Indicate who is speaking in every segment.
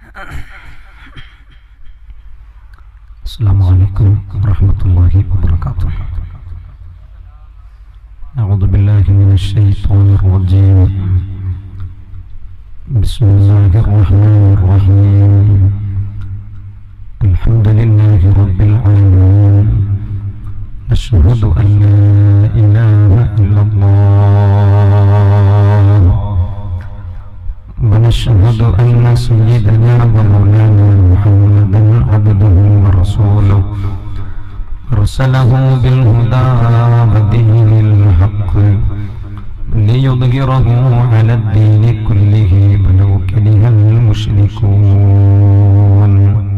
Speaker 1: السلام عليكم ورحمة الله وبركاته أعوذ بالله من الشيطان الرجيم بسم الله الرحمن الرحيم الحمد لله رب العالمين نشهد أن لا إله إلا الله ونشهد أن سيدنا ومولانا محمدا عبده ورسوله أرسله بالهدى ودين الحق ليظهره على الدين كله ولو كره المشركون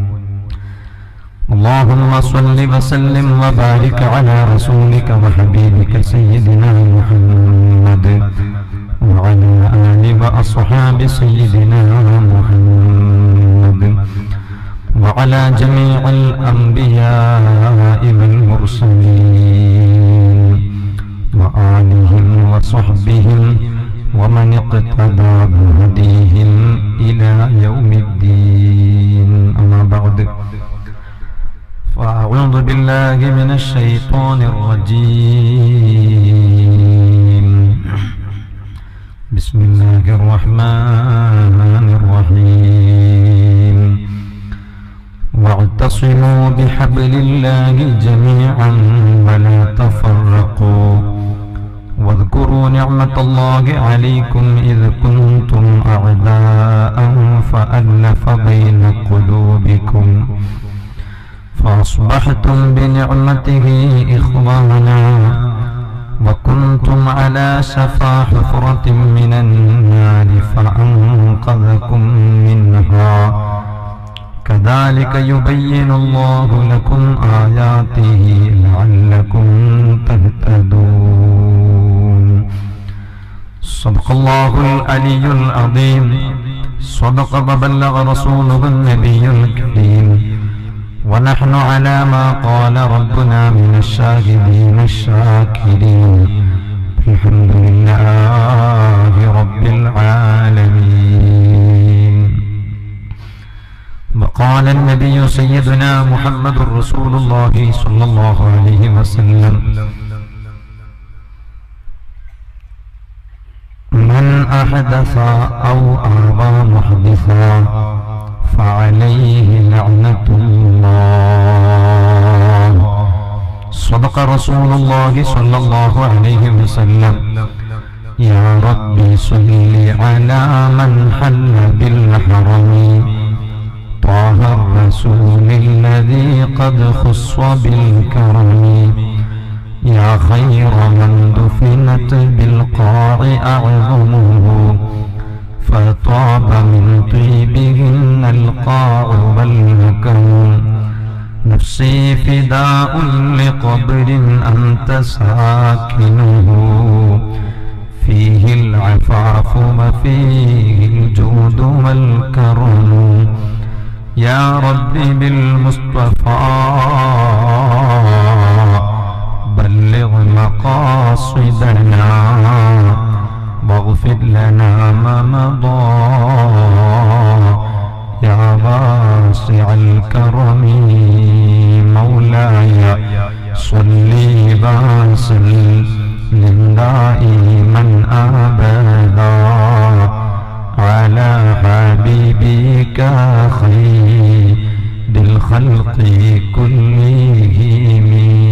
Speaker 1: اللهم صل وسلم وبارك على رسولك وحبيبك سيدنا محمد وعلى آل وأصحاب سيدنا محمد وعلى جميع الأنبياء والمرسلين وآلهم وصحبهم ومن اقتدى بهديهم إلى يوم الدين أما بعد فأعوذ بالله من الشيطان الرجيم بسم الله الرحمن الرحيم واعتصموا بحبل الله جميعا ولا تفرقوا واذكروا نعمة الله عليكم إذ كنتم أعداء فألف بين قلوبكم فأصبحتم بنعمته إخوانا وكنتم على شفا حفرة من النار فأنقذكم منها كذلك يبين الله لكم آياته لعلكم تهتدون صدق الله العلي العظيم صدق وبلغ رسوله النبي الكريم ونحن على ما قال ربنا من الشاهدين الشاكرين الحمد لله رب العالمين وقال النبي سيدنا محمد رسول الله صلى الله عليه وسلم من أحدث أو آوى محدثا فعليه لعنة الله صدق رسول الله صلى الله عليه وسلم يا ربي صل على من حل بالحرم طه الرسول الذي قد خص بالكرم يا خير من دفنت بالقاع أعظمه فطاب من طيبهن القاع والمكان نفسي فداء لقبر أنت ساكنه فيه العفاف وفيه الجود والكرم يا رب بالمصطفى بلغ مقاصدنا واغفر لنا ما مضى يا واسع الكرم مولاي صل وسلم دائما ابدا على حبيبك خير الخلق كلهم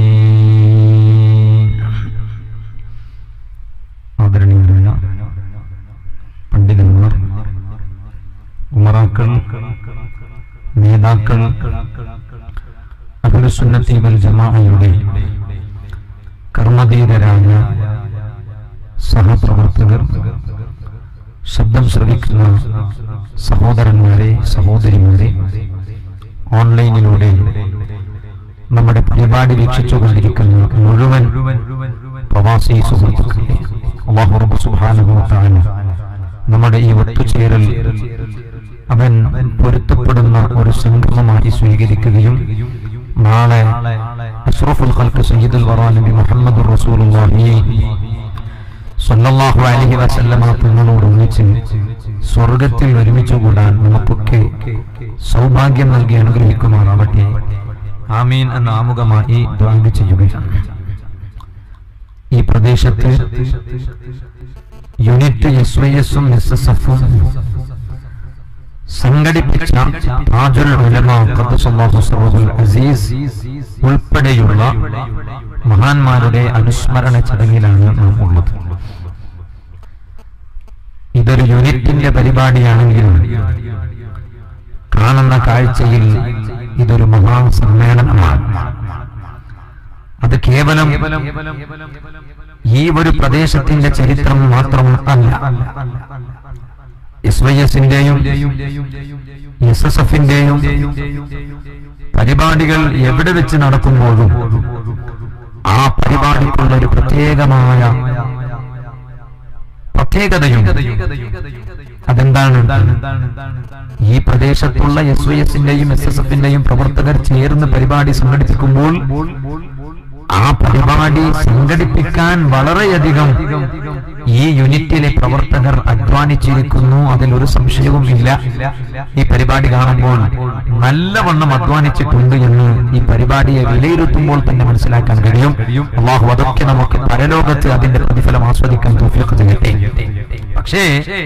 Speaker 1: ആദരണീയരായ പണ്ഡിതന്മാർ ഉമറാക്കൾ നേതാക്കൾ അഖിലുസുന്നത്തി വൽ ജമാഅയുടെ കർമ്മധീരരായ സഹപ്രവർത്തകർ ശബ്ദം ശ്രവിക്കുന്ന സഹോദരന്മാരെ സഹോദരിമാരെ ഓൺലൈനിലൂടെ നമ്മുടെ പരിപാടി വീക്ഷിച്ചുകൊണ്ടിരിക്കുന്ന മുഴുവൻ പ്രവാസി സുഹൃത്തുക്കളെ അള്ളാഹു റബ്ബ് സുബ്ഹാനഹു വ തആല നമ്മുടെ ഈ ഒത്തുചേരൽ അവൻ പൊരുത്തപ്പെടുന്ന ഒരു സംഗമമായി സ്വീകരിക്കുകയും നാളെ അഷ്റഫുൽ ഖൽക്ക് സയ്യിദുൽ വറാ നബി മുഹമ്മദ് റസൂലുള്ളാഹി സല്ലല്ലാഹു അലൈഹി വസല്ലമ തങ്ങളോട് ഒന്നിച്ച് സ്വർഗത്തിൽ ഒരുമിച്ച് കൂടാൻ നമുക്കൊക്കെ സൗഭാഗ്യം നൽകി അനുഗ്രഹിക്കുമാറാവട്ടെ ആമീൻ എന്ന ആമുഖമായി ദ്വാഗ് ചെയ്യുകയാണ് ഈ പ്രദേശത്ത് യൂണിറ്റ് എസ് വൈ എസും എസ് എസ് എഫും സംഘടിപ്പിച്ച താജുൽ ഉലമ ഖദ്ദസല്ലാഹു സറഹുൽ അസീസ് ഉൾപ്പെടെയുള്ള മഹാന്മാരുടെ അനുസ്മരണ ചടങ്ങിലാണ് നാം ഉള്ളത് ഇതൊരു യൂണിറ്റിന്റെ പരിപാടിയാണെങ്കിലും കാണുന്ന കാഴ്ചയിൽ ഇതൊരു മഹാസമ്മേളനമാണ് അത് കേവലം ഈ ഒരു പ്രദേശത്തിന്റെ ചരിത്രം മാത്രം അല്ല എസ് വൈ എസിന്റെയും എസ് എസ് എഫിന്റെയും പരിപാടികൾ എവിടെ വെച്ച് നടക്കുമ്പോഴും ആ പരിപാടിക്കുള്ള ഒരു പ്രത്യേകമായ പ്രത്യേകതയുണ്ട് അതെന്താണ് ഈ പ്രദേശത്തുള്ള എസ് വൈ എസിന്റെയും എസ് എസ് എഫിന്റെയും പ്രവർത്തകർ ചേർന്ന് പരിപാടി സംഘടിപ്പിക്കുമ്പോൾ ആ പരിപാടി സംഘടിപ്പിക്കാൻ വളരെയധികം ഈ യൂണിറ്റിലെ പ്രവർത്തകർ അധ്വാനിച്ചിരിക്കുന്നു അതിലൊരു സംശയവും ഇല്ല ഈ പരിപാടി കാണുമ്പോൾ നല്ലവണ്ണം അധ്വാനിച്ചിട്ടുണ്ട് എന്ന് ഈ പരിപാടിയെ വിലയിരുത്തുമ്പോൾ തന്നെ മനസ്സിലാക്കാൻ കഴിയും അള്ളാഹു അതൊക്കെ നമുക്ക് പരലോകത്ത് അതിന്റെ പ്രതിഫലം ആസ്വദിക്കാൻ തോഫിയൊക്കെ ചെയ്യട്ടെ പക്ഷേ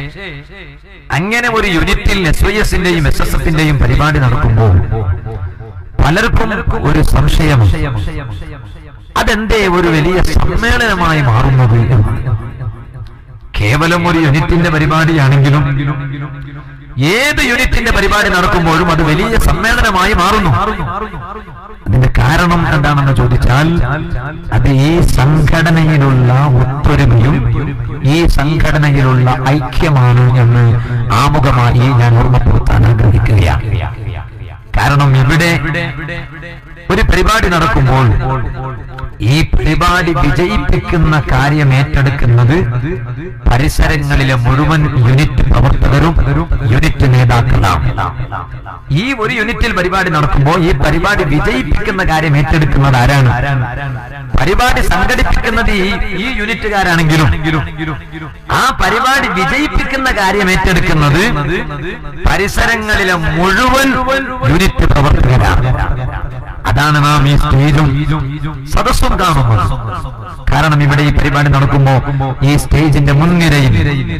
Speaker 1: അങ്ങനെ ഒരു യൂണിറ്റിൽ എസ് വൈ എസിന്റെയും എസ് എസ് എഫിന്റെയും പരിപാടി നടക്കുമ്പോൾ പലർക്കും ഒരു സംശയം അതെന്തേ ഒരു വലിയ സമ്മേളനമായി മാറുന്നത് എന്ന് കേവലം ഒരു യൂണിറ്റിന്റെ പരിപാടിയാണെങ്കിലും ഏത് യൂണിറ്റിന്റെ പരിപാടി നടക്കുമ്പോഴും അത് വലിയ സമ്മേളനമായി മാറുന്നു അതിന്റെ കാരണം എന്താണെന്ന് ചോദിച്ചാൽ അത് ഈ സംഘടനയിലുള്ള ഒത്തൊരുമയും ഈ സംഘടനയിലുള്ള ഐക്യമാണ് എന്ന് ആമുഖമായി ഞാൻ ഓർമ്മപ്പെടുത്താൻ ആഗ്രഹിക്കുകയാണ് കാരണം ഇവിടെ ഒരു പരിപാടി നടക്കുമ്പോൾ ഈ പരിപാടി വിജയിപ്പിക്കുന്ന കാര്യം ഏറ്റെടുക്കുന്നത് പരിസരങ്ങളിലെ മുഴുവൻ യൂണിറ്റ് പ്രവർത്തകരും യൂണിറ്റ് നേതാക്കളാണ് ഈ ഒരു യൂണിറ്റിൽ പരിപാടി നടക്കുമ്പോൾ ഈ പരിപാടി വിജയിപ്പിക്കുന്ന കാര്യം ഏറ്റെടുക്കുന്നത് ആരാണ് പരിപാടി സംഘടിപ്പിക്കുന്നത് ഈ ഈ യൂണിറ്റുകാരാണെങ്കിലും ആ പരിപാടി വിജയിപ്പിക്കുന്ന കാര്യം ഏറ്റെടുക്കുന്നത് പരിസരങ്ങളിലെ മുഴുവൻ യൂണിറ്റ് പ്രവർത്തകരാണ് അതാണ് നാം ഈ സ്റ്റേജും സദസ്സും കാണുന്നത് കാരണം ഇവിടെ ഈ പരിപാടി നടക്കുമ്പോ ഈ സ്റ്റേജിന്റെ മുൻനിരയിൽ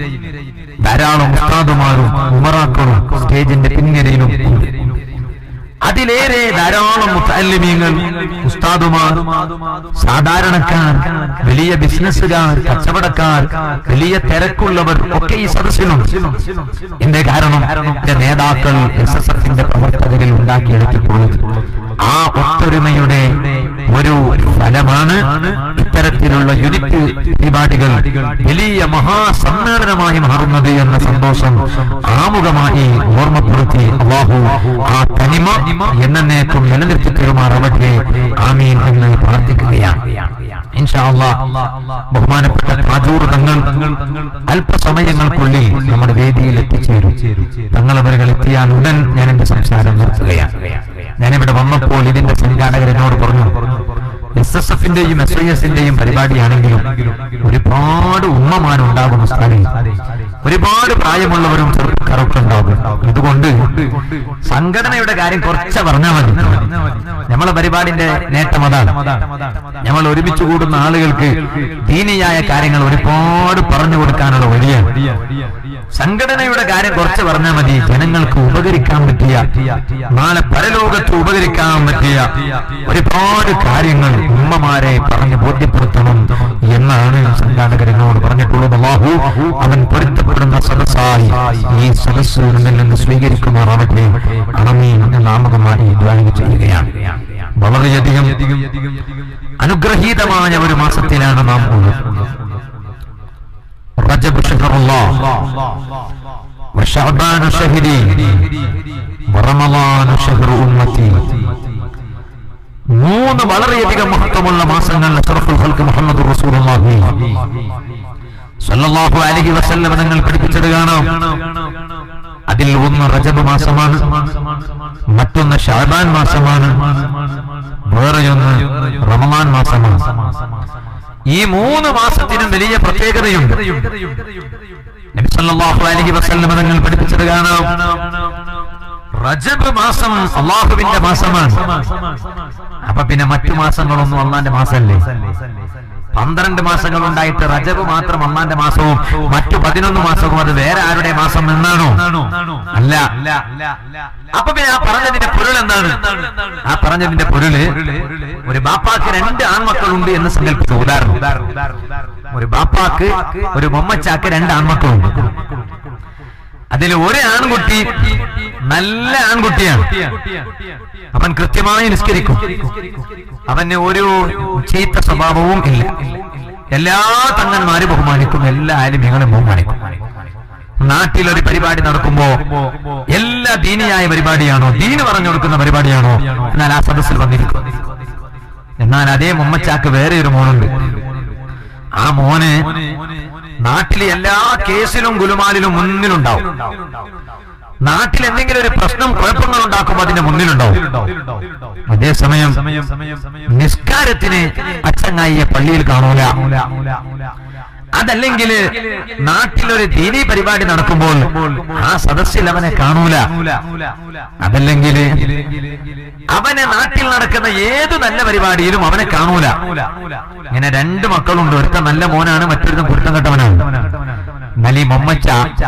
Speaker 1: ധാരാളം ഉസ്താദുമാരും ഉമറാക്കളും സ്റ്റേജിന്റെ പിൻനിരയിലും ഉണ്ട്. അതിലേറെ ധാരാളം മുത്തല്ലിമീങ്ങൾ ഉസ്താദുമാർ സാധാരണക്കാർ വലിയ ബിസിനസ്സുകാർ കച്ചവടക്കാർ വലിയ തിരക്കുള്ളവർ ഒക്കെ ഈ സദസ്സിലുണ്ട് എന്റെ കാരണം എന്റെ നേതാക്കൾ എസ് എസ് എഫിന്റെ പ്രവർത്തകരിൽ ഉണ്ടാക്കിയെടുത്തിട്ടുള്ളത് ആ ഒത്തൊരുമയുടെ ഒരു ഫലമാണ് ഇത്തരത്തിലുള്ള യൂണിറ്റ് പരിപാടികൾ വലിയ മഹാസമ്മേളനമായി മാറുന്നത് എന്ന സന്തോഷം ആമുഖമായി ഓർമ്മപ്പെടുത്തി അള്ളാഹു ആ തനിമ എന്നേക്കും നിലനിർത്തി തരുമാറാവട്ടെ ആമീൻ എന്ന് പ്രാർത്ഥിക്കുകയാണ് ഇൻഷാ അള്ളാ ബഹുമാനപ്പെട്ട താജൂർ തങ്ങൾ അല്പസമയങ്ങൾക്കുള്ളിൽ നമ്മുടെ വേദിയിൽ എത്തിച്ചേരും തങ്ങളവരുകൾ എത്തിയാൽ ഉടൻ ഞാൻ എന്റെ സംസാരം നിർത്തുകയാണ് ഞാനിവിടെ വന്നപ്പോൾ ഇതിന്റെ സംഘാടകർ എന്നോട് പറഞ്ഞു എസ് എസ് എഫിന്റെയും എസ് ഐ എസിന്റെയും പരിപാടിയാണെങ്കിലും ഒരുപാട് ഉമ്മമാരുണ്ടാകുന്ന സ്ഥലം ഒരുപാട് പ്രായമുള്ളവരും ചെറുപ്പക്കാരൊക്കെ ഉണ്ടാകും അതുകൊണ്ട് സംഘടനയുടെ കാര്യം കുറച്ച് പറഞ്ഞാൽ മതി നമ്മളെ പരിപാടിന്റെ നേട്ടം അതാണ് നമ്മൾ ഒരുമിച്ച് കൂടുന്ന ആളുകൾക്ക് ദീനിയായ കാര്യങ്ങൾ ഒരുപാട് പറഞ്ഞു കൊടുക്കാനുള്ള വഴിയാണ് സംഘടനയുടെ കാര്യം കുറച്ച് പറഞ്ഞാൽ മതി ജനങ്ങൾക്ക് ഉപകരിക്കാൻ പറ്റിയ നാളെ പരലോകത്ത് ഉപകരിക്കാൻ പറ്റിയ ഒരുപാട് കാര്യങ്ങൾ ഉമ്മമാരെ പറഞ്ഞ് ബോധ്യപ്പെടുത്തണം എന്നാണ് സംഘാടകർ എന്നോട് പറഞ്ഞിട്ടുള്ളത് അള്ളാഹു അവൻ പൊരുത്തപ്പെടുന്ന സദസ്സായി ഈ സദസ്സ് നമ്മിൽ നിന്ന് സ്വീകരിക്കുമാറാവട്ടെ അണമീൻ എന്ന നാമകമായി ദ്വാരം ചെയ്യുകയാണ് വളരെയധികം അനുഗ്രഹീതമായ ഒരു മാസത്തിലാണ് നാം ഉള്ളത് റജബ് ഷഹറുല്ലാഹ് وشعبان شهري ورمضان شهر أمتي മൂന്ന് വളരെയധികം മഹത്വമുള്ള മാസങ്ങൾ അഷ്റഫുൽ ഖൽഖ് മുഹമ്മദ് റസൂലുള്ളാഹി സല്ലല്ലാഹു അലൈഹി വസല്ലം നിങ്ങൾ പഠിപ്പിച്ചത് കാണാം അതിൽ ഒന്ന് റജബ് മാസമാണ് മറ്റൊന്ന് ഷാബാൻ മാസമാണ് വേറെയൊന്ന് റമദാൻ മാസമാണ് ഈ മൂന്ന് മാസത്തിനും വലിയ പ്രത്യേകതയുണ്ട് നബി സല്ലല്ലാഹു അലൈഹി വസല്ലം തങ്ങൾ പഠിപ്പിച്ചത് കാണാം റജബ് മാസം അള്ളാഹുവിന്റെ മാസമാണ് അപ്പൊ പിന്നെ മറ്റു മാസങ്ങളൊന്നും അള്ളാന്റെ മാസമല്ലേ പന്ത്രണ്ട് മാസങ്ങൾ ഉണ്ടായിട്ട് റജബ് മാത്രം അള്ളാന്റെ മാസവും മറ്റു പതിനൊന്ന് മാസവും അത് വേറെ ആരുടെ മാസം എന്നാണോ അല്ല അപ്പൊ പിന്നെ ആ പറഞ്ഞതിന്റെ പൊരുൾ എന്താണ് ആ പറഞ്ഞതിന്റെ പൊരുള് ഒരു ബാപ്പാക്ക് രണ്ട് ആൺമക്കളുണ്ട് എന്ന് സങ്കല്പിച്ചു ഉദാഹരണം ഒരു ബാപ്പാക്ക് ഒരു മൊമ്മച്ചാക്ക് രണ്ട് ആൺമക്കളുണ്ട് അതിൽ ഒരു ആൺകുട്ടി നല്ല ആൺകുട്ടിയാണ് അവൻ കൃത്യമായി നിസ്കരിക്കും അവന് ഒരു ചീത്ത സ്വഭാവവും ഇല്ല എല്ലാ തങ്ങന്മാരും ബഹുമാനിക്കും എല്ലാ ആലിമ്യങ്ങളും ബഹുമാനിക്കും നാട്ടിൽ ഒരു പരിപാടി നടക്കുമ്പോ എല്ലാ ദീനിയായ പരിപാടിയാണോ ദീന് പറഞ്ഞു കൊടുക്കുന്ന പരിപാടിയാണോ എന്നാൽ ആ സദസ്സിൽ വന്നിരിക്കും എന്നാൽ അതേ മുമ്മച്ചാക്ക് വേറെ ഒരു മോനുണ്ട് ആ മോന് നാട്ടിലെ എല്ലാ കേസിലും ഗുലുമാലിലും മുന്നിലുണ്ടാവും നാട്ടിൽ എന്തെങ്കിലും ഒരു പ്രശ്നം കുഴപ്പങ്ങൾ ഉണ്ടാക്കുമ്പോൾ അതിന്റെ മുന്നിലുണ്ടാവും അതേസമയം നിസ്കാരത്തിന് അച്ചങ്ങായിയെ പള്ളിയിൽ കാണൂല അതല്ലെങ്കിൽ നാട്ടിലൊരു ദീനീ പരിപാടി നടക്കുമ്പോൾ ആ സദസ്സിൽ അവനെ കാണൂല അതല്ലെങ്കിൽ അവനെ നാട്ടിൽ നടക്കുന്ന ഏത് നല്ല പരിപാടിയിലും അവനെ കാണൂല ഇങ്ങനെ രണ്ട് മക്കളുണ്ട് ഒരുത്ത നല്ല മോനാണ് മറ്റൊരുത്തൻ കുരുത്തം കെട്ടവനാണ് എന്നാൽ ഈ മൊമ്മച്ച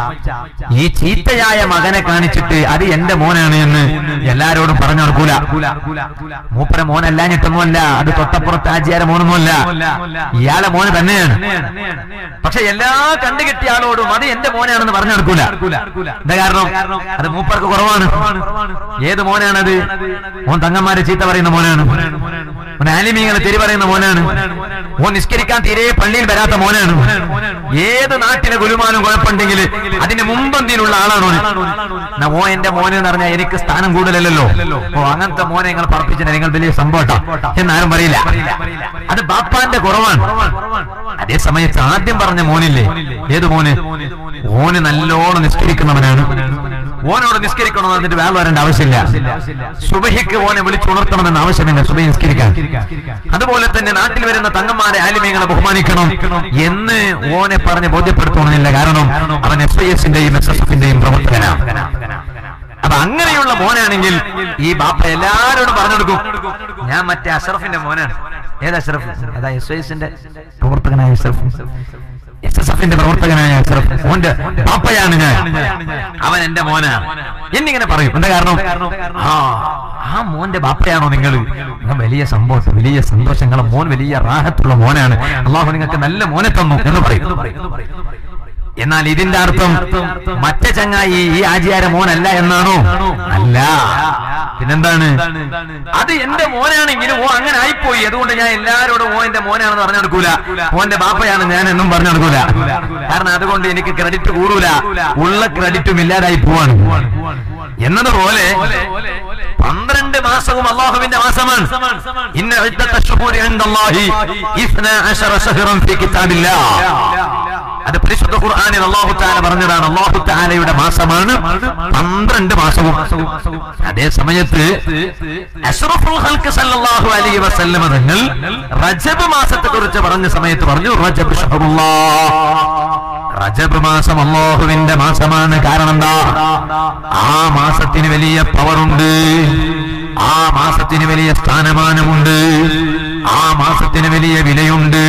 Speaker 1: ഈ ചീത്തയായ മകനെ കാണിച്ചിട്ട് അത് എന്റെ മോനാണ് എന്ന് എല്ലാരോടും പറഞ്ഞു നടക്കൂല മൂപ്പര മോനല്ലാഞ്ഞിട്ടൊന്നുമല്ല അത് തൊട്ടപ്പുറത്ത് ആചാര മോനൊന്നുമല്ല ഇയാളെ മോന് തന്നെയാണ് പക്ഷെ എല്ലാ കണ്ടുകിട്ടിയ ആളോടും അത് എന്റെ മോനാണെന്ന് പറഞ്ഞു നടക്കൂല എന്താ കാരണം അത് മൂപ്പർക്ക് കുറവാണ് ഏത് മോനാണത് മോൻ തങ്ങന്മാരെ ചീത്ത പറയുന്ന മോനാണ് മോൻ ആലിമീങ്ങളെ തെരി പറയുന്ന മോനാണ് മോൻ നിസ്കരിക്കാൻ തീരെ പള്ളിയിൽ വരാത്ത മോനാണ് ഏത് നാട്ടിലെ ഗുരുമാനും കുഴപ്പമുണ്ടെങ്കിൽ അതിന് മുമ്പന്തിയിലുള്ള ആളാണോ എന്നാ ഓ എന്റെ മോനെ എന്ന് പറഞ്ഞാൽ എനിക്ക് സ്ഥാനം കൂടുതലല്ലോ ഓ അങ്ങനത്തെ മോനെ നിങ്ങൾ പറപ്പിച്ചാൽ നിങ്ങൾ വലിയ സംഭവട്ടാ എന്നാരും പറയില്ല അത് ബാപ്പാന്റെ കുറവാണ് അതേ സമയത്ത് ആദ്യം പറഞ്ഞ മോനില്ലേ ഏത് മോന് ഓന് നല്ലോണം നിസ്കരിക്കുന്നവനാണ് ഓനോട് നിസ്കരിക്കണമെന്ന് എന്നിട്ട് വേറെ വരേണ്ട ആവശ്യമില്ല സുബഹിക്ക് ഓനെ വിളിച്ചുണർത്തണമെന്ന് ആവശ്യമില്ല സുബഹി നിസ്കരിക്കാൻ അതുപോലെ തന്നെ നാട്ടിൽ വരുന്ന തങ്ങന്മാരെ ആലിമീങ്ങളെ ബഹുമാനിക്കണം എന്ന് ഓനെ പറഞ്ഞ് ബോധ്യപ്പെടുത്തണമെന്നില്ല കാരണം അവൻ എസ് ഐ എസിന്റെയും എസ് എസ് എഫിന്റെയും പ്രവർത്തകനാണ് അപ്പൊ അങ്ങനെയുള്ള മോനാണെങ്കിൽ ഈ ബാപ്പ എല്ലാരോടും പറഞ്ഞു കൊടുക്കും ഞാൻ മറ്റേ അഷറഫിന്റെ മോനാണ് ഏത് അഷറഫ് ഏതാ എസ് ഐ എസിന്റെ പ്രവർത്തകനായ അഷറഫ് എസ് എസ് എഫിന്റെ പ്രവർത്തകനായ അഷറഫ് മോന്റെ ബാപ്പയാണ് ഞാൻ അവൻ എന്റെ മോനാണ് എന്നിങ്ങനെ പറയും എന്താ കാരണം ആ ആ മോന്റെ ബാപ്പയാണോ നിങ്ങൾ വലിയ സംഭവം വലിയ സന്തോഷങ്ങളെ മോൻ വലിയ റാഹത്തുള്ള മോനാണ് അള്ളാഹു നിങ്ങൾക്ക് നല്ല മോനെ തന്നു എന്ന് പറയും എന്നാൽ ഇതിന്റെ അർത്ഥം മറ്റേ ചങ്ങായി ഈ ആചാര മോനല്ല എന്നാണോ അല്ല പിന്നെന്താണ് അത് എന്റെ മോനാണെങ്കിലും ഓ അങ്ങനെ ആയിപ്പോയി അതുകൊണ്ട് ഞാൻ എല്ലാരോടും ഓ എന്റെ മോനാണെന്ന് പറഞ്ഞു നടക്കൂല ഓന്റെ ബാപ്പയാണ് ഞാൻ എന്നും പറഞ്ഞു നടക്കൂല കാരണം അതുകൊണ്ട് എനിക്ക് ക്രെഡിറ്റ് കൂടൂല ഉള്ള ക്രെഡിറ്റും ഇല്ലാതായി പോവാണ് എന്നതുപോലെ പന്ത്രണ്ട് മാസവും അള്ളാഹുവിന്റെ മാസമാണ് ഇന്ന ഇദ്ദത്ത ശുഹൂരി ഇൻദല്ലാഹി ഇസ്നാ അശറ ശഹ്റൻ ഫീ കിതാബില്ലാഹ് അത് പരിശുദ്ധ ഖുർആനിൽ അള്ളാഹു താല പറഞ്ഞതാണ് അള്ളാഹു താലയുടെ മാസമാണ് പന്ത്രണ്ട് മാസവും അതേ സമയത്ത് അഷ്റഫുൽ ഖൽഖ് സല്ലല്ലാഹു അലൈഹി വസല്ലമ തങ്ങൾ റജബ് മാസത്തെ കുറിച്ച് പറഞ്ഞ സമയത്ത് പറഞ്ഞു റജബ് ഷഹറുല്ലാഹ് റജബ് മാസം അള്ളാഹുവിന്റെ മാസമാണ് കാരണം എന്താ ആ മാസത്തിന് വലിയ പവറുണ്ട് ആ മാസത്തിന് വലിയ സ്ഥാനമാനമുണ്ട് ആ മാസത്തിന് വലിയ വിലയുണ്ട്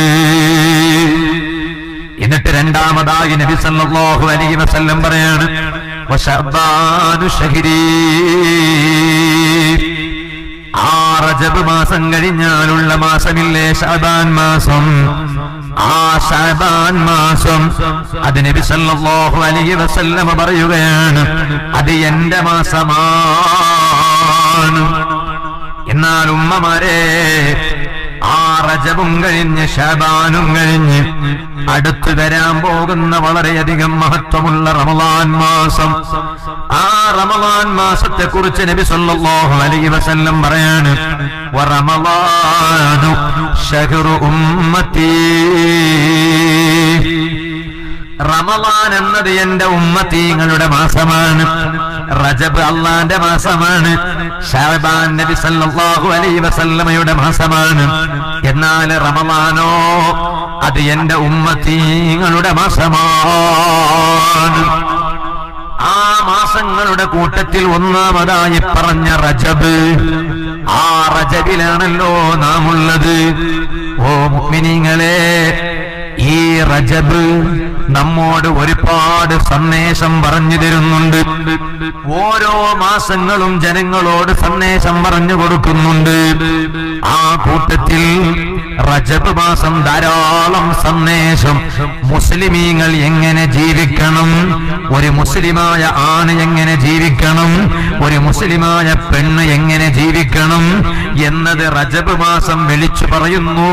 Speaker 1: എന്നിട്ട് രണ്ടാമതായി നബി സല്ലല്ലാഹു അലൈഹി വസല്ലം പറയാണ് വശഅബാനു ശഹരി ആ റജബ് മാസം കഴിഞ്ഞാലുള്ള മാസമില്ലേ ഷാബാൻ മാസം ആ ഷാബാൻ മാസം അത് നബി സല്ലല്ലാഹു അലൈഹി വസല്ലം പറയുകയാണ് അത് എന്റെ മാസമാണ് എന്നാൽ ഉമ്മമാരെ ആ റജബും കഴിഞ്ഞ് ഷാബാനും കഴിഞ്ഞ് അടുത്തു വരാൻ പോകുന്ന വളരെയധികം മഹത്വമുള്ള റമദാൻ മാസം ആ റമദാൻ മാസത്തെ കുറിച്ച് നബി സല്ലല്ലാഹു അലൈഹി വസല്ലം പറയാണ് വറമളാനു ശഹ്റു ഉമ്മത്തി റമദാൻ എന്നത് എന്റെ ഉമ്മത്തീങ്ങളുടെ മാസമാണ് റജബ് അള്ളാന്റെ മാസമാണ് ഷാബാൻ നബി സല്ലല്ലാഹു അലൈഹി വസല്ലമയുടെ മാസമാണ് എന്നാൽ റമദാനോ അത് എന്റെ ഉമ്മത്തീങ്ങളുടെ മാസമാണ് ആ മാസങ്ങളുടെ കൂട്ടത്തിൽ ഒന്നാമതായി പറഞ്ഞ റജബ് ആ റജബിലാണല്ലോ നാം ഉള്ളത് ഓ മുഗ്മിനിങ്ങളെ ഈ റജബ് നമ്മോട് ഒരുപാട് സന്ദേശം പറഞ്ഞു തരുന്നുണ്ട് ഓരോ മാസങ്ങളും ജനങ്ങളോട് സന്ദേശം പറഞ്ഞു കൊടുക്കുന്നുണ്ട് ആ കൂട്ടത്തിൽ റജബ് മാസം ധാരാളം സന്ദേശം മുസ്ലിമീങ്ങൾ എങ്ങനെ ജീവിക്കണം ഒരു മുസ്ലിമായ ആണ് എങ്ങനെ ജീവിക്കണം ഒരു മുസ്ലിമായ പെണ്ണ് എങ്ങനെ ജീവിക്കണം എന്നത് റജബ് മാസം വിളിച്ചു പറയുന്നു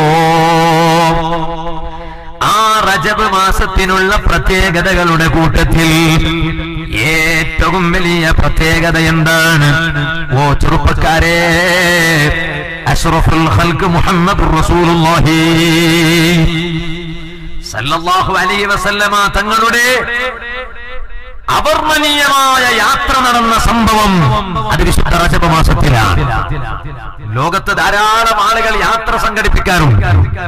Speaker 1: ആ റജബ് മാസത്തിനുള്ള പ്രത്യേകതകളുടെ കൂട്ടത്തിൽ ഏറ്റവും വലിയ പ്രത്യേകത എന്താണ് ഓ ചെറുപ്പക്കാരെ അഷ്റഫുൽ ഖൽക്ക് മുഹമ്മദ് റസൂലുള്ളാഹി സല്ലല്ലാഹു അലൈഹി വസല്ലമ തങ്ങളുടെ അവർണ്ണനീയമായ യാത്ര നടന്ന സംഭവം അത് വിശുദ്ധ റജബ മാസത്തിലാണ് ലോകത്ത് ധാരാളം ആളുകൾ യാത്ര സംഘടിപ്പിക്കാറുണ്ട്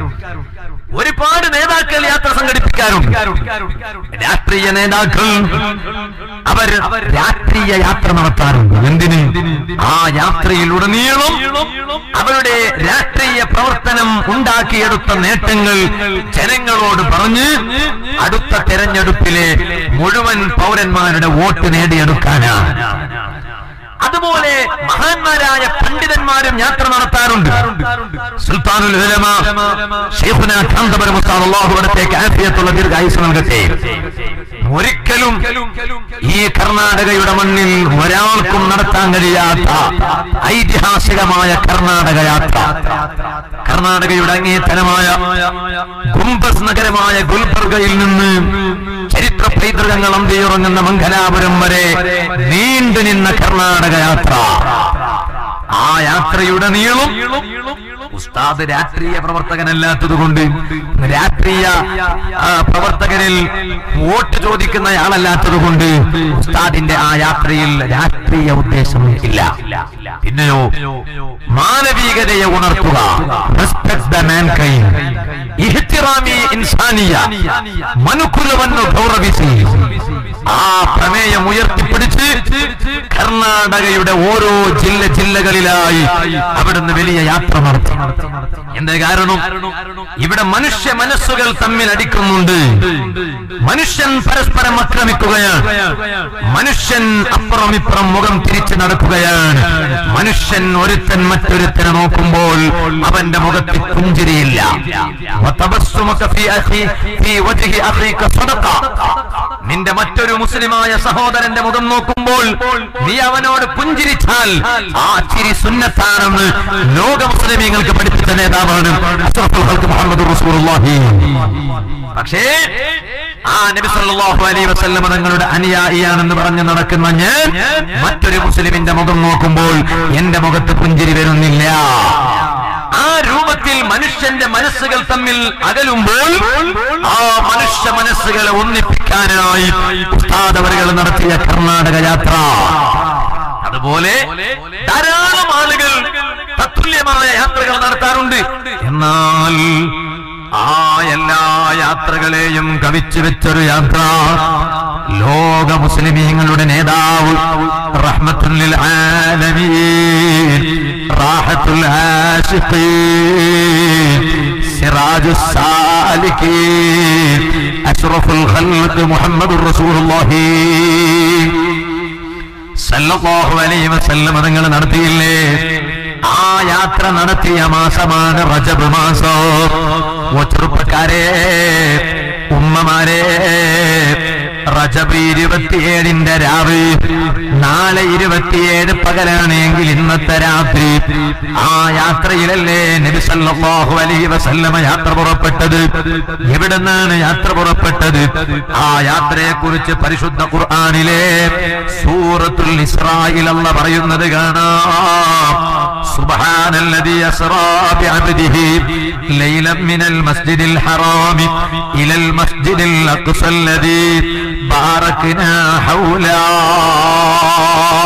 Speaker 1: ഒരുപാട് നേതാക്കൾ യാത്ര സംഘടിപ്പിക്കാറുണ്ട് രാഷ്ട്രീയ നേതാക്കൾ അവർ രാഷ്ട്രീയ യാത്ര നടത്താറുണ്ട് എന്തിന് ആ യാത്രയിലുടനീളം അവരുടെ രാഷ്ട്രീയ പ്രവർത്തനം ഉണ്ടാക്കിയെടുത്ത നേട്ടങ്ങൾ ജനങ്ങളോട് പറഞ്ഞ് അടുത്ത തെരഞ്ഞെടുപ്പിലെ മുഴുവൻ പൗരന്മാരുടെ വോട്ട് നേടിയെടുക്കാനാണ് അതുപോലെ മഹാന്മാരായ പണ്ഡിതന്മാരും യാത്ര നടത്താറുണ്ട് സുൽത്താനുൽ ഉലമ ഷെയ്ഖുന കാന്തപുരം ഉസ്താദ് അല്ലാഹു അവിടത്തേക്ക് ആഫിയത്തുള്ള ദീർഘായുസ് നൽകട്ടെ ഒരിക്കലും ഈ കർണാടകയുടെ മണ്ണിൽ ഒരാൾക്കും നടത്താൻ കഴിയാത്ത ഐതിഹാസികമായ കർണാടക യാത്ര കർണാടകയുടെ അങ്ങേത്തരമായ ഗുംബസ് നഗരമായ ഗുൽബർഗയിൽ നിന്ന് ചരിത്ര പൈതൃകങ്ങൾ അന്തിയുറങ്ങുന്ന മംഗലാപുരം വരെ നീണ്ടു നിന്ന കർണാടക യാത്ര ആ യാത്രയുടെ നീളം ഉസ്താദ് രാഷ്ട്രീയ പ്രവർത്തകനല്ലാത്തത് കൊണ്ട് രാഷ്ട്രീയ ആ, പ്രവർത്തകനിൽ വോട്ട് ചോദിക്കുന്നയാളല്ലാത്തത് കൊണ്ട് ഉസ്താദിന്റെ ആ യാത്രയിൽ രാഷ്ട്രീയ ഉദ്ദേശം ഇല്ല പിന്നെയോ മാനവികതയെ ഉണർത്തുക Respect the mankind. ഇഹ്തിറാമി ഇൻസാനിയ മനുക്കുലವನ್ನು ಗೌರವಿಸಿ ആ പ്രമേയം ഉയർത്തിപ്പിടിച്ച് കർണാടകയുടെ ഓരോ ജില്ല ജില്ലകളിലായി അവിടുന്ന് വലിയ യാത്ര നടത്തി എന്താ കാരണം ഇവിടെ മനുഷ്യ മനസ്സുകൾ തമ്മിൽ അടിക്കുന്നുണ്ട് മനുഷ്യൻ പരസ്പരം ആക്രമിക്കുകയാണ് മനുഷ്യൻ അപ്പുറം ഇപ്പുറം മുഖം തിരിച്ചു നടക്കുകയാണ് മനുഷ്യൻ ഒരുത്തൻ മറ്റൊരുത്തനെ നോക്കുമ്പോൾ അവന്റെ മുഖത്ത് പുഞ്ചിരിയില്ല وتبسمك في أخي في وجه أخيك صدقة നിന്റെ മറ്റൊരു മുസ്ലിമായ സഹോദരന്റെ മുഖം നോക്കുമ്പോൾ നീ അവനോട് പുഞ്ചിരിച്ചാൽ ആ ചിരി സുന്നത്താണെന്ന് ലോക മുസ്ലിമീങ്ങൾക്ക് പഠിപ്പിച്ച നേതാവാണ് അഷ്റഫുൽ ഖൽഖ് മുഹമ്മദ് റസൂലുള്ളാഹി പക്ഷേ ആ നബി സല്ലല്ലാഹു അലൈഹി വസല്ലമ തങ്ങളുടെ അനുയായിയാണെന്ന് പറഞ്ഞു നടക്കുന്ന ഞാൻ മറ്റൊരു മുസ്ലിമിന്റെ മുഖം നോക്കുമ്പോൾ എന്റെ മുഖത്ത് പുഞ്ചിരി വരുന്നില്ല ആ രൂപത്തിൽ മനുഷ്യന്റെ മനസ്സുകൾ തമ്മിൽ അകലുമ്പോൾ ആ മനുഷ്യ മനസ്സുകളെ ഒന്നിപ്പിക്കാനായി ഉസ്താദവരുകൾ നടത്തിയ കർണാടക യാത്ര അതുപോലെ ധാരാളം ആളുകൾ തത്തുല്യമായ യാത്രകൾ നടത്താറുണ്ട് എന്നാൽ ആ എല്ലാ യാത്രകളെയും കവിച്ചു വെച്ചൊരു യാത്ര ലോക മുസ്ലിമീങ്ങളുടെ നേതാവ് റഹ്മത്തുൽ ആലമീൻ റാഹത്തുൽ ആശിഖീൻ സിറാജു സാലിക്കീൻ അഷ്റഫുൽ ഖൽഖ് മുഹമ്മദുർ റസൂലുള്ളാഹി സല്ലല്ലാഹു അലൈഹി വസല്ലം നിങ്ങൾ നടത്തിയില്ലേ ആ യാത്ര നടത്തിയ മാസമാണ് റജബ് മാസം ഓ ചെറുപ്പക്കാരെ ഉമ്മമാരെ റജബ് ഇരുപത്തിയേഴിന്റെ രാവ് നാളെ ഇരുപത്തിയേഴ് പകലാണെങ്കിൽ ഇന്നത്തെ രാത്രി ആ യാത്രയിലല്ലേ നബി സല്ലല്ലാഹു അലൈഹി വസല്ലമ യാത്ര പുറപ്പെട്ടത് എവിടെ നിന്നാണ് യാത്ര പുറപ്പെട്ടത് ആ യാത്രയെ കുറിച്ച് പരിശുദ്ധ ഖുർആനിലെ സൂറത്തുൽ ഇസ്രായിൽ അല്ല പറയുന്നത് കാണാം سبحان الذي أسرى بعبده ليلا من المسجد الحرام إلى المسجد الأقصى الذي باركنا حوله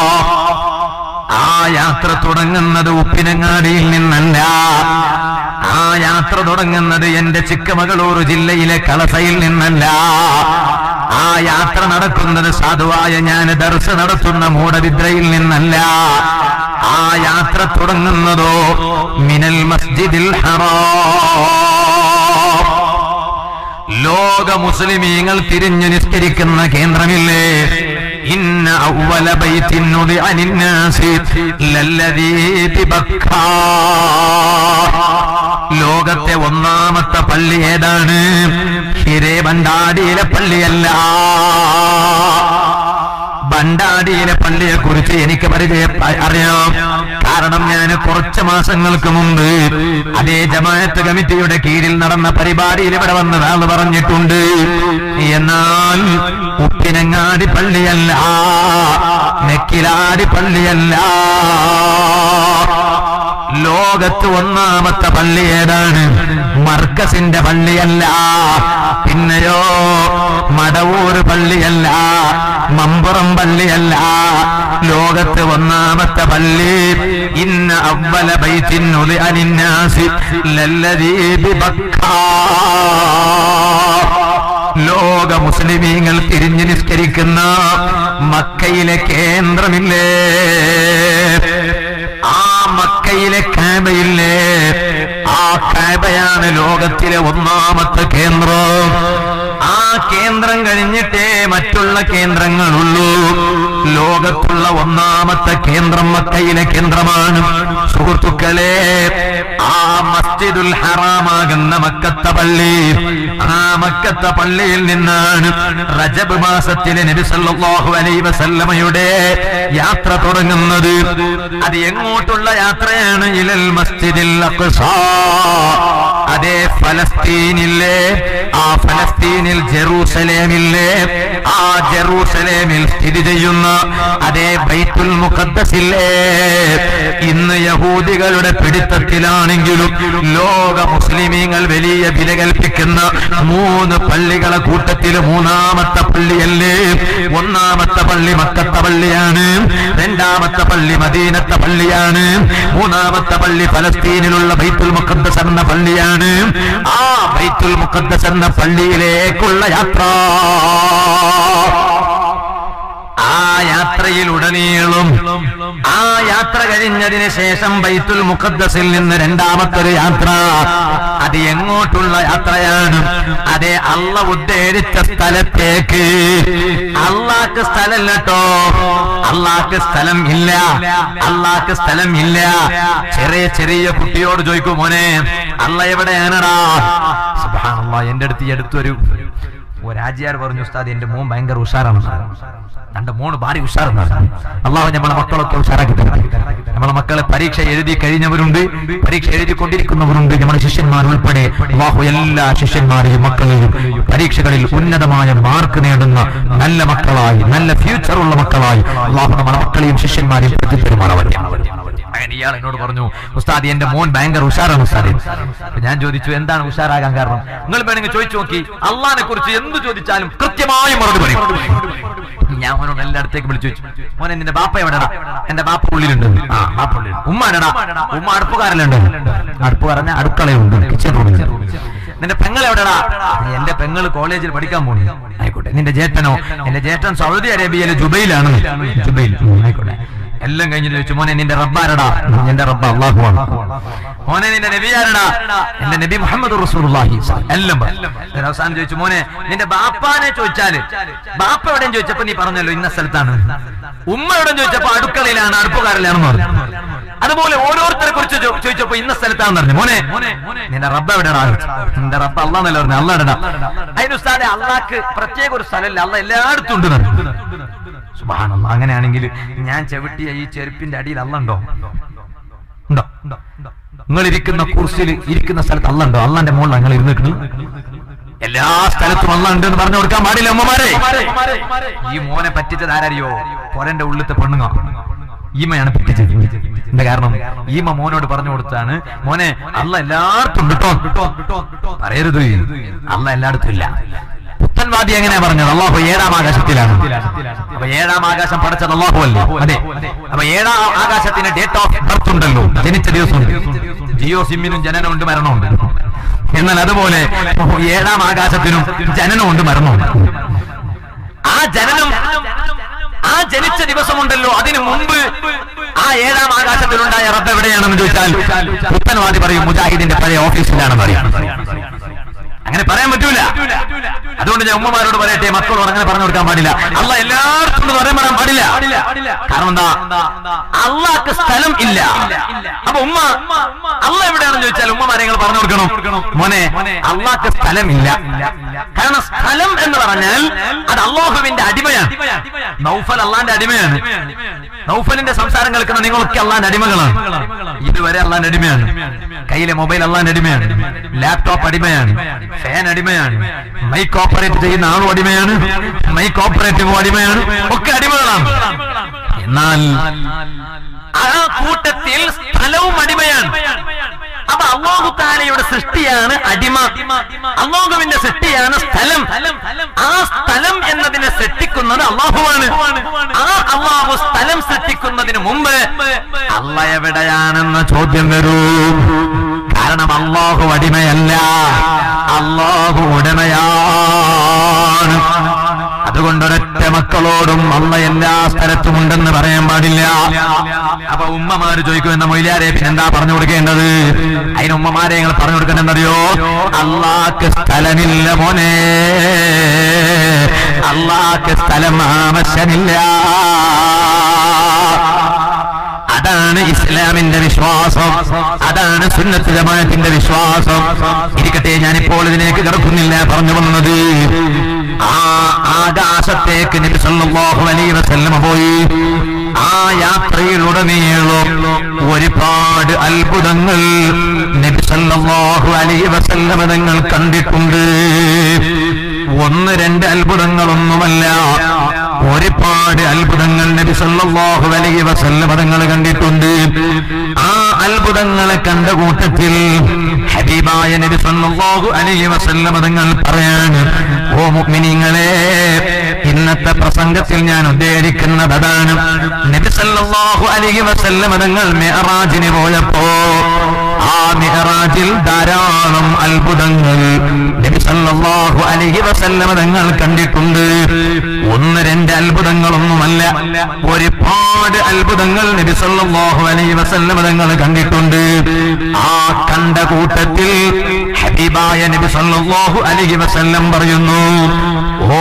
Speaker 1: ആ യാത്ര തുടങ്ങുന്നത് ഉപ്പിനങ്ങാടിയിൽ നിന്നല്ല ആ ആ യാത്ര തുടങ്ങുന്നത് എന്റെ ചിക്കമകളൂർ ജില്ലയിലെ കളസയിൽ നിന്നല്ല ആ യാത്ര നടക്കുന്നത് സാധുവായ ഞാൻ ദർശ നടത്തുന്ന മൂടവിദ്രയിൽ നിന്നല്ല ആ യാത്ര തുടങ്ങുന്നതോ മിനൽ മസ്ജിദിൽ ഹറാം ലോക മുസ്ലിമീങ്ങൾ തിരിഞ്ഞു നിസ്കരിക്കുന്ന കേന്ദ്രമില്ലേ ഇന്ന അവല ബൈത്തിൻ നുദിഅ ലിന്നാസി ലല്ലദീ ബിബക്കാ ലോകത്തെ ഒന്നാമത്തെ പള്ളി ഏതാണ് ഹിരേ ബണ്ടാടിയിലെ പള്ളിയല്ല ബണ്ടാടിയിലെ പള്ളിയെ കുറിച്ച് എനിക്ക് പരിചയ അറിയാം കാരണം ഞാൻ കുറച്ച് മാസങ്ങൾക്ക് മുമ്പ് അതേ ജമാഅത്ത് കമ്മിറ്റിയുടെ കീഴിൽ നടന്ന പരിപാടിയിൽ ഇവിടെ വന്നതാന്ന് പറഞ്ഞിട്ടുണ്ട് എന്നാൽ ഉപ്പിനങ്ങാടി പള്ളിയല്ല നെക്കിലാടി പള്ളിയല്ല ലോകത്ത് ഒന്നാമത്തെ പള്ളി ഏതാണ് മർക്കസിന്റെ പള്ളിയല്ല പിന്നെയോ മടവൂർ പള്ളിയല്ല മമ്പുറം പള്ളിയല്ല ലോകത്ത് ഒന്നാമത്തെ പള്ളി ഇന്ന അവല ബൈത്തിൻ ഉദിഅ ലിന്നാസി ലല്ലദീ ബിബക്കാ ലോക മുസ്ലിമീങ്ങൾ തിരിഞ്ഞു നിസ്കരിക്കുന്ന മക്കയിലെ കേന്ദ്രമില്ലേ ആ മക്കയിലെ കാബയില്ലേ ആ കാബയാണ് ലോകത്തിലെ ഒന്നാമത്തെ കേന്ദ്രം ആ കേന്ദ്രം കഴിഞ്ഞിട്ടേ മറ്റുള്ള കേന്ദ്രങ്ങളുള്ളൂ ലോകത്തുള്ള ഒന്നാമത്തെ കേന്ദ്രം മക്കയിലെ കേന്ദ്രമാണ് സുഹൃത്തുക്കളെ ആ മസ്ജിദുൽ ഹറാമാകുന്ന മക്കത്തെ പള്ളി ആ മക്കത്തെ പള്ളിയിൽ നിന്നാണ് റജബ് മാസത്തിലെ നബി സല്ലല്ലാഹു അലൈഹി വസല്ലമയുടെ യാത്ര തുടങ്ങുന്നത് അത് എങ്ങോട്ടുള്ള യാത്രയാണ് ഇലൽ മസ്ജിദിൽ അഖ്സാ അതേ ഫലസ്തീനിലെ ആ ഫലസ്തീനിൽ ജെറൂസലേമില്ലേ ആ ജെറൂസലേമിൽ സ്ഥിതി ചെയ്യുന്ന അതേ ബൈത്തുൽ മുഖദ്ദസില്ലേ ഇന്ന് യഹൂദികളുടെ പിടിത്തത്തിലാണെങ്കിലും ലോക മുസ്ലിമീങ്ങൾ വലിയ വില കൽപ്പിക്കുന്ന മൂന്ന് പള്ളികളെ കൂട്ടത്തിൽ മൂന്നാമത്തെ പള്ളിയല്ലേ ഒന്നാമത്തെ പള്ളി മക്കത്തെ പള്ളിയാണ് രണ്ടാമത്തെ പള്ളി മദീനത്തെ പള്ളിയാണ് മൂന്നാമത്തെ പള്ളി ഫലസ്തീനിലുള്ള ബൈത്തുൽ മുഖദ്ദസ് എന്ന പള്ളിയാണ് ആ ബൈത്തുൽ മുഖദ്ദസ് എന്ന പള്ളിയിലേക്കുള്ള യാത്ര ആ യാത്രയിലുടനീളം ആ യാത്ര കഴിഞ്ഞതിന് ശേഷം ബൈത്തുൽ മുഖദ്ദസിൽ നിന്ന് രണ്ടാമത്തൊരു യാത്ര അത് എങ്ങോട്ടുള്ള യാത്രയാണ് അതെ അള്ള ഉദ്ദേശിച്ച സ്ഥലത്തേക്ക് അള്ളാക്ക് സ്ഥലം കേട്ടോ അള്ളാക്ക് സ്ഥലം ഇല്ല അള്ളാക്ക് സ്ഥലം ഇല്ല ചെറിയ ചെറിയ കുട്ടിയോട് ചോദിക്കും മോനെ അള്ള എവിടെയാണടാ സുബ്ഹാനല്ലാ എന്റെ അടുത്ത് ഈ അടുത്തൊരു ഒരാജിയാർ പറഞ്ഞു ഉസ്താദ് എന്റെ മോൻ ഭയങ്കര ഉഷാറാണ് എന്റെ മോന് ഭാരി ഉഷാറെന്നാണ് അള്ളാഹു നമ്മളെ മക്കളൊക്കെ ഉഷാറാക്കി തരട്ടെ നമ്മളെ മക്കളെ പരീക്ഷ എഴുതി കഴിഞ്ഞവരുണ്ട് പരീക്ഷ എഴുതിക്കൊണ്ടിരിക്കുന്നവരുണ്ട് നമ്മുടെ ശിഷ്യന്മാർ ഉൾപ്പെടെ അള്ളാഹു എല്ലാ ശിഷ്യന്മാരെയും മക്കളെയും പരീക്ഷകളിൽ ഉന്നതമായ മാർക്ക് നേടുന്ന നല്ല മക്കളായി നല്ല ഫ്യൂച്ചർ ഉള്ള മക്കളായി അള്ളാഹു നമ്മുടെ മക്കളെയും ശിഷ്യന്മാരെയും പ്രതിപ്പെരുമാറാവട്ടെ അങ്ങനെ ഇയാൾ എന്നോട് പറഞ്ഞു ഉസ്താദ് എന്റെ മോൻ ഭയങ്കര ഉഷാറാണ് ഉസ്താദ് അപ്പൊ ഞാൻ ചോദിച്ചു എന്താണ് ഉഷാറാകാൻ കാരണം നിങ്ങൾ വേണമെങ്കിൽ ചോദിച്ചു നോക്കി അള്ളാഹിനെ കുറിച്ച് എന്ത് ചോദിച്ചാലും കൃത്യമായി മറുപടി പറയും ഞാൻ മോനോട് എല്ലായിടത്തേക്ക് വിളിച്ചു ചോദിച്ചു മോനെ നിന്റെ ബാപ്പ എവിടെടാ എന്റെ ബാപ്പ ഉള്ളിലുണ്ട് ആ ബാപ്പ ഉള്ളിൽ ഉമ്മ എടാ ഉമ്മ അടുപ്പുകാരലുണ്ട് അടുപ്പുകാരനെ അടുക്കളയുണ്ട് കിച്ചൺ റൂമിൽ നിന്റെ പെങ്ങൾ എവിടെടാ എന്റെ പെങ്ങൾ കോളേജിൽ പഠിക്കാൻ പോണി ആയിക്കോട്ടെ നിന്റെ ജേട്ടനോ എന്റെ ജേട്ടൻ സൗദി അറേബ്യയിലെ ജുബൈലാണ് ജുബൈൽ ഉം, ആയിക്കോട്ടെ എല്ലാം കഴിഞ്ഞിട്ട് ചോദിച്ചു മോനെ നിന്റെ റബ്ബാരടാ എന്റെ റബ്ബ അള്ളാഹുവാണ് മോനെ നിന്റെ നബിയാരടാ എന്റെ നബി മുഹമ്മദ് റസൂലുള്ളാഹി എല്ലാം പറഞ്ഞു. എന്നിട്ട് അവസാനം ചോദിച്ചു മോനെ നിന്റെ ബാപ്പാനെ ചോദിച്ചാല് ബാപ്പ എവിടെയും ചോദിച്ചപ്പോ നീ പറഞ്ഞല്ലോ ഇന്ന സ്ഥലത്താണ് ഉമ്മ എവിടെയും ചോദിച്ചപ്പോ അടുക്കളയിലാണ് അടുപ്പുകാരിലാണെന്ന് പറഞ്ഞു അതുപോലെ ഓരോരുത്തരെ കുറിച്ച് ചോ- ചോദിച്ചപ്പോ ഇന്ന സ്ഥലത്താണെന്ന് പറഞ്ഞു മോനെ നിന്റെ റബ്ബ എവിടെയാ നിന്റെ റബ്ബ അള്ളാന്നല്ല പറഞ്ഞു അള്ള എടാ അതിന് ഉസ്താദെ അള്ളാക്ക് പ്രത്യേക ഒരു സ്ഥലമില്ല അള്ള എല്ലായിടത്തും ഉണ്ട് എന്ന് പറഞ്ഞു. സുബ്ഹാനല്ലാഹ്. അങ്ങനെയാണെങ്കിൽ ഞാൻ ചവിട്ടിയ ഈ ചെരുപ്പിന്റെ അടിയിൽ അള്ളുണ്ടോ ഉണ്ടോ നിങ്ങൾ ഇരിക്കുന്ന കുർസിൽ ഇരിക്കുന്ന സ്ഥലത്ത് അള്ളുണ്ടോ അള്ളാന്റെ മുകളിൽ നിങ്ങൾ ഇരുന്നിട്ടുണ്ട് എല്ലാ സ്ഥലത്തും അള്ള ഉണ്ട് എന്ന് പറഞ്ഞു കൊടുക്കാൻ പാടില്ല അമ്മമാരെ ഈ മോനെ പറ്റിച്ചത് ആരറിയോ പൊരന്റെ ഉള്ളിലത്തെ പെണ്ണുങ്ങ ഈമയാണ് പറ്റിച്ചത് എന്താ കാരണം ഈമ മോനോട് പറഞ്ഞു കൊടുത്താണ് മോനെ അല്ല എല്ലായിടത്തും ഉണ്ട് കേട്ടോ പറയരുത് അല്ല എല്ലായിടത്തും ഇല്ല പുത്തൻവാദി എങ്ങനെയാ പറഞ്ഞത് അള്ളാഹു ഏഴാം ആകാശത്തിലാണ് അപ്പൊ ഏഴാം ആകാശം പഠിച്ചത് അള്ളാഹു അല്ലേ അതെ അപ്പൊ ഏഴാം ആകാശത്തിന് ഡേറ്റ് ഓഫ് ബർത്ത് ഉണ്ടല്ലോ ജനിച്ച ദിവസം ജിയോ സിമ്മിനും ജനനമുണ്ട് മരണമുണ്ട് എന്നാൽ അതുപോലെ ഏഴാം ആകാശത്തിനും ജനനമുണ്ട് മരണമുണ്ട് ആ ജനനം ആ ജനിച്ച ദിവസമുണ്ടല്ലോ അതിനു മുമ്പ് ആ ഏഴാം ആകാശത്തിലുണ്ടായ റബ്ബ് എവിടെയാണെന്ന് ചോദിച്ചാൽ പുത്തൻവാദി പറയും മുജാഹിദിന്റെ പഴയ ഓഫീസിലാണെന്ന് പറയും അങ്ങനെ പറയാൻ പറ്റൂല അതുകൊണ്ട് ഞാൻ ഉമ്മമാരോട് പറയട്ടെ മക്കളോട് അങ്ങനെ പറഞ്ഞു കൊടുക്കാൻ പാടില്ല അല്ല എല്ലായിടത്തും എന്ന് പറയാൻ പറയാൻ പാടില്ല കാരണം എന്താ അള്ളാക്ക് സ്ഥലം ഇല്ല അപ്പൊ ഉമ്മ അള്ള എവിടെയാണെന്ന് ചോദിച്ചാൽ ഉമ്മമാരെ നിങ്ങൾ പറഞ്ഞു കൊടുക്കണം മോനെ അള്ളാക്ക് സ്ഥലമില്ല കാരണം സ്ഥലം എന്ന് പറഞ്ഞാൽ അത് അള്ളാഹുവിന്റെ അടിമയാണ് നൗഫൽ അള്ളാന്റെ അടിമയാണ് നൗഫലിന്റെ സംസാരം കേൾക്കുന്ന നിങ്ങളൊക്കെ അള്ളാന്റെ അടിമകളാണ് ഇതുവരെ അള്ളാന്റെ അടിമയാണ് കയ്യിലെ മൊബൈൽ അള്ളാന്റെ അടിമയാണ് ലാപ്ടോപ്പ് അടിമയാണ് ഫാൻ അടിമയാണ് മൈക്ക് ഓപ്പറേറ്റ് ചെയ്യുന്ന ആളും അടിമയാണ് മൈക്ക് ഓപ്പറേറ്റീവും അടിമയാണ് ഒക്കെ അടിമകളാണ് എന്നാൽ ആ കൂട്ടത്തിൽ സ്ഥലവും അടിമയാണ് അപ്പൊ അള്ളാഹു താലയുടെ സൃഷ്ടിയാണ് അടിമ അള്ളാഹുവിന്റെ സൃഷ്ടിയാണ് സ്ഥലം ആ സ്ഥലം എന്നതിനെ സൃഷ്ടിക്കുന്നത് അള്ളാഹുവാണ് ആ അള്ളാഹു സ്ഥലം സൃഷ്ടിക്കുന്നതിന് മുമ്പ് അള്ള എവിടെയാണെന്ന ചോദ്യം വരൂ കാരണം അള്ളാഹു അടിമയല്ല അള്ളാഹു ഉടമയാണ് അതുകൊണ്ട് ഒരൊറ്റ മക്കളോടും അള്ള എല്ലാ സ്ഥലത്തും ഉണ്ടെന്ന് പറയാൻ പാടില്ല അപ്പൊ ഉമ്മമാര് ചോദിക്കും എന്ന മൊയിലാരെ പിന്നെ എന്താ പറഞ്ഞു കൊടുക്കേണ്ടത് അതിന് ഉമ്മമാരെ ഞങ്ങൾ പറഞ്ഞു കൊടുക്കേണ്ടതെന്നറിയോ അള്ളാക്ക് സ്ഥലമില്ല മോനെ അള്ളാക്ക് സ്ഥലം ആവശ്യമില്ല അതാണ് ഇസ്ലാമിന്റെ വിശ്വാസം അതാണ് സുന്നത്ത് ജമാഅത്തിന്റെ വിശ്വാസം ഇരിക്കട്ടെ ഞാനിപ്പോൾ ഇതിലേക്ക് കിടക്കുന്നില്ല പറഞ്ഞു വന്നത് ആ ആകാശത്തേക്ക് നബി സല്ലല്ലാഹു അലൈഹി വസല്ലമ പോയി ആ യാത്രയിലുടനീളം ഒരുപാട് അത്ഭുതങ്ങൾ നബി സല്ലല്ലാഹു അലൈഹി വസല്ലമ തങ്ങൾ കണ്ടിട്ടുണ്ട് ഒന്ന് രണ്ട് അത്ഭുതങ്ങളൊന്നുമല്ല ഒരുപാട് അത്ഭുതങ്ങൾ നബി സല്ലല്ലാഹു അലൈഹി വസല്ലം തങ്ങൾ കണ്ടിട്ടുണ്ട് ആ അത്ഭുതങ്ങളെ കണ്ട കൂട്ടത്തിൽ ഹബീബായ നബി സല്ലല്ലാഹു അലൈഹി വസല്ലം തങ്ങൾ പറയാണ് ഓ മുഅ്മിനീങ്ങളെ ഇന്നത്തെ പ്രസംഗത്തിൽ ഞാൻ ഉദ്ദേശിക്കുന്നത് അതാണ് നബി സല്ലല്ലാഹു അലൈഹി വസല്ലം തങ്ങൾ മിഅറാജിന് പോയപ്പോ ആ മിഅറാജിൽ ധാരാളം അത്ഭുതങ്ങൾ നബി സല്ലല്ലാഹു അലൈഹി വസല്ലം തങ്ങൾ കണ്ടിട്ടുണ്ട് ഒന്ന് രണ്ട് അത്ഭുതങ്ങളൊന്നുമല്ല ഒരുപാട് അത്ഭുതങ്ങൾ നബി സല്ലല്ലാഹു അലൈഹി വസല്ലം തങ്ങൾ കണ്ടിട്ടുണ്ട് ആ കണ്ട കൂട്ടത്തിൽ ഹബീബായ നബി സല്ലല്ലാഹു അലൈഹി വസല്ലം പറയുന്നു ഓ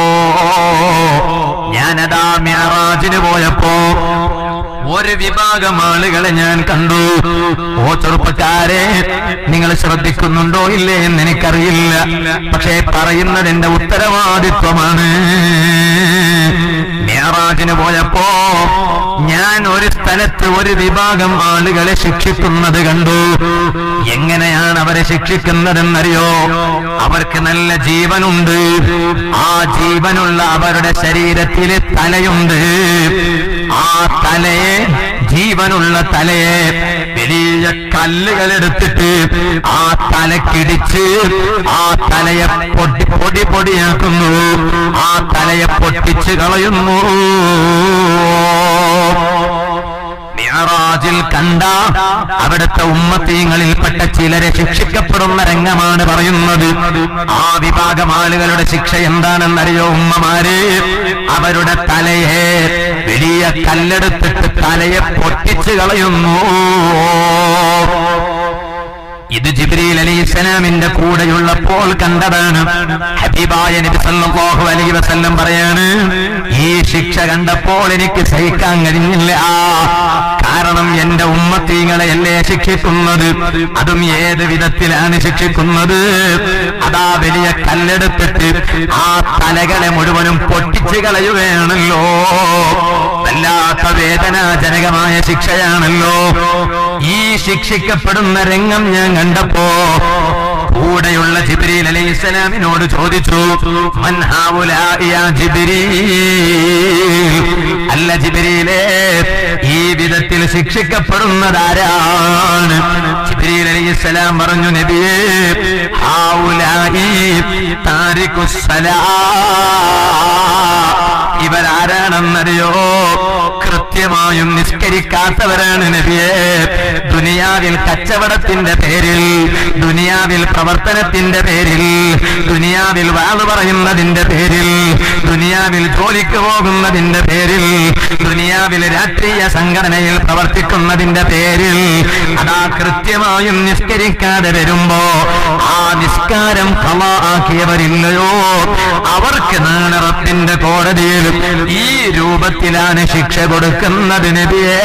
Speaker 1: ഞാനതാ മിഅറാജിന് പോയപ്പോ ഒരു വിഭാഗം ആളുകളെ ഞാൻ കണ്ടു ഓ ചെറുപ്പക്കാരെ നിങ്ങൾ ശ്രദ്ധിക്കുന്നുണ്ടോ ഇല്ലേ എന്ന് എനിക്കറിയില്ല പക്ഷേ പറയുന്നത് എന്റെ ഉത്തരവാദിത്വമാണ് മേറാജിന് പോയപ്പോ ഞാൻ ഒരു സ്ഥലത്ത് ഒരു വിഭാഗം ആളുകളെ ശിക്ഷിക്കുന്നത് കണ്ടു എങ്ങനെയാണ് അവരെ ശിക്ഷിക്കുന്നതെന്നറിയോ അവർക്ക് നല്ല ജീവനുണ്ട് ആ ജീവനുള്ള അവരുടെ ശരീരത്തില് തലയുണ്ട് ആ തലയെ ജീവനുള്ള തലയെ വലിയ കല്ലുകൾ എടുത്തിട്ട് ആ തലക്കിടിച്ച് ആ തലയെ പൊടി പൊടി പൊടിയാക്കുന്നു ആ തലയെ പൊട്ടിച്ച് കളയുന്നു മിഅറാജിൽ കണ്ട അവിടുത്തെ ഉമ്മത്തീങ്ങളിൽപ്പെട്ട ചിലരെ ശിക്ഷിക്കപ്പെടുന്ന രംഗമാണ് പറയുന്നത് ആ വിഭാഗം ആളുകളുടെ ശിക്ഷ എന്താണെന്നറിയോ ഉമ്മമാര് അവരുടെ തലയെ വലിയ കല്ലെടുത്തിട്ട് തലയെ പൊട്ടിച്ചു കളയുന്നു ഇത് ജിബ്രീൽ അലൈഹിസ്സലാമിന്റെ കൂടെയുള്ളപ്പോൾ കണ്ടതാണ് ഹബീബായ നബി സല്ലല്ലാഹു അലൈഹി വസല്ലം പറയാണ് ഈ ശിക്ഷ കണ്ടപ്പോൾ എനിക്ക് സഹിക്കാൻ കഴിഞ്ഞില്ല കാരണം എന്റെ ഉമ്മത്തീങ്ങളെ അല്ലേ ശിക്ഷിക്കുന്നത് അതും ഏത് വിധത്തിലാണ് ശിക്ഷിക്കുന്നത് അതാ വലിയ കല്ലെടുത്തിട്ട് ആ തലകളെ മുഴുവനും പൊട്ടിച്ചു കളയുകയാണല്ലോ വല്ലാത്ത വേദനാജനകമായ ശിക്ഷയാണല്ലോ ഈ ശിക്ഷിക്കപ്പെടുന്ന രംഗം ഞാൻ കണ്ടപ്പോ കൂടെയുള്ള ജിബ്രീൽ അലൈഹി ഇസ്ലാമിനോട് ചോദിച്ചു "മൻ ഹാവുലാഇ യാ ജിബ്രീൽ?" അല്ല ജിബ്രീലേ ഈ വിധത്തിൽ ശിക്ഷിക്കപ്പെടുന്നതാരാണ് ജിബ്രീൽ അലൈഹി ഇസ്ലാം പറഞ്ഞു നബിയേ ഹാവുലാഇ താരിഖുസ്സലാ ഇവരാരാണെന്നറിയോ കൃത്യ കൃത്യമായും നിസ്കരിക്കാത്തവരാണ് നബിയെ ദുനിയാവിൽ കച്ചവടത്തിന്റെ പേരിൽ ദുനിയാവിൽ പ്രവർത്തനത്തിന്റെ പേരിൽ ദുനിയാവിൽ വാള് പറയുന്നതിന്റെ പേരിൽ ദുനിയാവിൽ ജോലിക്ക് പോകുന്നതിന്റെ പേരിൽ ദുനിയാവിൽ രാഷ്ട്രീയ സംഘടനയിൽ പ്രവർത്തിക്കുന്നതിന്റെ പേരിൽ അതാ കൃത്യമായും നിസ്കരിക്കാതെ വരുമ്പോ ആ നിസ്കാരം കളാക്കിയവരില്ലയോ അവർക്ക് നാണറത്തിന്റെ കോടതിയിൽ ഈ രൂപത്തിലാണ് ശിക്ഷ കൊടുക്കുന്നത് നബിയേ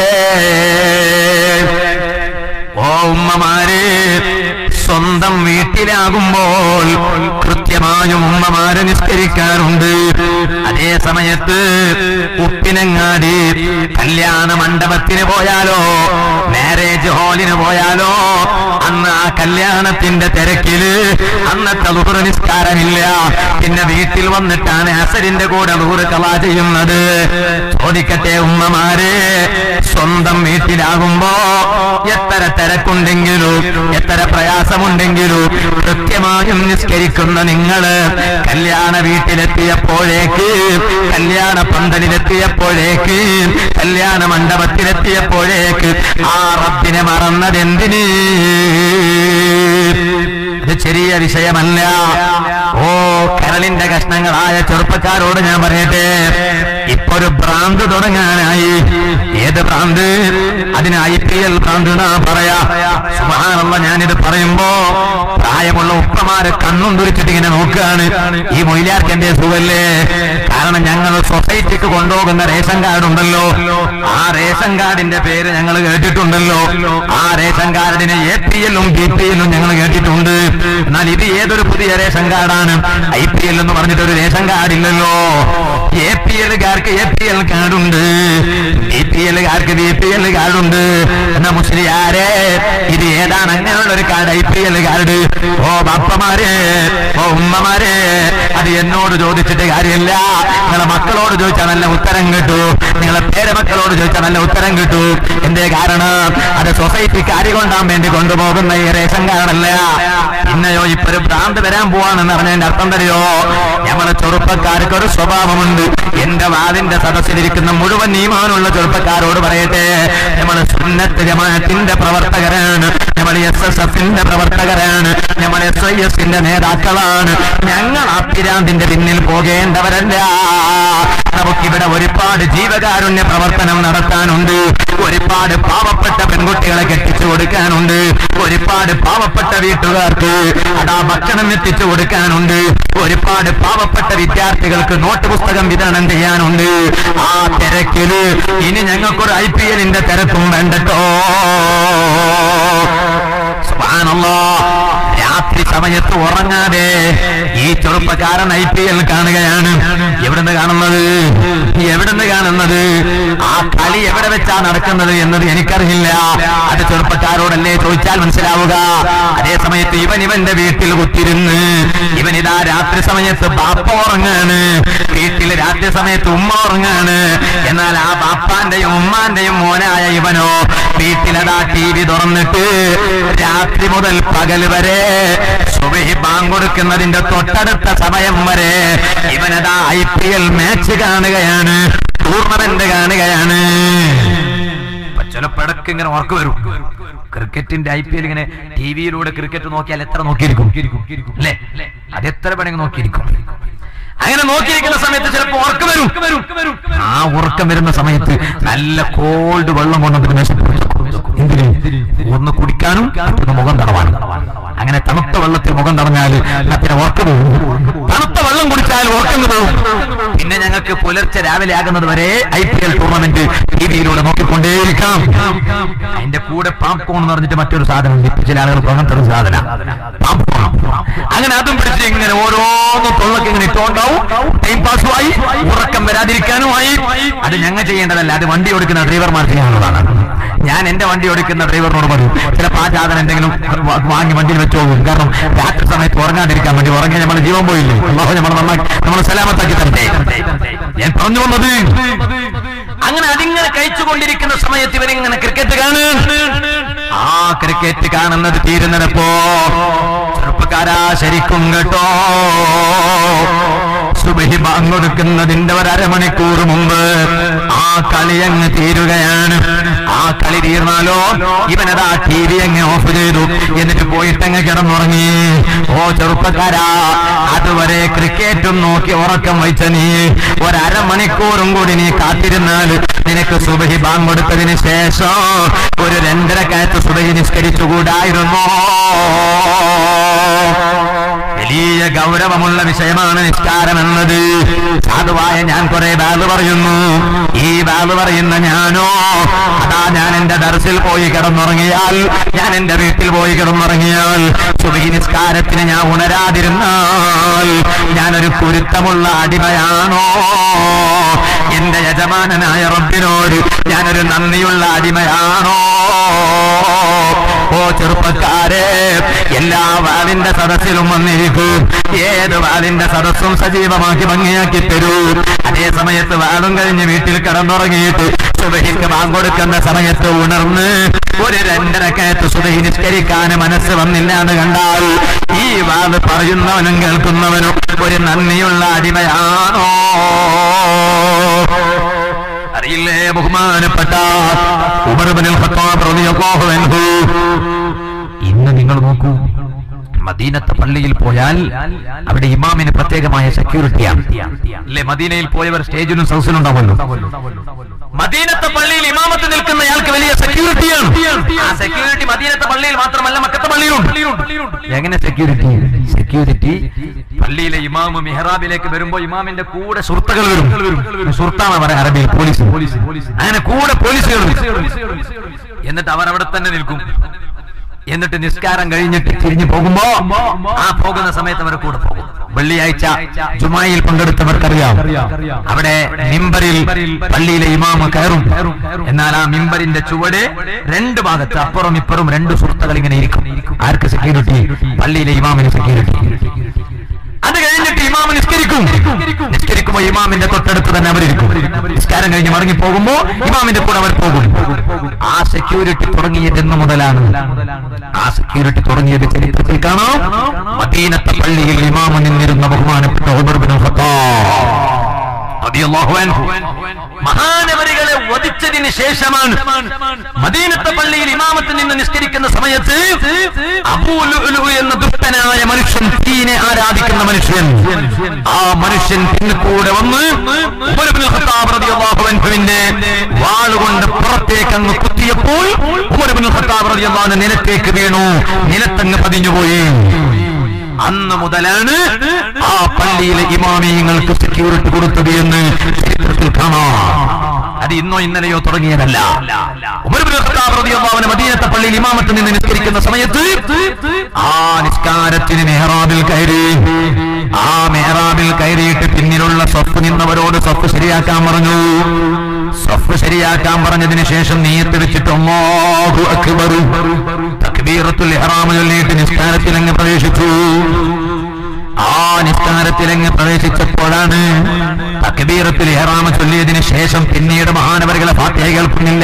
Speaker 1: ഓ ഉമ്മമാരെ സ്വന്തം വീട്ടിലാകുമ്പോൾ കൃത്യമായും ഉമ്മമാരെ നിസ്കരിക്കാറുണ്ട് അതേ സമയത്ത് ഉപ്പിനങ്ങാടി കല്യാണ മണ്ഡപത്തിന് പോയാലോ മാരേജ് ഹാളിന് പോയാലോ അന്ന് ആ കല്യാണത്തിന്റെ തിരക്കില് അന്നത്തെ ലുഹുർ നിസ്കാരമില്ല പിന്നെ വീട്ടിൽ വന്നിട്ടാണ് അസരിന്റെ കൂടെ ലുഹുർ കലാ ചെയ്യുന്നത് ചോദിക്കട്ടെ ഉമ്മമാരെ സ്വന്തം വീട്ടിലാകുമ്പോ എത്ര തിരക്കുണ്ടെങ്കിലും എത്ര പ്രയാസമുണ്ടെങ്കിലും കൃത്യമായും നിസ്കരിക്കുന്ന നിങ്ങള് കല്യാണ വീട്ടിലെത്തിയപ്പോഴേക്ക് കല്യാണ പന്തലിലെത്തിയപ്പോഴേക്ക് കല്യാണ മണ്ഡപത്തിലെത്തിയപ്പോഴേക്ക് ആ റബ്ബിനെ മറന്നതെന്തിന് ഇത് ചെറിയ വിഷയമല്ല ഓ കരളിന്റെ കഷ്ണങ്ങളായ ചെറുപ്പക്കാരോട് ഞാൻ പറയട്ടെ ഇപ്പൊ ഒരു ഭ്രാന്ത് തുടങ്ങാനായി ഏത് ഭ്രാന്ത് അതിന് ഐ പി എൽ ഭ്രാന്ത് എന്നാ പറയാ സുമാനുള്ള ഞാനിത് പറയുമ്പോ പ്രായമുള്ള ഉപ്പമാര് കണ്ണും തുരിച്ചിട്ട് ഇങ്ങനെ നോക്കുകയാണ് ഈ മൊയിലാർക്ക് എന്റെ സുഖല്ലേ കാരണം ഞങ്ങൾ സൊസൈറ്റിക്ക് കൊണ്ടുപോകുന്ന റേഷൻ കാർഡ് ഉണ്ടല്ലോ ആ റേഷൻ കാർഡിന്റെ പേര് ഞങ്ങൾ കേട്ടിട്ടുണ്ടല്ലോ ആ റേഷൻ കാർഡിന് എ പി എല്ലും ബി പി എല്ലും ഞങ്ങൾ കേട്ടിട്ടുണ്ട് എന്നാൽ ഇത് ഏതൊരു പുതിയ റേഷൻ കാർഡാണ് ഐ പി എൽ എന്ന് പറഞ്ഞിട്ട് ഒരു റേഷൻ കാർഡ് ഇല്ലല്ലോ എ പി എല്ലുകാർക്ക് എ പി എൽ കാർഡുണ്ട് ബി പി എല്ലുകാർക്ക് ബി പി എൽ കാർഡുണ്ട് എന്നാ മുസ്ലിയാരെ ഇത് ഏതാണ് അങ്ങനെയുള്ള ഒരു card I P L card ഓ ബാപ്പമാരെ ഓ ഉമ്മമാരെ അത് എന്നോട് ചോദിച്ചിട്ട് കാര്യമില്ല നിങ്ങളെ മക്കളോട് ചോദിച്ചാൽ നല്ല ഉത്തരം കിട്ടൂ നിങ്ങളെ പേരമക്കളോട് ചോദിച്ചാൽ നല്ല ഉത്തരം കിട്ടൂ എന്തേ കാരണം അത് സൊസൈറ്റിക്ക് അരി കൊണ്ടാൻ വേണ്ടി കൊണ്ടുപോകുന്ന ഈ റേഷൻ കാർഡല്ല പിന്നെയോ ഇപ്പൊ ഒരു ഭ്രാന്ത് വരാൻ പോവാണെന്ന് പറഞ്ഞതിന്റെ അർത്ഥം തരുമോ ഞമ്മളെ ചെറുപ്പക്കാർക്ക് ഒരു സ്വഭാവമുണ്ട് എന്റെ വാതിന്റെ സദസ്സിലിരിക്കുന്ന മുഴുവൻ നീമാനുള്ള ചെറുപ്പക്കാരോട് പറയട്ടെ നമ്മള് സുന്നത്ത് ജമാഅത്തിന്റെ പ്രവർത്തകരാണ് നമ്മൾ എസ് എസ് എഫിന്റെ പ്രവർത്തകരാണ് നമ്മൾ എസ് ഐ എസിന്റെ നേതാക്കളാണ് ഞങ്ങൾ ആ പിരാന്തിന്റെ പിന്നിൽ പോകേണ്ടവരല്ല നമുക്കിവിടെ ഒരുപാട് ജീവകാരുണ്യ പ്രവർത്തനം നടത്താനുണ്ട് ഒരുപാട് പാവപ്പെട്ട പെൺകുട്ടികളെ കെട്ടിച്ചു കൊടുക്കാനുണ്ട് ഒരുപാട് പാവപ്പെട്ട വീട്ടുകാർക്ക് അതാ ഭക്ഷണം എത്തിച്ചു കൊടുക്കാനുണ്ട് ഒരുപാട് പാവപ്പെട്ട വിദ്യാർത്ഥികൾക്ക് നോട്ട് പുസ്തകം വിതരണം ചെയ്യാനുണ്ട് ആ തിരക്കില് ഇനി ഞങ്ങൾക്കൊരു ഐ പി എല്ലിന്റെ തിരക്കും വേണ്ടട്ടോ സുബ്ഹാനല്ലാ. രാത്രി സമയത്ത് ഉറങ്ങാതെ ഈ ചെറുപ്പക്കാരൻ ഐ പി എൽ കാണുകയാണ് എവിടുന്ന് കാണുന്നത് എവിടുന്ന് കാണുന്നത് ആ കളി എവിടെ വെച്ചാ നടക്കുന്നത് എന്നത് എനിക്കറിയില്ല അത് ചെറുപ്പക്കാരോടല്ലേ ചോദിച്ചാൽ മനസ്സിലാവുക അതേ സമയത്ത് ഇവൻ ഇവന്റെ വീട്ടിൽ കുത്തിരുന്ന് ഇവൻ ഇതാ രാത്രി സമയത്ത് ബാപ്പ ഉറങ്ങാണ് വീട്ടിൽ രാത്രി സമയത്ത് ഉമ്മ ഉറങ്ങാണ് എന്നാൽ ആ ബാപ്പാന്റെയും ഉമ്മാന്റെയും മോനായ ഇവനോ വീട്ടിലതാ ടി വി തുറന്നിട്ട് രാത്രി മുതൽ പകൽ വരെ സുബഹി ബാങ്ക് കൊടുക്കുന്നതിന്റെ തൊട്ടടുത്ത സമയം വരെ ഇവനതാ ഐ പി എൽ മാച്ച് കാണുകയാണ് ടൂർണമെന്റ് കാണുകയാണ് ഇപ്പൊ ചിലപ്പോ ഇടയ്ക്ക് ഇങ്ങനെ ഉറക്കം വരും ക്രിക്കറ്റിന്റെ ഐ പി എൽ ഇങ്ങനെ ടി വിയിലൂടെ ക്രിക്കറ്റ് നോക്കിയാൽ എത്ര നോക്കിയിരിക്കും അല്ലേ അത് എത്ര വേണമെങ്കിൽ നോക്കിയിരിക്കും അങ്ങനെ നോക്കിയിരിക്കുന്ന സമയത്ത് ചിലപ്പോ ഉറക്കം വരും ആ ഉറക്കം വരുന്ന സമയത്ത് നല്ല കോൾഡ് വെള്ളം കൊണ്ടു എന്തിന് ഒന്ന് കുടിക്കാനും മറ്റൊന്ന് മുഖം തടവാനും അങ്ങനെ തണുത്ത വെള്ളത്തിൽ മുഖം തടഞ്ഞാൽ പിന്നെ ഉറക്കം പോകും തണുത്ത വെള്ളം കുടിച്ചാൽ ഉറക്കം പോകും പിന്നെ ഞങ്ങൾക്ക് പുലർച്ചെ രാവിലെ ആകുന്നത് വരെ I P L tournament T വിയിലൂടെ നോക്കിക്കൊണ്ടേയിരിക്കാം അതിന്റെ കൂടെ പാപ്കോൺ എന്ന് പറഞ്ഞിട്ട് മറ്റൊരു സാധനം ഉണ്ട്. ഇപ്പൊ ചില ആളുകൾ അങ്ങനത്തെ ഒരു സാധനം പാപ്കോൺ അങ്ങനെ അതും പിടിച്ച് ഇങ്ങനെ ഓരോന്നും തൊള്ളക്ക് ഇങ്ങനെ ഇട്ടുകൊണ്ടാവും ടൈം പാസും ആയി ഉറക്കം വരാതിരിക്കാനും ആയി അത് ഞങ്ങൾ ചെയ്യേണ്ടതല്ല അത് വണ്ടി ഓടിക്കുന്ന ഡ്രൈവർമാർ ചെയ്യാനുള്ളതാണ് ഞാൻ എന്റെ വണ്ടി ഓടിക്കുന്ന ഡ്രൈവറിനോട് പറയും ചിലപ്പോൾ ആ സാധനം എന്തെങ്കിലും വാ- വാങ്ങി വണ്ടിയിൽ വെച്ച് പോകും കാരണം രാത്രി സമയത്ത് ഉറങ്ങാതിരിക്കാൻ വേണ്ടി ഉറങ്ങി നമ്മൾ ജീവൻ പോയില്ലേ അള്ളാഹു നമ്മൾ നന്നാക്കി നമ്മൾ സലാമത്താക്കി തരട്ടെ ഞാൻ പറഞ്ഞു വന്നത് അങ്ങനെ അതിങ്ങനെ കഴിച്ചുകൊണ്ടിരിക്കുന്ന സമയത്ത് ഇവരിങ്ങനെ ക്രിക്കറ്റ് കാണും ആ ക്രിക്കറ്റ് കാണുന്നത് തീരുന്നതപ്പോ ചെറുപ്പക്കാരാ ശരിക്കും കേട്ടോ സുബഹി ബാങ്ക് കൊടുക്കുന്നതിന്റെ ഒരു അരമണിക്കൂർ മുമ്പ് ആ കളി അങ്ങ് തീരുകയാണ് ആ കളി തീർന്നാലോ ഇവനതാ ടി വി അങ്ങ് ഓഫ് ചെയ്തു എന്നിട്ട് പോയിട്ട് അങ്ങ് കിടന്നുറങ്ങി ഓ ചെറുപ്പക്കാരാ അതുവരെ ക്രിക്കറ്റും നോക്കി ഉറക്കം വെച്ച നീ ഒരമണിക്കൂറും കൂടി നീ കാത്തിരുന്നാൽ നിനക്ക് സുബഹി ബാങ്ക് കൊടുത്തതിന് ശേഷം ഒരു രണ്ടര കാലത്ത് സുബഹി നിസ്കരിച്ചുകൂടായിരുന്നോ വലിയ ഗൗരവമുള്ള വിഷയമാണ് നിസ്കാരം എന്നത് സാധുവായ ഞാൻ കുറെ ബാല് പറയുന്നു ഈ ബാല് പറയുന്ന ഞാനോ അതാ ഞാൻ എന്റെ ദർസിൽ പോയി കിടന്നുറങ്ങിയാൽ ഞാൻ എന്റെ വീട്ടിൽ പോയി കിടന്നുറങ്ങിയാൽ സുബഹി നിസ്കാരത്തിന് ഞാൻ ഉണരാതിരുന്നാൽ ഞാനൊരു കുരുത്തമുള്ള അടിമയാണോ എന്റെ യജമാനനായ റബ്ബിനോട് ഞാനൊരു നന്ദിയുള്ള അടിമയാണോ ഓ ചെറുപ്പക്കാരെ എല്ലാ വാലിന്റെ സദസ്സിലും വന്നിരിക്കും ഏത് വാലിന്റെ സദസ്സും സജീവമാക്കി ഭംഗിയാക്കി തരൂ അതേ സമയത്ത് വാളും കഴിഞ്ഞ് വീട്ടിൽ കിടന്നുറങ്ങിയിട്ട് സുബഹിക്ക് കൊടുക്കുന്ന സമയത്ത് ഉണർന്ന് ഒരു രണ്ടരക്കയത്ത് സുബഹി നിസ്കരിക്കാൻ മനസ്സ് വന്നില്ല എന്ന് കണ്ടാൽ ഈ വാല് പറയുന്നവനും കേൾക്കുന്നവനും ഒരു നന്ദിയുള്ള അടിമയാണോ അറിയില്ലേ ബഹുമാനപ്പെട്ട ഉമർബിനിൽ ഖത്താബ് റളിയല്ലാഹു അൻഹു ഇന്ന് നിങ്ങൾ നോക്കൂ മദീനത്തെ പള്ളിയിൽ പോയാൽ അവിടെ ഇമാമിന് പ്രത്യേകമായ സെക്യൂരിറ്റിയാണ് അല്ലെ മദീനയിൽ പോയവർ സ്റ്റേജിലും സൗസിലും ഉണ്ടാവുമല്ലോ മദീനത്തെ പള്ളിയിൽ ഇമാമത്ത് നിൽക്കുന്നയാൾക്ക് വലിയ സെക്യൂരിറ്റിയാണ് ആ സെക്യൂരിറ്റി മദീനത്തെ പള്ളിയിൽ മാത്രമല്ല മക്കത്തെ പള്ളിയിലുണ്ട് എങ്ങനെ സെക്യൂരിറ്റി സെക്യൂരിറ്റി പള്ളിയിലെ ഇമാമ് മിഹ്റാബിലേക്ക് വരുമ്പോ ഇമാമിന്റെ കൂടെ സുഹൃത്തുക്കൾ വരും സുഹൃത്താണ് പറയാം അറബിയിൽ പോലീസ് അങ്ങനെ കൂടെ പോലീസുകൾ വരും. എന്നിട്ട് അവർ അവിടെ തന്നെ നിൽക്കും എന്നിട്ട് നിസ്കാരം കഴിഞ്ഞിട്ട് തിരിഞ്ഞു പോകുമ്പോ ആ പോകുന്ന സമയത്ത് അവർ കൂടെ പോകും വെള്ളിയാഴ്ച ജുമായിൽ പങ്കെടുത്തവർക്കറിയാം അവിടെ മിമ്പറിൽ പള്ളിയിലെ ഇമാമ കയറും എന്നാൽ ആ മിമ്പറിന്റെ ചുവട് രണ്ട് ഭാഗത്ത് അപ്പുറം ഇപ്പുറം രണ്ട് സുഹൃത്തുക്കൾ ഇങ്ങനെ ഇരിക്കും ആർക്ക് സെക്യൂരിറ്റി പള്ളിയിലെ ഇമാമിന് സെക്യൂരിറ്റി അത് കഴിഞ്ഞിട്ട് ഇമാമ് നിസ്കരിക്കും നിസ്കരിക്കുമ്പോ ഇമാമിന്റെ തൊട്ടടുത്ത് തന്നെ അവരിക്കും നിസ്കാരം കഴിഞ്ഞ് മടങ്ങി പോകുമ്പോ ഇമാമിന്റെ കൂടെ അവർ പോകും ആ സെക്യൂരിറ്റി തുടങ്ങിയത് എന്ന് മുതലാണ് ആ സെക്യൂരിറ്റി തുടങ്ങിയത് ചരിത്രത്തിൽ കാണാം മദീനത്തെ പള്ളിയിൽ ഇമാമ് നിന്നിരുന്ന ബഹുമാനപ്പെട്ട ഉമർ ബിൻ ഖത്താബ് റളിയല്ലാഹു അൻഹു. മഹാനവരികളെ വധിച്ചതിന് ശേഷമാണ് മദീനത്തെ പള്ളിയിൽ ഇമാമത്തിൽ നിന്ന് നിസ്കരിക്കുന്ന സമയത്ത് അബൂ ലുഅ്ലു എന്ന ദുഷ്ടനായ മനുഷ്യൻ തീനെ ആരാധിക്കുന്ന മനുഷ്യൻ ആ മനുഷ്യൻ പിന്നെ കൂടെ വന്ന് ഉമർ ഇബ്നുൽ ഖത്താബ് റളിയല്ലാഹു അൻഹുവിന്റെ വാളുകൊണ്ട് പുറത്തേക്ക് അങ്ങ് കുത്തിയപ്പോൾ ഉമർ ഇബ്നുൽ ഖത്താബ് റളിയല്ലാഹു അൻഹു നിലത്തേക്ക് വീണു നിലത്തങ്ങ് പതിഞ്ഞുപോയി അന്ന് മുതലാണ് ആ പള്ളിയിലെ ഇമാമിയങ്ങൾക്ക് സെക്യൂരിറ്റി കൊടുത്തത് എന്ന് ചരിത്രത്തിൽ കാണാം അത് ഇന്നോ ഇന്നലെയോ തുടങ്ങിയതല്ല ഉമർ ഇബ്നുൽ ഖത്താബ് റളിയല്ലാഹു അൻഹു മദീനത്തെ പള്ളിയിൽ ഇമാമത്തിൽ നിന്ന് നിസ്കരിക്കുന്ന സമയത്ത് ആ നിസ്കാരത്തിന് മെഹ്റാബിൽ കയറി ആ മെഹ്റാബിൽ കയറിയിട്ട് പിന്നിലുള്ള സഫ് നിന്നവരോട് സഫ് ശരിയാക്കാൻ പറഞ്ഞു സഫ് ശരിയാക്കാൻ പറഞ്ഞതിന് ശേഷം നീയത്ത് വെച്ചിട്ട് അല്ലാഹു അക്ബർ തക്ബീറത്തുൽ ഇഹ്റാം ചൊല്ലിയിട്ട് നിസ്കാരത്തിൽ അങ്ങ് പ്രവേശിച്ചു ആ നിസ്കാരത്തിൽ അങ്ങ് പ്രവേശിച്ചപ്പോഴാണ് തക്ബീറത്തുൽ ഇഹ്റാം ചൊല്ലിയതിന് ശേഷം പിന്നീട് മഹാനവരുകളെ ഫാത്തിഹ കേൾക്കുന്നില്ല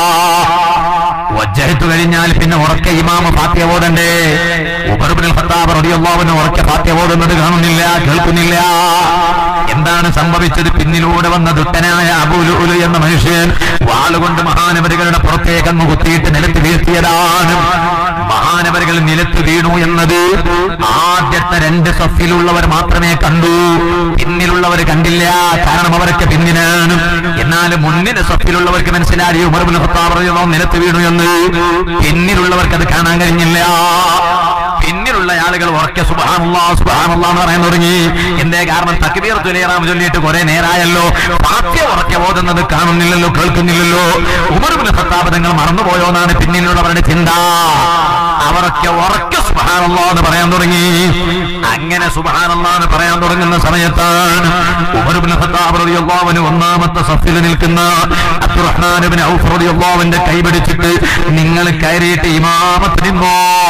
Speaker 1: വജ്ജഹത്ത് കഴിഞ്ഞാൽ പിന്നെ ഉറക്കെ ഇമാമ ഫാത്തിഹ ഓതണ്ടേ ഉമർബിൻ ഖത്താബ് റളിയല്ലാഹു അൻഹു ഉറക്കെ ഫാത്തിഹ ഓതുന്നത് കാണുന്നില്ല കേൾക്കുന്നില്ല എന്താണ് സംഭവിച്ചത് പിന്നിലൂടെ വന്ന ദുഷ്ടനായ അബുലുലു എന്ന മനുഷ്യൻ വാളുകൊണ്ട് മഹാനവരുകളുടെ പുറത്തേക്ക് അങ്ങ് കുത്തിയിട്ട് നിലത്ത് വീഴ്ത്തിയതാണ് മഹാനവരുകൾ നിലത്ത് വീണു എന്നത് ആദ്യത്തെ രണ്ട് സഫിലുള്ളവർ മാത്രമേ കണ്ടു പിന്നിലുള്ളവർ കണ്ടില്ല കാരണം അവരൊക്കെ പിന്നിലാണ് എന്നാൽ മുന്നിലെ സഫിലുള്ളവർക്ക് മനസ്സിലായി ഉമർബുൽ ഖത്താബ് റളിയല്ലാഹു അൻഹു നിലത്ത് വീണു എന്ന് പിന്നിലുള്ളവർക്ക് അത് കാണാൻ കഴിഞ്ഞില്ല പിന്നിലുള്ള ആളുകൾ ഉറക്കെ സുബാനുള്ള സുബാനുള്ള എന്ന് പറയാൻ തുടങ്ങി എന്തേ കാരണം തക്ബീർ തുലയറാം ചൊല്ലിയിട്ട് കുറെ നേരായല്ലോ പാത്യ ഉറക്കെ ഓതുന്നത് കാണുന്നില്ലല്ലോ കേൾക്കുന്നില്ലല്ലോ ഉമർബുൽ ഖത്താബ് നിങ്ങൾ മറന്നുപോയോ എന്നാണ് പിന്നിലുള്ളവരുടെ ചിന്ത അവരൊക്കെ ഉറക്കെ സുബാനുള്ള എന്ന് പറയാൻ തുടങ്ങി അങ്ങനെ സുബാനുള്ള എന്ന് പറയാൻ തുടങ്ങുന്ന സമയത്താണ് ഉമർബുൽ ഖത്താബ് റളിയല്ലാഹു അൻഹു ഒന്നാമത്തെ സഫിൽ നിൽക്കുന്ന അബ്ദുറഹ്മാൻ ഇബ്നു ഔഫ് റളിയല്ലാഹു അൻഹുവിന്റെ കൈ പിടിച്ചിട്ട് നിങ്ങൾ കയറിയിട്ട് ഇമാമത്ത് നിന്നോ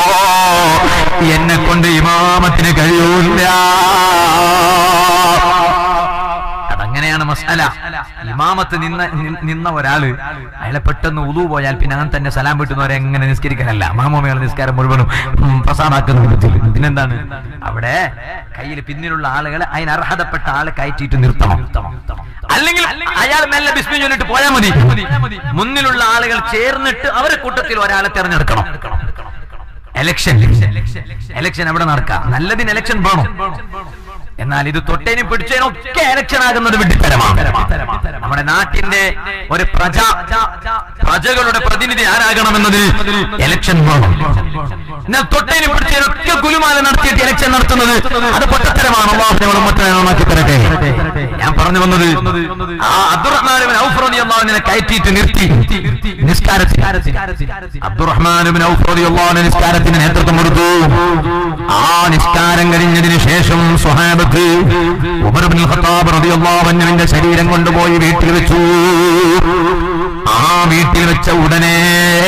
Speaker 1: എന്നെ കൊണ്ട് ഇമാമത്തിന് കഴിയൂല അതങ്ങനെയാണ് മസാല ഇമാമത്ത് നിന്ന നി- നിന്ന ഒരാള് അയാളെ പെട്ടെന്ന് ഉതു പോയാൽ പിന്നെ അങ്ങനെ തന്നെ സലാം വിട്ടുന്നവരെ എങ്ങനെ നിസ്കരിക്കാനല്ല മാമോമയാൾ നിസ്കാരം മുഴുവനും ഉം, പ്രസാദാക്കുന്ന വിധത്തിൽ പിന്നെന്താണ് അവിടെ കയ്യിൽ പിന്നിലുള്ള ആളുകളെ അതിന് അർഹതപ്പെട്ട ആളെ കയറ്റിയിട്ട് നിർത്തണം അല്ലെങ്കിൽ അയാൾ മെല്ലെ ബിസ്മി ചൊല്ലിട്ട് പോയാൽ മതി മുന്നിലുള്ള ആളുകൾ ചേർന്നിട്ട് അവരെ കൂട്ടത്തിൽ ഒരാളെ തെരഞ്ഞെടുക്കണം എലക്ഷൻ എലക്ഷൻ എവിടെ നടക്കാം നല്ലതിന് എലക്ഷൻ വേണം എന്നാൽ ഇത് തൊട്ടേനും പിടിച്ചതിനും ഒക്കെ എലക്ഷൻ ആകുന്നത് വിഡ്ഢിത്തരമാണ് നമ്മുടെ നാട്ടിന്റെ ഒരു പ്രജ പ്രജകളുടെ പ്രതിനിധി ആരാകണമെന്നതിന് എലക്ഷൻ വേണം എന്നാൽ തൊട്ടേനും പിടിച്ചതിനൊക്കെ കുലുമാല നടത്തിയിട്ട് എലക്ഷൻ നടത്തുന്നത് അത് പൊട്ടത്തരമാണ് അള്ളാഹുവിനെ ഉമ്മത്തിനാക്കി തരട്ടെ ഞാൻ പറഞ്ഞു വന്നത് ആ അബ്ദുറഹ്മാൻ ഔഫ് റളിയല്ലാഹുവിനെ കയറ്റിയിട്ട് നിർത്തി നിസ്കാരത്തിൽ അബ്ദുറഹ്മാൻ ഔഫ് റളിയല്ലാഹുവിന് നിസ്കാരത്തിന് നേതൃത്വം കൊടുത്തു ആ നിസ്കാരം കഴിഞ്ഞതിന് ശേഷം സ്വഹാബത്ത് ഉമർ ഇബ്നുൽ ഖത്താബ് റളിയല്ലാഹു അൻഹുവിന്റെ ശരീരം കൊണ്ടുപോയി വീട്ടിൽ വെച്ചു ആ വീട്ടിൽ വെച്ച ഉടനെ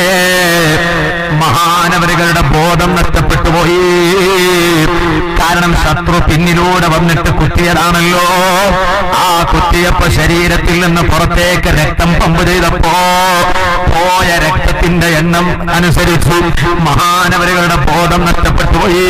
Speaker 1: മഹാനവരുകളുടെ ബോധം നഷ്ടപ്പെട്ടു പോയി കാരണം ശത്രു പിന്നിലൂടെ വന്നിട്ട് കുത്തിയതാണല്ലോ ആ കുത്തിയപ്പോ ശരീരത്തിൽ നിന്ന് പുറത്തേക്ക് രക്തം പമ്പ് ചെയ്തപ്പോ പോയ രക്തത്തിന്റെ എണ്ണം അനുസരിച്ച് മഹാനവരുകളുടെ ബോധം നഷ്ടപ്പെട്ടു പോയി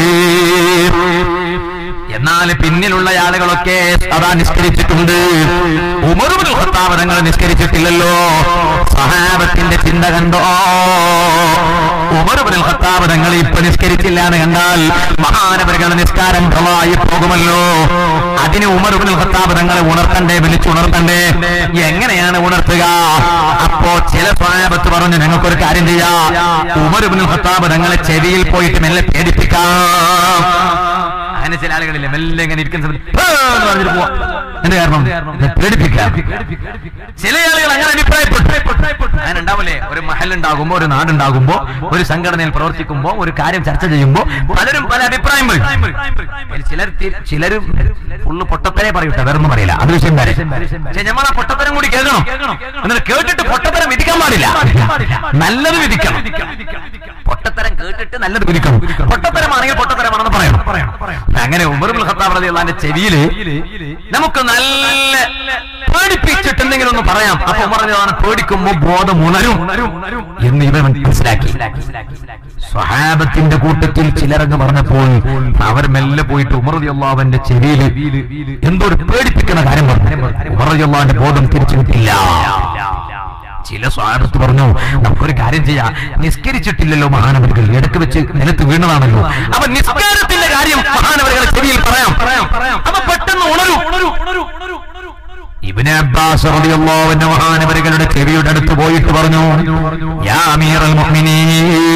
Speaker 1: എന്നാൽ പിന്നിലുള്ള ആളുകളൊക്കെ അതാ നിസ്കരിച്ചിട്ടുണ്ട് ഉമറുബുൽ ഖത്താബ് തങ്ങൾ നിസ്കരിച്ചിട്ടില്ലല്ലോ സഹാബത്തിന്റെ ചിന്ത കണ്ടോ ഉമറുബുൽ ഖത്താബ് തങ്ങൾ ഇപ്പൊ നിസ്കരിച്ചില്ല എന്ന് കണ്ടാൽ മഹാനവരുകളുടെ നിസ്കാരം പ്രളായി പോകുമല്ലോ അതിന് ഉമറുബുൽ ഖത്താബ് തങ്ങളെ ഉണർത്തണ്ടേ വിളിച്ചുണർത്തണ്ടേ എങ്ങനെയാണ് ഉണർത്തുക അപ്പോ ചില സഹാബത്ത് പറഞ്ഞു ഞങ്ങൾക്കൊരു കാര്യം ചെയ്യാം ഉമറുബുൽ ഖത്താബ് തങ്ങളെ ചെവിയിൽ പോയിട്ട് മെല്ലെ പേടിപ്പിക്കാം അങ്ങനെ ചില ആളുകളില്ലേ മെല്ലെ ഇങ്ങനെ ഇരിക്കുന്ന സമയത്ത് "ആ" എന്ന് പറഞ്ഞിട്ട് പോവാ എന്ത് കാരണം ഇത് പേടിപ്പിക്കാം ചില ആളുകൾ അങ്ങനെ അഭിപ്രായപ്പെട്ടു അങ്ങനെ ഉണ്ടാവില്ലേ ഒരു മഹൽ ഉണ്ടാകുമ്പോ ഒരു നാടുണ്ടാകുമ്പോ ഒരു സംഘടനയിൽ പ്രവർത്തിക്കുമ്പോ ഒരു കാര്യം ചർച്ച ചെയ്യുമ്പോ പലരും പല അഭിപ്രായം പറയും അതിൽ ചിലർ തി- ചിലര് ഫുള്ള് പൊട്ടത്തരെ പറയൂട്ടെ വേറൊന്നും പറയില്ല അത് വിഷയം വരെ പക്ഷെ നമ്മൾ ആ പൊട്ടത്തരം കൂടി കേൾക്കണം എന്നിട്ട് കേട്ടിട്ട് പൊട്ടത്തരം വിധിക്കാൻ പാടില്ല നല്ലത് വിധിക്കണം പൊട്ടത്തരം കേട്ടിട്ട് നല്ലത് വിധിക്കണം പൊട്ടത്തരമാണെങ്കിൽ പൊട്ടത്തരമാണെന്ന് പറയണം അങ്ങനെ ഉമറുൽ ഖത്താബ് റളിയല്ലാഹുവിന്റെ ചെവിയില് നമുക്ക് നല്ല പേടിപ്പിച്ചിട്ട് എന്തെങ്കിലും ഒന്ന് പറയാം അപ്പൊ ഉമർ റളിയല്ലാഹു പേടിക്കുമ്പോ ബോധം ഉണരും എന്ന് ഇവൻ മനസ്സിലാക്കി സ്വഹാബത്തിന്റെ കൂട്ടത്തിൽ ചിലരങ്ങ് പറഞ്ഞപ്പോൾ അവർ മെല്ലെ പോയിട്ട് ഉമർ റളിയല്ലാഹുവിന്റെ ചെവിയിൽ എന്തോ ഒരു പേടിപ്പിക്കുന്ന കാര്യം പറഞ്ഞു ഉമർ റളിയല്ലാഹുവിന്റെ ബോധം തിരിച്ചു കിട്ടില്ല ചില സ്വാഗത്ത് പറഞ്ഞു നമുക്കൊരു കാര്യം ചെയ്യാം നിസ്കരിച്ചിട്ടില്ലല്ലോ മഹാനവരുകൾ ഇടക്ക് വെച്ച് നിലത്ത് വീണതാണല്ലോ അപ്പൊ നിസ്കാരത്തിന്റെ കാര്യം മഹാനവരുകളെ ചെവിയിൽ പറയാം അപ്പൊ പെട്ടെന്ന് ഉണരൂ ഇബ്നു അബ്ബാസ് റളിയല്ലാഹു അൻഹു മഹാനവരുകളുടെ ചെവിയുടെ അടുത്ത് പോയിട്ട് പറഞ്ഞു യാ അമീറൽ മുഅ്മിനീൻ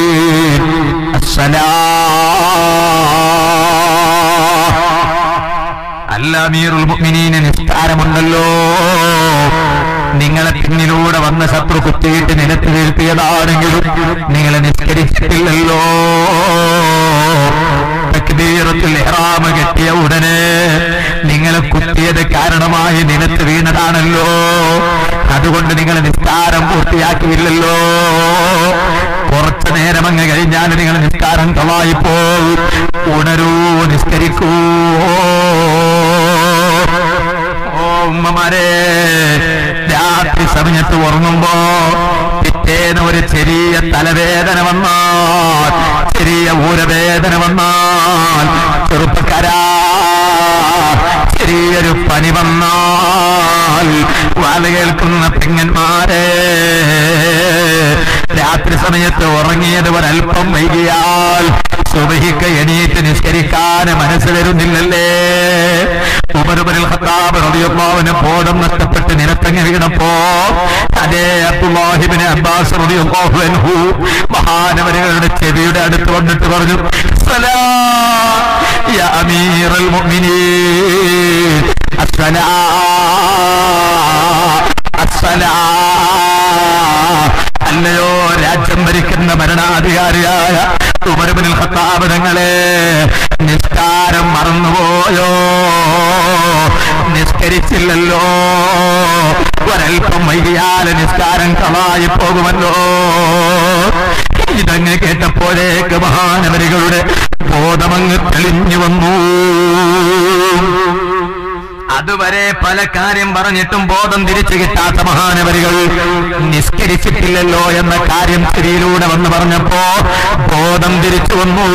Speaker 1: അസ്സലാ അല്ല അമീറുൽ മുഅ്മിനീന് നിസ്കാരമുണ്ടല്ലോ നിങ്ങളെ പിന്നിലൂടെ വന്ന ശത്രു കുത്തിയിട്ട് നിലത്ത് വീഴ്ത്തിയതാണെങ്കിലും നിങ്ങളെ നിസ്കരിച്ചിട്ടില്ലല്ലോ തക്ബീറത്തുൽ ഇഹ്റാം കെട്ടിയ ഉടനെ നിങ്ങളെ കുത്തിയത് കാരണമായി നിലത്ത് വീണതാണല്ലോ അതുകൊണ്ട് നിങ്ങൾ നിസ്കാരം പൂർത്തിയാക്കിയില്ലല്ലോ കുറച്ചു നേരം അങ്ങ് കഴിഞ്ഞാൽ നിങ്ങൾ നിസ്കാരം കളായി പോകും ഉണരൂ നിസ്കരിക്കൂ ഓ ഉമ്മമാരെ രാത്രി സമയത്ത് ഉറങ്ങുമ്പോ പിറ്റേന്ന് ഒരു ചെറിയ തലവേദന വന്നാൽ ചെറിയ ഊരവേദന വന്നാൽ ചെറുപ്പക്കാരാ ചെറിയൊരു പനി വന്നാൽ വാല കേൾക്കുന്ന പെങ്ങന്മാരെ രാത്രി സമയത്ത് ഉറങ്ങിയത് ഒരല്പം വൈകിയാൽ സുബഹിക്ക് എണീറ്റ് നിസ്കരിക്കാൻ മനസ്സ് വരുന്നില്ലല്ലേ ഉമരുബനിൽ ഖത്താബ് റളിയല്ലാഹുവിന് ബോധം നഷ്ടപ്പെട്ട് നിലത്തങ്ങ് വീണപ്പോ അതേ അബ്ദുല്ലാഹിബിന് അബ്ബാസ് റളിയല്ലാഹു അൻഹു മഹാനവരുകളുടെ ചെവിയുടെ അടുത്ത് വന്നിട്ട് പറഞ്ഞു സലാ യാ അമീറൽ മുഅ്മിനീൻ അസ്സലാ അസ്സലാ അല്ലയോ രാജ്യം ഭരിക്കുന്ന ഭരണാധികാരിയായ ഉമർബിനിൽ ഖത്താബ് തങ്ങളെ നിസ്കാരം മറന്നുപോയോ നിസ്കരിച്ചില്ലല്ലോ ഒരൽപ്പം വൈകിയാൽ നിസ്കാരം കളായി പോകുമല്ലോ ഇതങ്ങ് കേട്ടപ്പോഴേക്ക് മഹാനവരികളുടെ ബോധമങ്ങ് തെളിഞ്ഞു വന്നു അതുവരെ പല കാര്യം പറഞ്ഞിട്ടും ബോധം തിരിച്ചു കിട്ടാത്ത മഹാനവരികൾ നിസ്കരിച്ചിട്ടില്ലല്ലോ എന്ന കാര്യം തിരിയിലൂടെ വന്ന് പറഞ്ഞപ്പോ ബോധം തിരിച്ചു വന്നു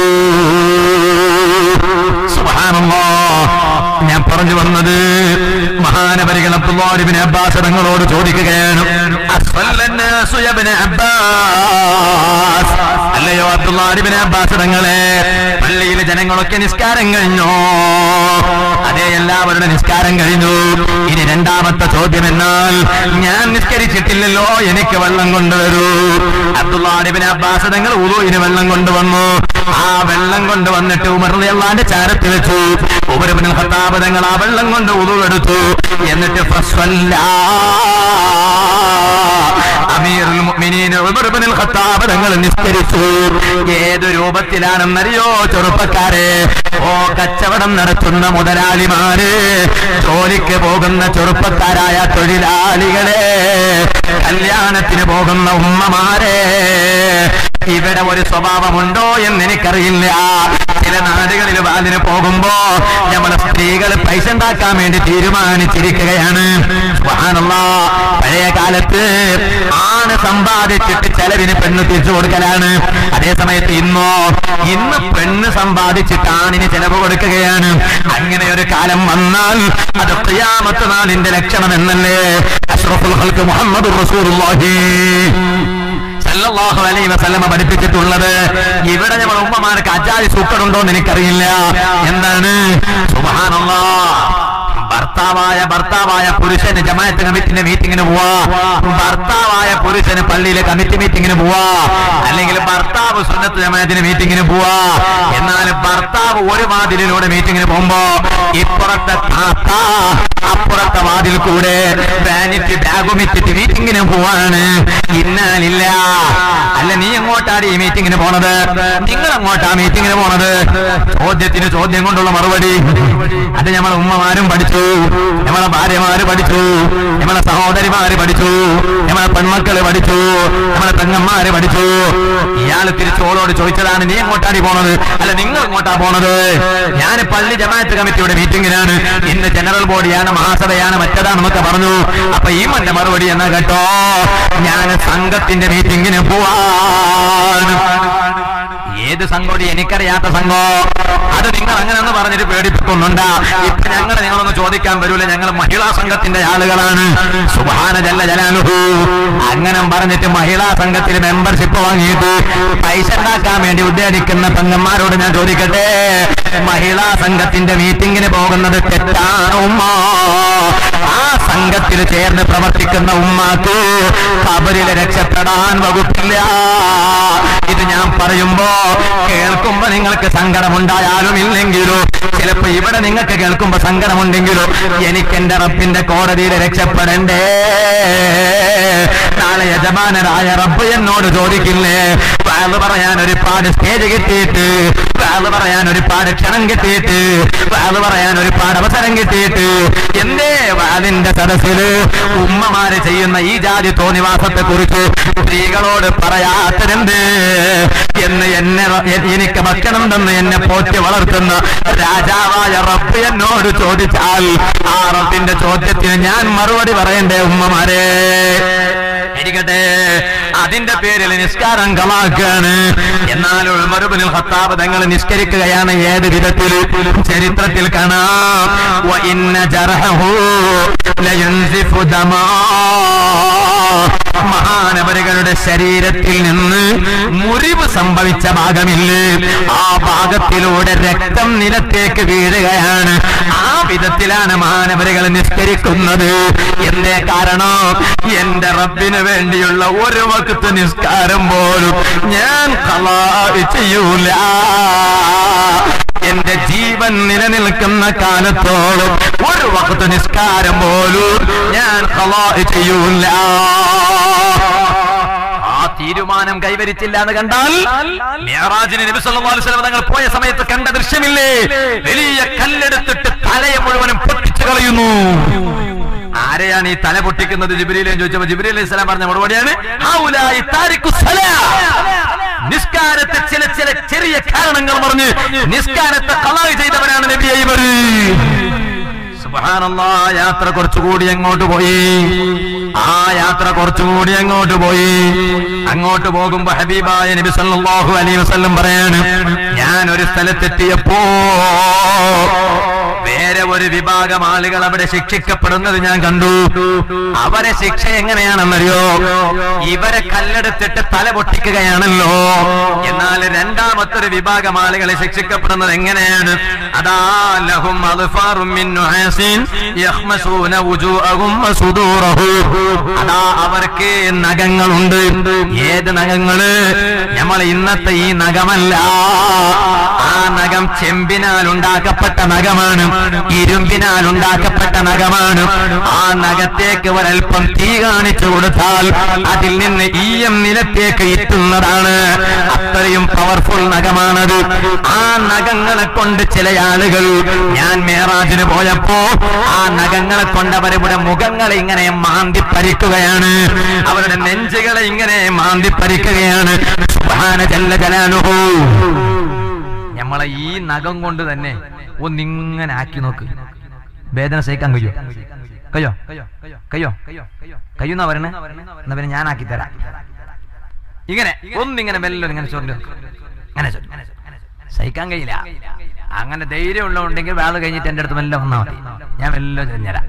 Speaker 1: സുബ്ഹാനല്ലാ. ഞാൻ പറഞ്ഞു വന്നത് മഹാനവരികൾ അബ്ദുല്ലാഹിബിൻ അബ്ബാസ് തങ്ങളോട് ചോദിക്കുകയാണ് അസ്വല്ലന്നാസു യബ്ന അബ്ബാസ് അല്ലയോ അബ്ദുല്ലാഹിബിൻ അബ്ബാസ് തങ്ങളെ പള്ളിയിലെ ജനങ്ങളൊക്കെ നിസ്കാരം കഴിഞ്ഞോ അതെ എല്ലാവരുടെ നിസ്കാരം കഴിഞ്ഞു ഇനി രണ്ടാമത്തെ ചോദ്യം എന്നാൽ ഞാൻ നിസ്കരിച്ചിട്ടില്ലല്ലോ എനിക്ക് വെള്ളം കൊണ്ടുവരൂ അബ്ദുല്ലാഹിബിൻ അബ്ബാസ് തങ്ങൾ ഉദുവിന് വെള്ളം കൊണ്ടുവന്നു ആ വെള്ളം കൊണ്ടുവന്നിട്ട് ഉമർ അള്ളാന്റെ ചാരത്ത് വെച്ചു ഉമർബിൻ ഖത്താബ് തങ്ങൾ ആ വെള്ളം കൊണ്ട് ഉദു എടുത്തു എന്നിട്ട് ഫസ്വല്ലാ അമീറുൽ മുഅ്മിനീൻ ഉമർ ഇബ്നുൽ ഖത്താബ് തങ്ങൾ നിസ്കരിച്ചു ഏത് രൂപത്തിലാണെന്നറിയോ ചെറുപ്പക്കാരെ ഓ കച്ചവടം നടത്തുന്ന മുതലാളിമാര് ജോലിക്ക് പോകുന്ന ചെറുപ്പക്കാരായ തൊഴിലാളികളെ കല്യാണത്തിന് പോകുന്ന ഉമ്മമാരെ ഇവിടെ ഒരു സ്വഭാവമുണ്ടോ എന്ന് എനിക്കറിയില്ല ചില നാടുകളിൽ അതിന് പോകുമ്പോ നമ്മളെ സ്ത്രീകൾ പൈസ ഉണ്ടാക്കാൻ വേണ്ടി തീരുമാനിച്ചിരിക്കുകയാണ് സുബ്ഹാനല്ലാ. പഴയ കാലത്ത് ആണ് സമ്പാദിച്ചിട്ട് ചെലവിന് പെണ്ണ് തിരിച്ചു കൊടുക്കലാണ് അതേ സമയത്ത് ഇന്നോ ഇന്ന് പെണ്ണ് സമ്പാദിച്ചിട്ട് ആണിന് ചെലവ് കൊടുക്കുകയാണ് അങ്ങനെ ഒരു കാലം വന്നാൽ അത് ഖിയാമത്ത് നാളിന്റെ ലക്ഷണം എന്നല്ലേ അഷ്റഫുൽ ഖൽക്ക് മുഹമ്മദ് റസൂലുള്ളാഹി സല്ലല്ലാഹു അലൈഹി വസല്ലമ പഠിപ്പിച്ചിട്ടുള്ളത് ഇവിടെ നമ്മൾ ഉമ്മമാർക്ക് അജാതി സൂക്കടുണ്ടോ എന്ന് എനിക്കറിയില്ല എന്താണ് സുബ്ഹാനല്ലാഹ് ഭർത്താവായ ഭർത്താവായ പുരുഷന് ജമാഅത്ത് കമ്മിറ്റിന്റെ മീറ്റിങ്ങിന് പോവാ ഭർത്താവായ പുരുഷന് പള്ളിയിലെ കമ്മിറ്റി മീറ്റിങ്ങിന് പോവാ അല്ലെങ്കിൽ ഭർത്താവ് സുന്നത്ത് ജമാഅത്തിന് മീറ്റിങ്ങിന് പോവാ എന്നാൽ ഭർത്താവ് ഒരു വാതിലിലൂടെ മീറ്റിങ്ങിന് പോകുമ്പോ ഇപ്പുറത്തെ താത്ത അപ്പുറത്തെ വാതിൽ കൂടെ വാനിറ്റി ബാഗുമിറ്റിട്ട് മീറ്റിങ്ങിന് പോവാണ് ഇന്നാലില്ല അല്ല നീ എങ്ങോട്ടാണ് ഈ മീറ്റിങ്ങിന് പോണത് നിങ്ങൾ എങ്ങോട്ടാ മീറ്റിങ്ങിന് പോണത് ചോദ്യത്തിന് ചോദ്യം കൊണ്ടുള്ള മറുപടി അത് നമ്മളെ ഉമ്മമാരും പഠിച്ചു നമ്മളെ ഭാര്യമാര് പഠിച്ചു നമ്മളെ സഹോദരിമാര് പഠിച്ചു നമ്മളെ പെൺമക്കള് പഠിച്ചു നമ്മളെ പെങ്ങന്മാര് പഠിച്ചു ഇയാള് തിരിച്ചോളോട് ചോദിച്ചതാണ് നീ എങ്ങോട്ടാണ് പോണത് അല്ല നിങ്ങൾ എങ്ങോട്ടാ പോണത് ഞാൻ പള്ളി ജമാഅത്ത് കമ്മിറ്റിയുടെ മീറ്റിംഗിനാണ് ഇന്ന് ജനറൽ ബോഡിയാണ് മഹാസഭയാണ് മറ്റേതാണെന്നൊക്കെ പറഞ്ഞു അപ്പൊ ഈ മന്റെ മറുപടി എന്നാ കേട്ടോ ഞാൻ സംഘത്തിന്റെ മീറ്റിംഗിന് പോവാണ് ഏത് സംഘോടി എനിക്കറിയാത്ത സംഘോ അത് നിങ്ങൾ അങ്ങനെന്ന് പറഞ്ഞിട്ട് പേടിപ്പിക്കുന്നുണ്ടാ ഇപ്പൊ ഞങ്ങൾ നിങ്ങളൊന്ന് ചോദിക്കാൻ വരൂല ഞങ്ങൾ മഹിളാ സംഘത്തിന്റെ ആളുകളാണ് സുബാന ജല്ല ജലാലുഹു അങ്ങനെ പറഞ്ഞിട്ട് മഹിളാ സംഘത്തിൽ മെമ്പർഷിപ്പ് വാങ്ങിയിട്ട് പൈസ ഉണ്ടാക്കാൻ വേണ്ടി ഉദ്ദേശിക്കുന്ന പെങ്ങന്മാരോട് ഞാൻ ചോദിക്കട്ടെ മഹിളാ സംഘത്തിന്റെ മീറ്റിംഗിന് പോകുന്നത് തെറ്റാണ് ഉമ്മ ആ സംഘത്തിൽ ചേർന്ന് പ്രവർത്തിക്കുന്ന ഉമ്മാക്ക് കബറിൽ രക്ഷപ്പെടാൻ വകുപ്പില്ല ഇത് ഞാൻ പറയുമ്പോ കേൾക്കുമ്പോ നിങ്ങൾക്ക് സങ്കടമുണ്ടായാലും ഇല്ലെങ്കിലോ ചിലപ്പോ ഇവിടെ നിങ്ങൾക്ക് കേൾക്കുമ്പോ സങ്കടമുണ്ടെങ്കിലോ എനിക്ക് എന്റെ റബ്ബിന്റെ കോടതിയിൽ രക്ഷപ്പെടണ്ടേ നാളെ യജമാനരായ റബ്ബ് എന്നോട് ചോദിക്കില്ലേ വാത് പറയാൻ ഒരുപാട് സ്റ്റേജ് കിട്ടിയിട്ട് വാത് പറയാൻ ഒരുപാട് ക്ഷണം കിട്ടിയിട്ട് വാത് പറയാൻ ഒരുപാട് അവസരം കിട്ടിയിട്ട് എന്തേ വാതിന്റെ സദസ്സില് ഉമ്മമാര് ചെയ്യുന്ന ഈ ജാതി തോന്നിവാസത്തെ കുറിച്ച് സ്ത്രീകളോട് പറയാത്തതെന്ത് എന്ന് എന്നെ എ- എനിക്ക് ഭക്ഷണം തന്ന് എന്നെ പോറ്റി വളർത്തുന്ന രാജാവായ റബ്ബ് എന്നോട് ചോദിച്ചാൽ ആ റബ്ബിന്റെ ചോദ്യത്തിന് ഞാൻ മറുപടി പറയണ്ടേ ഉമ്മമാരെ ഇരിക്കട്ടെ അതിന്റെ പേരിൽ നിസ്കാരം കളാക്കാണ് എന്നാൽ ഉൾമറുബിനിൽ ഹത്താബ് തങ്ങൾ നിസ്കരിക്കുകയാണ് ഏത് വിധത്തിൽ ചരിത്രത്തിൽ കാണാം വ ഇന്ന ജർഹഹു ലയുൻസിഫു ദമാ മഹാനവരുകളുടെ ശരീരത്തിൽ നിന്ന് മുറിവ് സംഭവിച്ച ഭാഗമില്ലേ ആ ഭാഗത്തിലൂടെ രക്തം നിലത്തേക്ക് വീഴുകയാണ് ആ വിധത്തിലാണ് മഹാനവരുകൾ നിസ്കരിക്കുന്നത് എന്തേ കാരണം എന്റെ റബ്ബിന് വേണ്ടിയുള്ള ഒരു വക്കത്ത് നിസ്കാരം പോലും ഞാൻ കളാ ചെയ്യൂല എന്റെ ജീവൻ നിലനിൽക്കുന്ന കാലത്തോളം ഒരു വക്കത്ത് നിസ്കാരം പോലും ഞാൻ കളാ ചെയ്യൂല ആ തീരുമാനം കൈവരിച്ചില്ല എന്ന് കണ്ടാൽ മിയറാജിന് നബി സല്ലല്ലാഹു അലൈഹി വസല്ലം തങ്ങൾ പോയ സമയത്ത് കണ്ട ദൃശ്യമില്ലേ വലിയ കല്ലെടുത്തിട്ട് തലയെ മുഴുവനും പൊട്ടിച്ചു കളയുന്നു ആരെയാണ് ഈ തല പൊട്ടിക്കുന്നത് ജിബ്രീലെ ചോദിച്ചപ്പോ ജിബ്രീൽ അലൈഹി സ്വലാം പറഞ്ഞ മറുപടിയാണ് ഹൗലായി താരിഖു സലാ. നിസ്കാരത്തെ ചില ചില ചെറിയ കാരണങ്ങൾ പറഞ്ഞ് നിസ്കാരത്തെ കലായി ചെയ്തവരാണ് നബിയെ ഇവർ സുബ്ഹാനല്ലാ യാത്ര കുറച്ചുകൂടി അങ്ങോട്ട് പോയി ആ യാത്ര കുറച്ചുകൂടി അങ്ങോട്ട് പോയി അങ്ങോട്ട് പോകുമ്പോ ഹബീബായ നബി സല്ലല്ലാഹു അലൈഹി വസല്ലം പറയാണ് ഞാൻ ഒരു സ്ഥലത്തെത്തിയപ്പോ വേറെ ഒരു വിഭാഗം ആളുകൾ അവിടെ ശിക്ഷിക്കപ്പെടുന്നത് ഞാൻ കണ്ടു അവരെ ശിക്ഷ എങ്ങനെയാണെന്നറിയോ ഇവരെ കല്ലെടുത്തിട്ട് തല പൊട്ടിക്കുകയാണല്ലോ എന്നാൽ രണ്ടാമത്തെ ഒരു വിഭാഗം ആളുകളെ ശിക്ഷിക്കപ്പെടുന്നത് എങ്ങനെയാണ് അതാ ലഹും അദ്ഫാറും മിൻ നുഹാസിൻ യഖ്മസൂന വുജൂഅഹും വസുദൂറഹും അതാ അവർക്ക് നഖങ്ങളുണ്ട് ഏത് നഖങ്ങള് നമ്മൾ ഇന്നത്തെ ഈ നഖമല്ല ആ നഖം ചെമ്പിനാൽ ഉണ്ടാക്കപ്പെട്ട നഖമാണ് ഇരുമ്പിനാൽ ഉണ്ടാക്കപ്പെട്ട നഖമാണ് ആ നഖത്തേക്ക് ഒരൽപ്പം തീ കാണിച്ചു കൊടുത്താൽ അതിൽ നിന്ന് ഈയം നിലത്തേക്ക് എത്തുന്നതാണ് അത്രയും പവർഫുൾ നഖമാണത് ആ നഖങ്ങളെ കൊണ്ട് ചില ആളുകൾ ഞാൻ മേറാജിന് പോയപ്പോ ആ നഖങ്ങളെ കൊണ്ട് അവരുടെ മുഖങ്ങളെ ഇങ്ങനെ മാന്തി പരിക്കുകയാണ് അവരുടെ നെഞ്ചുകളെ ഇങ്ങനെ മാന്തി പരിക്കുകയാണ് സുബ്ഹാന ജല്ല ജലാലുഹു നമ്മളെ ഈ നഖം കൊണ്ട് തന്നെ ഒന്നിങ്ങനെ ആക്കി നോക്ക് വേദന സഹിക്കാൻ കഴിയോ കയ്യോ കയ്യോ കയ്യുന്നാ പറയണേ എന്നാ പിന്നെ ഞാൻ ആക്കി തരാം ഇങ്ങനെ ഒന്നിങ്ങനെ മെല്ലെ ഇങ്ങനെ ചൊല്ലു അങ്ങനെ ചൊല്ലു സഹിക്കാൻ കഴിയില്ല അങ്ങനെ ധൈര്യം ഉള്ളതുണ്ടെങ്കിൽ വേള കഴിഞ്ഞിട്ട് എന്റെ അടുത്ത് മെല്ലെ വന്നാൽ മതി ഞാൻ മെല്ലെ ചൊല്ലരാം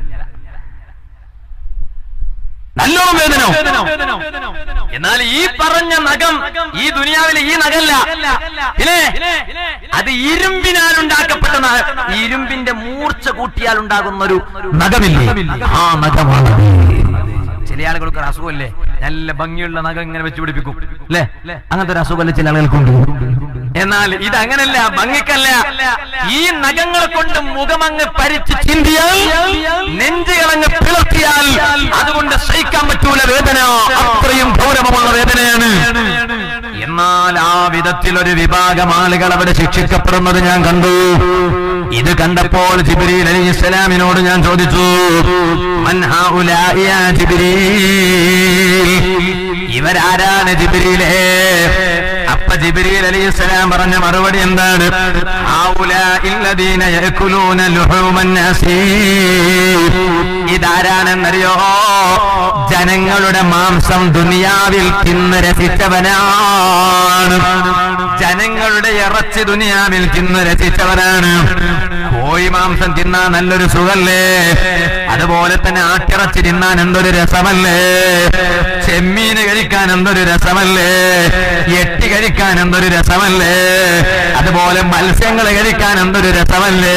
Speaker 1: നല്ലോണം വേദന എന്നാൽ ഈ പറഞ്ഞ നഖം ഈ ദുനിയാവിലെ ഈ നഖല്ല പിന്നെ അത് ഇരുമ്പിനാൽ ഉണ്ടാക്കപ്പെട്ട ന- ഇരുമ്പിന്റെ മൂർച്ച കൂട്ടിയാൽ ഉണ്ടാകുന്ന ഒരു നഖമില്ലേ ആ നഖമാണ് ചില ആളുകൾക്ക് ഒരു അസുഖമല്ലേ നല്ല ഭംഗിയുള്ള നഖം ഇങ്ങനെ വെച്ച് പിടിപ്പിക്കും അല്ലേ അങ്ങനത്തെ ഒരു അസുഖമല്ലേ ചില ആളുകൾക്കുണ്ട് എന്നാൽ ഇത് അങ്ങനല്ല ഭംഗിക്കല്ല ഈ നഖങ്ങളെ കൊണ്ട് മുഖമങ്ങ് പരിച്ച് ചിന്തിയാൽ നെഞ്ചുകളങ്ങ് പിളർത്തിയാൽ അതുകൊണ്ട് സഹിക്കാൻ പറ്റൂല വേദന അത്രയും ഗൗരവമുള്ള വേദനയാണ് എന്നാൽ ആ വിധത്തിൽ ഒരു വിഭാഗം ആളുകൾ അവിടെ ശിക്ഷിക്കപ്പെടുന്നത് ഞാൻ കണ്ടു ഇത് കണ്ടപ്പോൾ ജിബ്രീൽ അലി ഇസ്ലാമിനോട് ഞാൻ ചോദിച്ചു "മൻ ഹൗലാഇ യാ ജിബ്രീൽ?" ഇവരാരാണ് ജിബ്രീലേ അപ്പ ജിബ്രീൽ അലൈഹി സ്വലാം പറഞ്ഞ മറുപടി എന്താണ് ഹൗലാഇ الذين يأكلون لحوم الناس ഇതാരാണെന്നറിയോ ജനങ്ങളുടെ മാംസം ദുനിയാവിൽ തിന്ന് രസിച്ചവനാണ് ജനങ്ങളുടെ ഇറച്ചി ദുനിയാവിൽ തിന്ന് രസിച്ചവരാണ് കോഴി മാംസം തിന്നാൻ നല്ലൊരു സുഖല്ലേ അതുപോലെ തന്നെ ആട്ടിറച്ചി തിന്നാൻ എന്തൊരു രസമല്ലേ ചെമ്മീന് കഴിക്കാൻ എന്തൊരു രസമല്ലേ എട്ടി കഴിക്കാൻ എന്തൊരു രസമല്ലേ അതുപോലെ മത്സ്യങ്ങൾ കഴിക്കാൻ എന്തൊരു രസമല്ലേ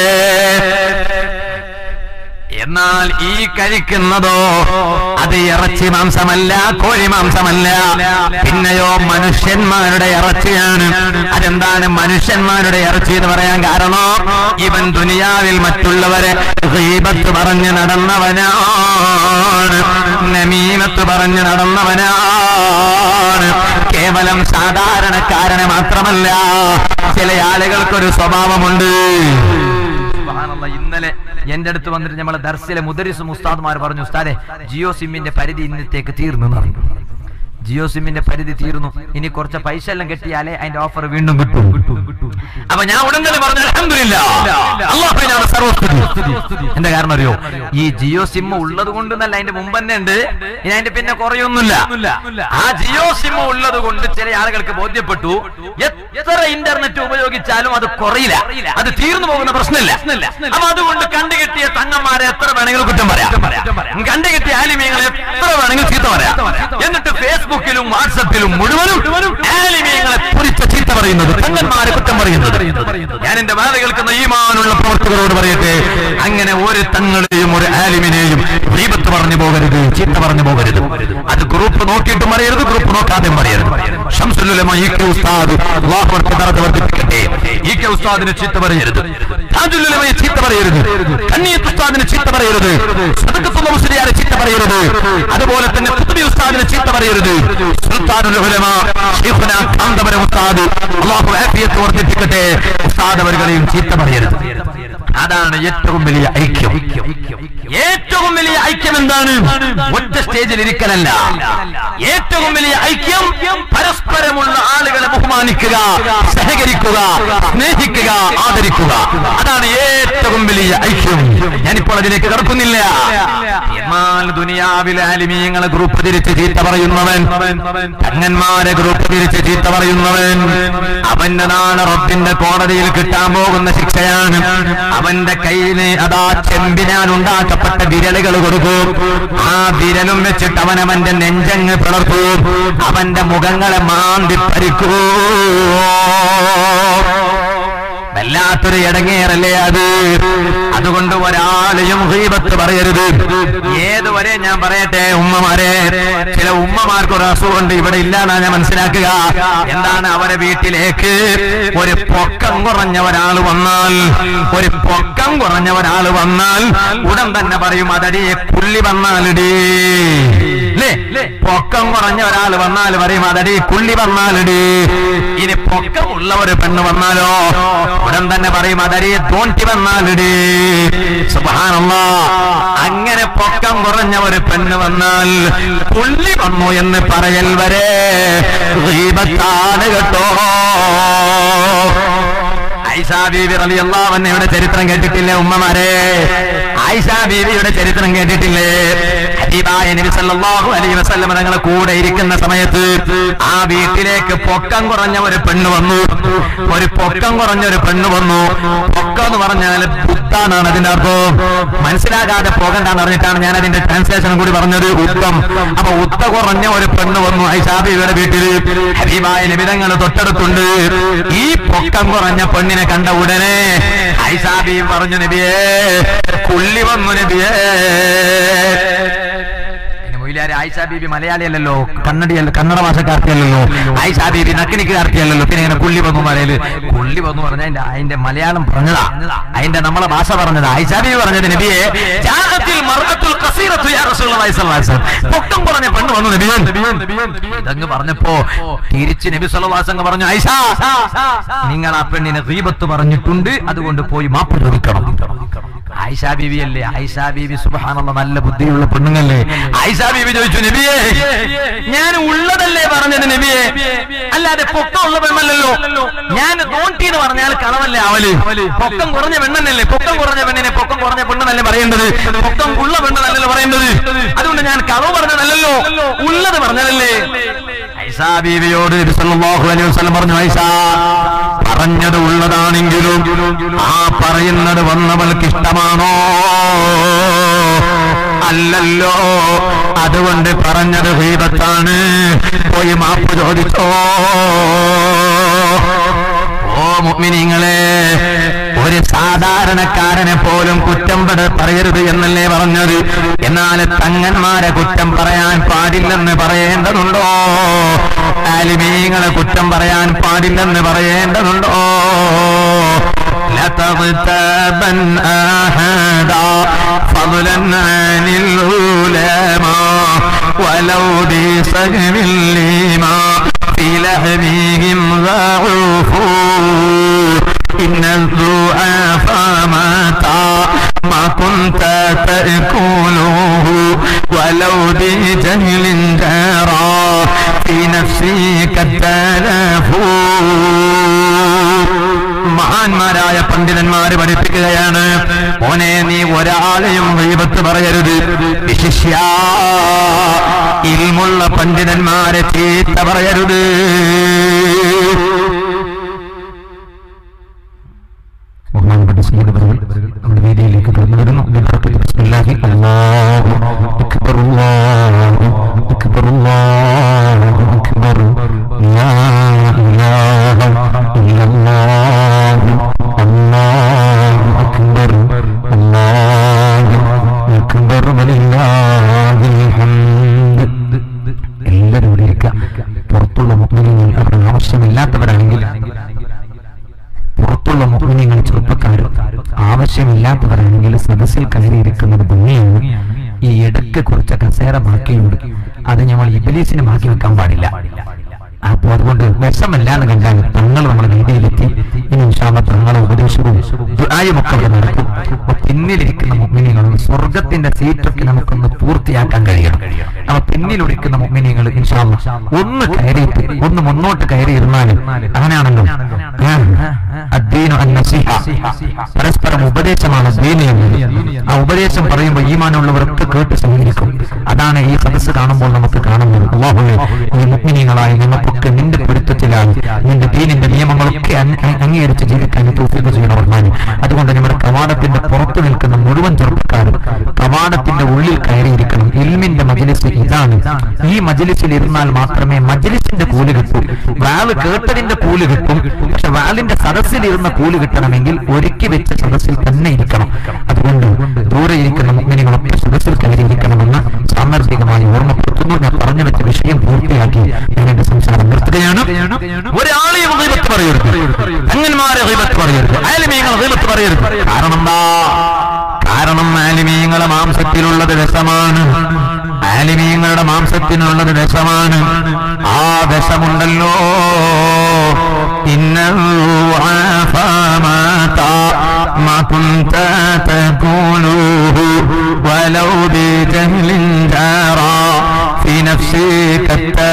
Speaker 1: എന്നാൽ ഈ കഴിക്കുന്നതോ അത് ഇറച്ചി മാംസമല്ല കോഴി മാംസമല്ല പിന്നെയോ മനുഷ്യന്മാരുടെ ഇറച്ചിയാണ് അതെന്താണ് മനുഷ്യന്മാരുടെ ഇറച്ചി എന്ന് പറയാൻ കാരണം ഇവൻ ദുനിയാവിൽ മറ്റുള്ളവരെ ഗീബത്ത് പറഞ്ഞ് നടന്നവനാണ് നമീമത്ത് പറഞ്ഞ് നടന്നവനാണ് കേവലം സാധാരണക്കാരനെ മാത്രമല്ല ചില ആളുകൾക്കൊരു സ്വഭാവമുണ്ട് സുബ്ഹാനല്ലാ, ഇന്നലെ എന്റെ അടുത്ത് വന്നിട്ട് നമ്മളെ ദർസിലെ മുദരിസ് മുസ്താദ്മാർ പറഞ്ഞു ഉസ്താദെ ജിയോ സിമ്മിന്റെ പരിധി ഇന്നത്തേക്ക് തീർന്നു എന്ന് പറഞ്ഞു ജിയോ സിമ്മിന്റെ പരിധി തീർന്നു ഇനി കുറച്ച് പൈസ എല്ലാം കെട്ടിയാലേ അതിന്റെ ഓഫർ വീണ്ടും കിട്ടും അപ്പൊ ഞാൻ ഉടൻ തന്നെ പറഞ്ഞു അൽഹംദുലില്ലാ അല്ലാഹുവിനാണ് സർവസ്തുതി എന്താ കാരണം അറിയോ ഈ ജിയോ സിം ഉള്ളത് കൊണ്ട് എന്നല്ല അതിന്റെ മുമ്പ് തന്നെ ഉണ്ട് ഇനി അതിന്റെ പിന്നെ കുറയൊന്നുമില്ല ആ ജിയോ സിം ഉള്ളത് കൊണ്ട് ചില ആളുകൾക്ക് ബോധ്യപ്പെട്ടു എത്ര ഇന്റർനെറ്റ് ഉപയോഗിച്ചാലും അത് കുറയില്ല അത് തീർന്നു പോകുന്ന പ്രശ്നമില്ല അപ്പൊ അതുകൊണ്ട് കണ്ടുകിട്ടിയ തങ്ങന്മാരെ എത്ര വേണമെങ്കിലും കുറ്റം പറയാം കണ്ടുകിട്ടിയ ആലിമീങ്ങളെ എത്ര വേണമെങ്കിലും ചീത്ത പറയാം എന്നിട്ട് ഫേസ്ബുക്കിലും വാട്സപ്പിലും മുഴുവനും ആലിമീങ്ങളെ കുറിച്ച് ചീത്ത പറയുന്നത് തങ്ങന്മാരെ കുറ്റം പറയുന്നത് ഞാൻ എന്റെ വേല കേൾക്കുന്ന ഈമാനുള്ള പ്രവർത്തകരോട് പറയട്ടെ അങ്ങനെ ഒരു തങ്ങളെയും ഒരു ആലിമിനെയും ദീപത്ത് പറഞ്ഞു പോകരുത് ചീത്ത പറഞ്ഞു പോകരുത് അത് ഗ്രൂപ്പ് നോക്കിയിട്ടും പറയരുത് ഗ്രൂപ്പ് നോക്കാതെയും പറയരുത് ഷംസുലുലമ ഈ കെ ഉസ്താദ് അല്ലാഹു അവർക്ക് ദറജ വർദ്ധിപ്പിക്കട്ടെ ഈ കെ ഉസ്താദിന് ചീത്ത പറയരുത് താജുലുലമയെ ചീത്ത പറയരുത് കണ്ണീത്ത് ഉസ്താദിന് ചീത്ത പറയരുത് സദഖത്തുള്ള മുസ്ലിയാരെ ചീത്ത പറയരുത് അതുപോലെ തന്നെ കുത്തുബി ഉസ്താദിന് ചീത്ത പറയരുത് സുൽത്താനുൽ ഉലമ ശൈഖുന കാന്തപുരം ഉസ്താദ് അല്ലാഹു ആഫിയത്ത് വർദ്ധിപ്പിക്കട്ടെ ഉസ്താദ് അവരുകളെയും ചീത്ത പറയരുത് അതാണ് ഏറ്റവും വലിയ ഐക്യം ഏറ്റവും വലിയ ഐക്യം എന്താണ് ഒറ്റ സ്റ്റേജിൽ ഇരിക്കലല്ല ഏറ്റവും വലിയ ഐക്യം പരസ്പരമുള്ള ആളുകളെ ബഹുമാനിക്കുക സഹകരിക്കുക സ്നേഹിക്കുക ആദരിക്കുക അതാണ് ഏറ്റവും വലിയ ഐക്യം ഞാനിപ്പോൾ അതിലേക്ക് കടക്കുന്നില്ല എന്നാൽ ദുനിയാവിലെ അലിമീങ്ങളെ ഗ്രൂപ്പ് തിരിച്ച് ചീത്ത പറയുന്നവൻ തങ്ങന്മാരെ ഗ്രൂപ്പ് തിരിച്ച് ചീത്ത പറയുന്നവൻ അവന്റെ നാളെ റബ്ബിന്റെ കോടതിയിൽ കിട്ടാൻ പോകുന്ന ശിക്ഷയാണ് അവന്റെ കയ്യില് അതാ ചെമ്പിനാൽ ഉണ്ടാക്കപ്പെട്ട വിരലുകൾ കൊടുക്കും ആ വിരലും വെച്ചിട്ട് അവൻ അവന്റെ നെഞ്ചങ്ങ് പിളർക്കും അവന്റെ മുഖങ്ങളെ മാന്തി പരിക്കൂ വല്ലാത്തൊരു ഇടങ്ങേറല്ലേ അത് അതുകൊണ്ട് ഒരാളെയും ഹീബത്ത് പറയരുത് ഏതുവരെ ഞാൻ പറയട്ടെ ഉമ്മമാരെ ചില ഉമ്മമാർക്ക് ഒരു അസുഖമുണ്ട് ഇവിടെ ഇല്ലാന്നാ ഞാൻ മനസ്സിലാക്കുക എന്താണ് അവരെ വീട്ടിലേക്ക് ഒരു പൊക്കം കുറഞ്ഞ ഒരാൾ വന്നാൽ ഒരു പൊക്കം കുറഞ്ഞ ഒരാൾ വന്നാൽ ഉടൻ തന്നെ പറയും അതടി പുള്ളി വന്നാലിടി അല്ലേ പൊക്കം കുറഞ്ഞ ഒരാൾ വന്നാൽ പറയും അതടി പുള്ളി വന്നാലിടി ഇനി പൊക്കമുള്ള ഒരു പെണ്ണ് വന്നാലോ ഉടൻ തന്നെ പറയും അതടി തോണ്ടി വന്നാലിടി സുബാനല്ല അങ്ങനെ പൊക്കം കുറഞ്ഞ ഒരു പെണ്ണ് വന്നാൽ പുള്ളി വന്നു എന്ന് പറയൽ വരെ ഗീബത്താണ് കേട്ടോ ഐഷാ ബീവി റളിയല്ലാഹു അൻഹയുടെ ചരിത്രം കേട്ടിട്ടില്ലേ ഉമ്മമാരെ ആയിഷാ ബീവിയുടെ ചരിത്രം കേട്ടിട്ടില്ലേ ഹബീബായ നബി സല്ലല്ലാഹു അലൈഹി വസല്ലം തങ്ങളെ കൂടെ ഇരിക്കുന്ന സമയത്ത് ആ വീട്ടിലേക്ക് പൊക്കം കുറഞ്ഞ ഒരു പെണ്ണ് വന്നു ഒരു പൊക്കം കുറഞ്ഞ ഒരു പെണ്ണ് വന്നു പൊക്കം എന്ന് പറഞ്ഞാൽ ബുദ്ധാന്നാണ് അതിന്റെ അർത്ഥം മനസ്സിലാകാതെ പോകണ്ടെന്ന് പറഞ്ഞിട്ടാണ് ഞാൻ അതിന്റെ ട്രാൻസ്ലേഷൻ കൂടി പറഞ്ഞത് ഉത്തം അപ്പൊ ഉത്ത കുറഞ്ഞ ഒരു പെണ്ണ് വന്നു ഐഷാ ബീവിയുടെ വീട്ടിൽ ഹബീബായ നബിതങ്ങൾ തൊട്ടടുത്തുണ്ട് ഈ പൊക്കം കുറഞ്ഞ പെണ്ണിനെ കണ്ട ഉടനെ ഐഷാ ബീവി പറഞ്ഞു നബിയേ കുള്ളി വന്നു നബിയേ പിന്നെ മൊയിലാരി ആയിഷാ ബീബി മലയാളിയല്ലല്ലോ കന്നഡിയല്ല കന്നഡ ഭാഷക്കാർത്തിയല്ലല്ലോ ആയിഷാ ബീബി നക്കിനിക്കാർത്തിയല്ലല്ലോ പിന്നെ ഇങ്ങനെ പുള്ളി വന്നു പറയല് പുള്ളി വന്നു പറഞ്ഞ അതിന്റെ അതിന്റെ മലയാളം പറഞ്ഞതാ അതിന്റെ നമ്മളെ ഭാഷ പറഞ്ഞത് ആയിഷാ ബീബി പറഞ്ഞത് നബിയെ ജാഅത്തിൽ മർഅത്തുൽ ഖസീറത്തു യാ റസൂലുള്ളാഹി സ്വല്ലല്ലാഹു അലൈഹി വസല്ലം പൊക്കം പറഞ്ഞ പെണ്ണ് വന്നു നബിയെ ഇതങ്ങ് പറഞ്ഞപ്പോ തിരിച്ച് നബി സല്ലല്ലാഹു അലൈഹി വസല്ലം പറഞ്ഞു ആയിഷ നിങ്ങൾ ആ പെണ്ണിനെ ഗീബത്ത് പറഞ്ഞിട്ടുണ്ട് അതുകൊണ്ട് പോയി മാപ്പ് ചോദിക്കണം ആയിഷാ ബീവി അല്ലേ ആയിഷാ ബീവി സുബഹാനുള്ള നല്ല ബുദ്ധിയുള്ള പെണ്ണുങ്ങല്ലേ ആയിഷാ ബീവി ചോദിച്ചു നബിയെ ഞാൻ ഉള്ളതല്ലേ പറഞ്ഞത് നബിയെ അല്ലാതെ പൊക്കമുള്ള പെണ്ണല്ലല്ലോ ഞാൻ തോണ്ടി എന്ന് പറഞ്ഞാൽ കളവല്ലേ അവല് പൊക്കം കുറഞ്ഞ പെണ്ണല്ലേ പൊക്കം കുറഞ്ഞ പെണ്ണിനെ പൊക്കം കുറഞ്ഞ പെണ്ണെന്നല്ലേ പറയേണ്ടത് പൊക്കം ഉള്ള പെണ്ണെന്നല്ലല്ലോ പറയേണ്ടത് അതുകൊണ്ട് ഞാൻ കളവ് പറഞ്ഞതല്ലല്ലോ ഉള്ളത് പറഞ്ഞതല്ലേ ഐസാ ബീവിയോട് നബി സല്ലല്ലാഹു അലൈഹി വസല്ലം പറഞ്ഞു ഐസാ പറഞ്ഞത് ഉള്ളതാണെങ്കിലും ആ പറയുന്നത് വന്നവൾക്ക് ഇഷ്ടമാണോ അല്ലല്ലോ അതുകൊണ്ട് പറഞ്ഞത് ഹീബത്താണ് പോയി മാപ്പ് ചോദിച്ചോ ഓ മുഅ്മിനീങ്ങളെ ഒരു സാധാരണക്കാരനെ പോലും കുറ്റം പട- പറയരുത് എന്നല്ലേ പറഞ്ഞത് എന്നാൽ തങ്ങന്മാരെ കുറ്റം പറയാൻ പാടില്ലെന്ന് പറയേണ്ടതുണ്ടോ ആലിമീങ്ങളെ കുറ്റം പറയാൻ പാടില്ലെന്ന് പറയേണ്ടതുണ്ടോ لتغتابن أحدا فضلا عن العلماء ولو بسهم لما في لحمهم ضعفوا إن الضعف متى ما كنت تأكله ولو بجهل جرى في نفسك التلفوا മഹാന്മാരായ പണ്ഡിതന്മാര് പഠിപ്പിക്കുകയാണ് മോനെ നീ ഒരാളെയും ദൈവത്ത് പറയരുത് വിശിഷ്യ ഇൽമുള്ള പണ്ഡിതന്മാരെ ചീത്ത പറയരുത് ബഹുമാനപ്പെട്ട സീതവர்கள் നമ്മുടെ വേദിയിലേക്ക് കടന്നു വരുന്നു ഇതിനകത്ത് ബിസ്മില്ലാഹി അല്ലാഹു അക്ബർ അല്ലാഹു അക്ബർ അല്ലാഹു അക്ബർ ലാ ഇലാഹ ഇല്ലല്ലാഹു അല്ലാഹു അക്ബർ അല്ലാഹു അക്ബർ വലില്ലാഹിൽ ഹംദ് എല്ലാവരും ഇവിടെ ഇരിക്കുക പുറത്തുള്ള മുഖ്മിനികൾ അവർ ആവശ്യമില്ലാത്തവരാണെങ്കിൽ പുറത്തുള്ള മുഖ്മിനികൾ ചെറുപ്പക്കാർ ആവശ്യമില്ലാത്തവരാണെങ്കിൽ സദസ്സിൽ കയറിയിരിക്കുന്നത് ഭംഗിയാണ് ഈ ഇടയ്ക്ക് കുറച്ച് കസേര ബാക്കിയുണ്ട് അത് നമ്മൾ ഇബലീസിന് ബാക്കി വെക്കാൻ പാടില്ല ആ അപ്പൊ അതുകൊണ്ട് വിഷമല്ല എന്ന് കണ്ടാൽ തങ്ങൾ നമ്മുടെ രീതിയിലെത്തി ഇനി ഇൻഷാല്ല തങ്ങളെ ഉപദേശവും ദുആയും ഒക്കെ അവിടെ നടക്കും അപ്പൊ പിന്നിലിരിക്കുന്ന മുഗ്മിനികളും സ്വർഗത്തിന്റെ സീറ്റൊക്കെ നമുക്കൊന്ന് പൂർത്തിയാക്കാൻ കഴിയണം അപ്പൊ പിന്നിലൊരിക്കുന്ന മുഗ്മിനികൾ ഇൻഷാല്ല ഒന്ന് കയറിയിട്ട് ഒന്ന് മുന്നോട്ട് കയറി ഇരുന്നാലും അങ്ങനെയാണല്ലോ അദ്ദീനു അന്നസിഹ പരസ്പരം ഉപദേശമാണ് ദീനി എന്നത് ആ ഉപദേശം പറയുമ്പോൾ ഈമാനുള്ളവരൊക്കെ കേട്ട് സ്വീകരിക്കും അതാണ് ഈ സദസ്സ് കാണുമ്പോൾ നമുക്ക് കാണുന്നത് അല്ലാഹുവേ ഈ മുഗ്മിനികളായി നമുക്കൊക്കെ നിന്റെ പൊരുത്തത്തിലായി നിന്റെ ദീനിന്റെ നിയമങ്ങളൊക്കെ അങ്- അങ് അംഗീകരിച്ച് ജീവിക്കാൻ തൗഫീഖ് ചെയ്യണം റഹ്മാൻ അതുകൊണ്ട് നമ്മുടെ കവാടത്തിന്റെ പുറത്തു നിൽക്കുന്ന മുഴുവൻ ചെറുപ്പക്കാരും കവാടത്തിന്റെ ഉള്ളിൽ കയറിയിരിക്കണം ഇൽമിന്റെ മജിലിസ് ഇതാണ് ഈ മജിലിസിൽ ഇരുന്നാൽ മാത്രമേ മജിലിസിന്റെ കൂലി കിട്ടൂ വാല് കേട്ടതിന്റെ കൂലി കിട്ടും പക്ഷെ വാലിന്റെ സദസ്സിൽ ഇരുന്ന കൂലി കിട്ടണമെങ്കിൽ ഒരുക്കി വെച്ച സദസ്സിൽ തന്നെ ഇരിക്കണം അതുകൊണ്ട് ദൂരെ ഇരിക്കുന്ന മുഗ്മിനികളൊക്കെ സദസ്സിൽ കയറിയിരിക്കണമെന്ന് സാന്ദർഭികമായി ഓർമ്മപ്പെടുത്തുന്നു ഞാൻ പറഞ്ഞു വെച്ച വിഷയം പൂർത്തിയാക്കി ഞാൻ എന്റെ സംസാരം നിർത്തുകയാണ് ഒരാളെയും ഗീബത്ത് പറയരുത് അങ്ങന്മാരെ ഗീബത്ത് പറയരുത് ആലിമീങ്ങൾ ഗീബത്ത് പറയരുത് കാരണം എന്താ കാരണം ആലിമീങ്ങളെ മാംസത്തിലുള്ളത് രസമാണ് ആലിമീങ്ങളുടെ മാംസത്തിനുള്ളത് വിഷമാണ് ആ വിഷമുണ്ടല്ലോ ഇന്നഹു ആഫാ മാ താ- ما كنت تقوله ولو بجهل جرى في نفسك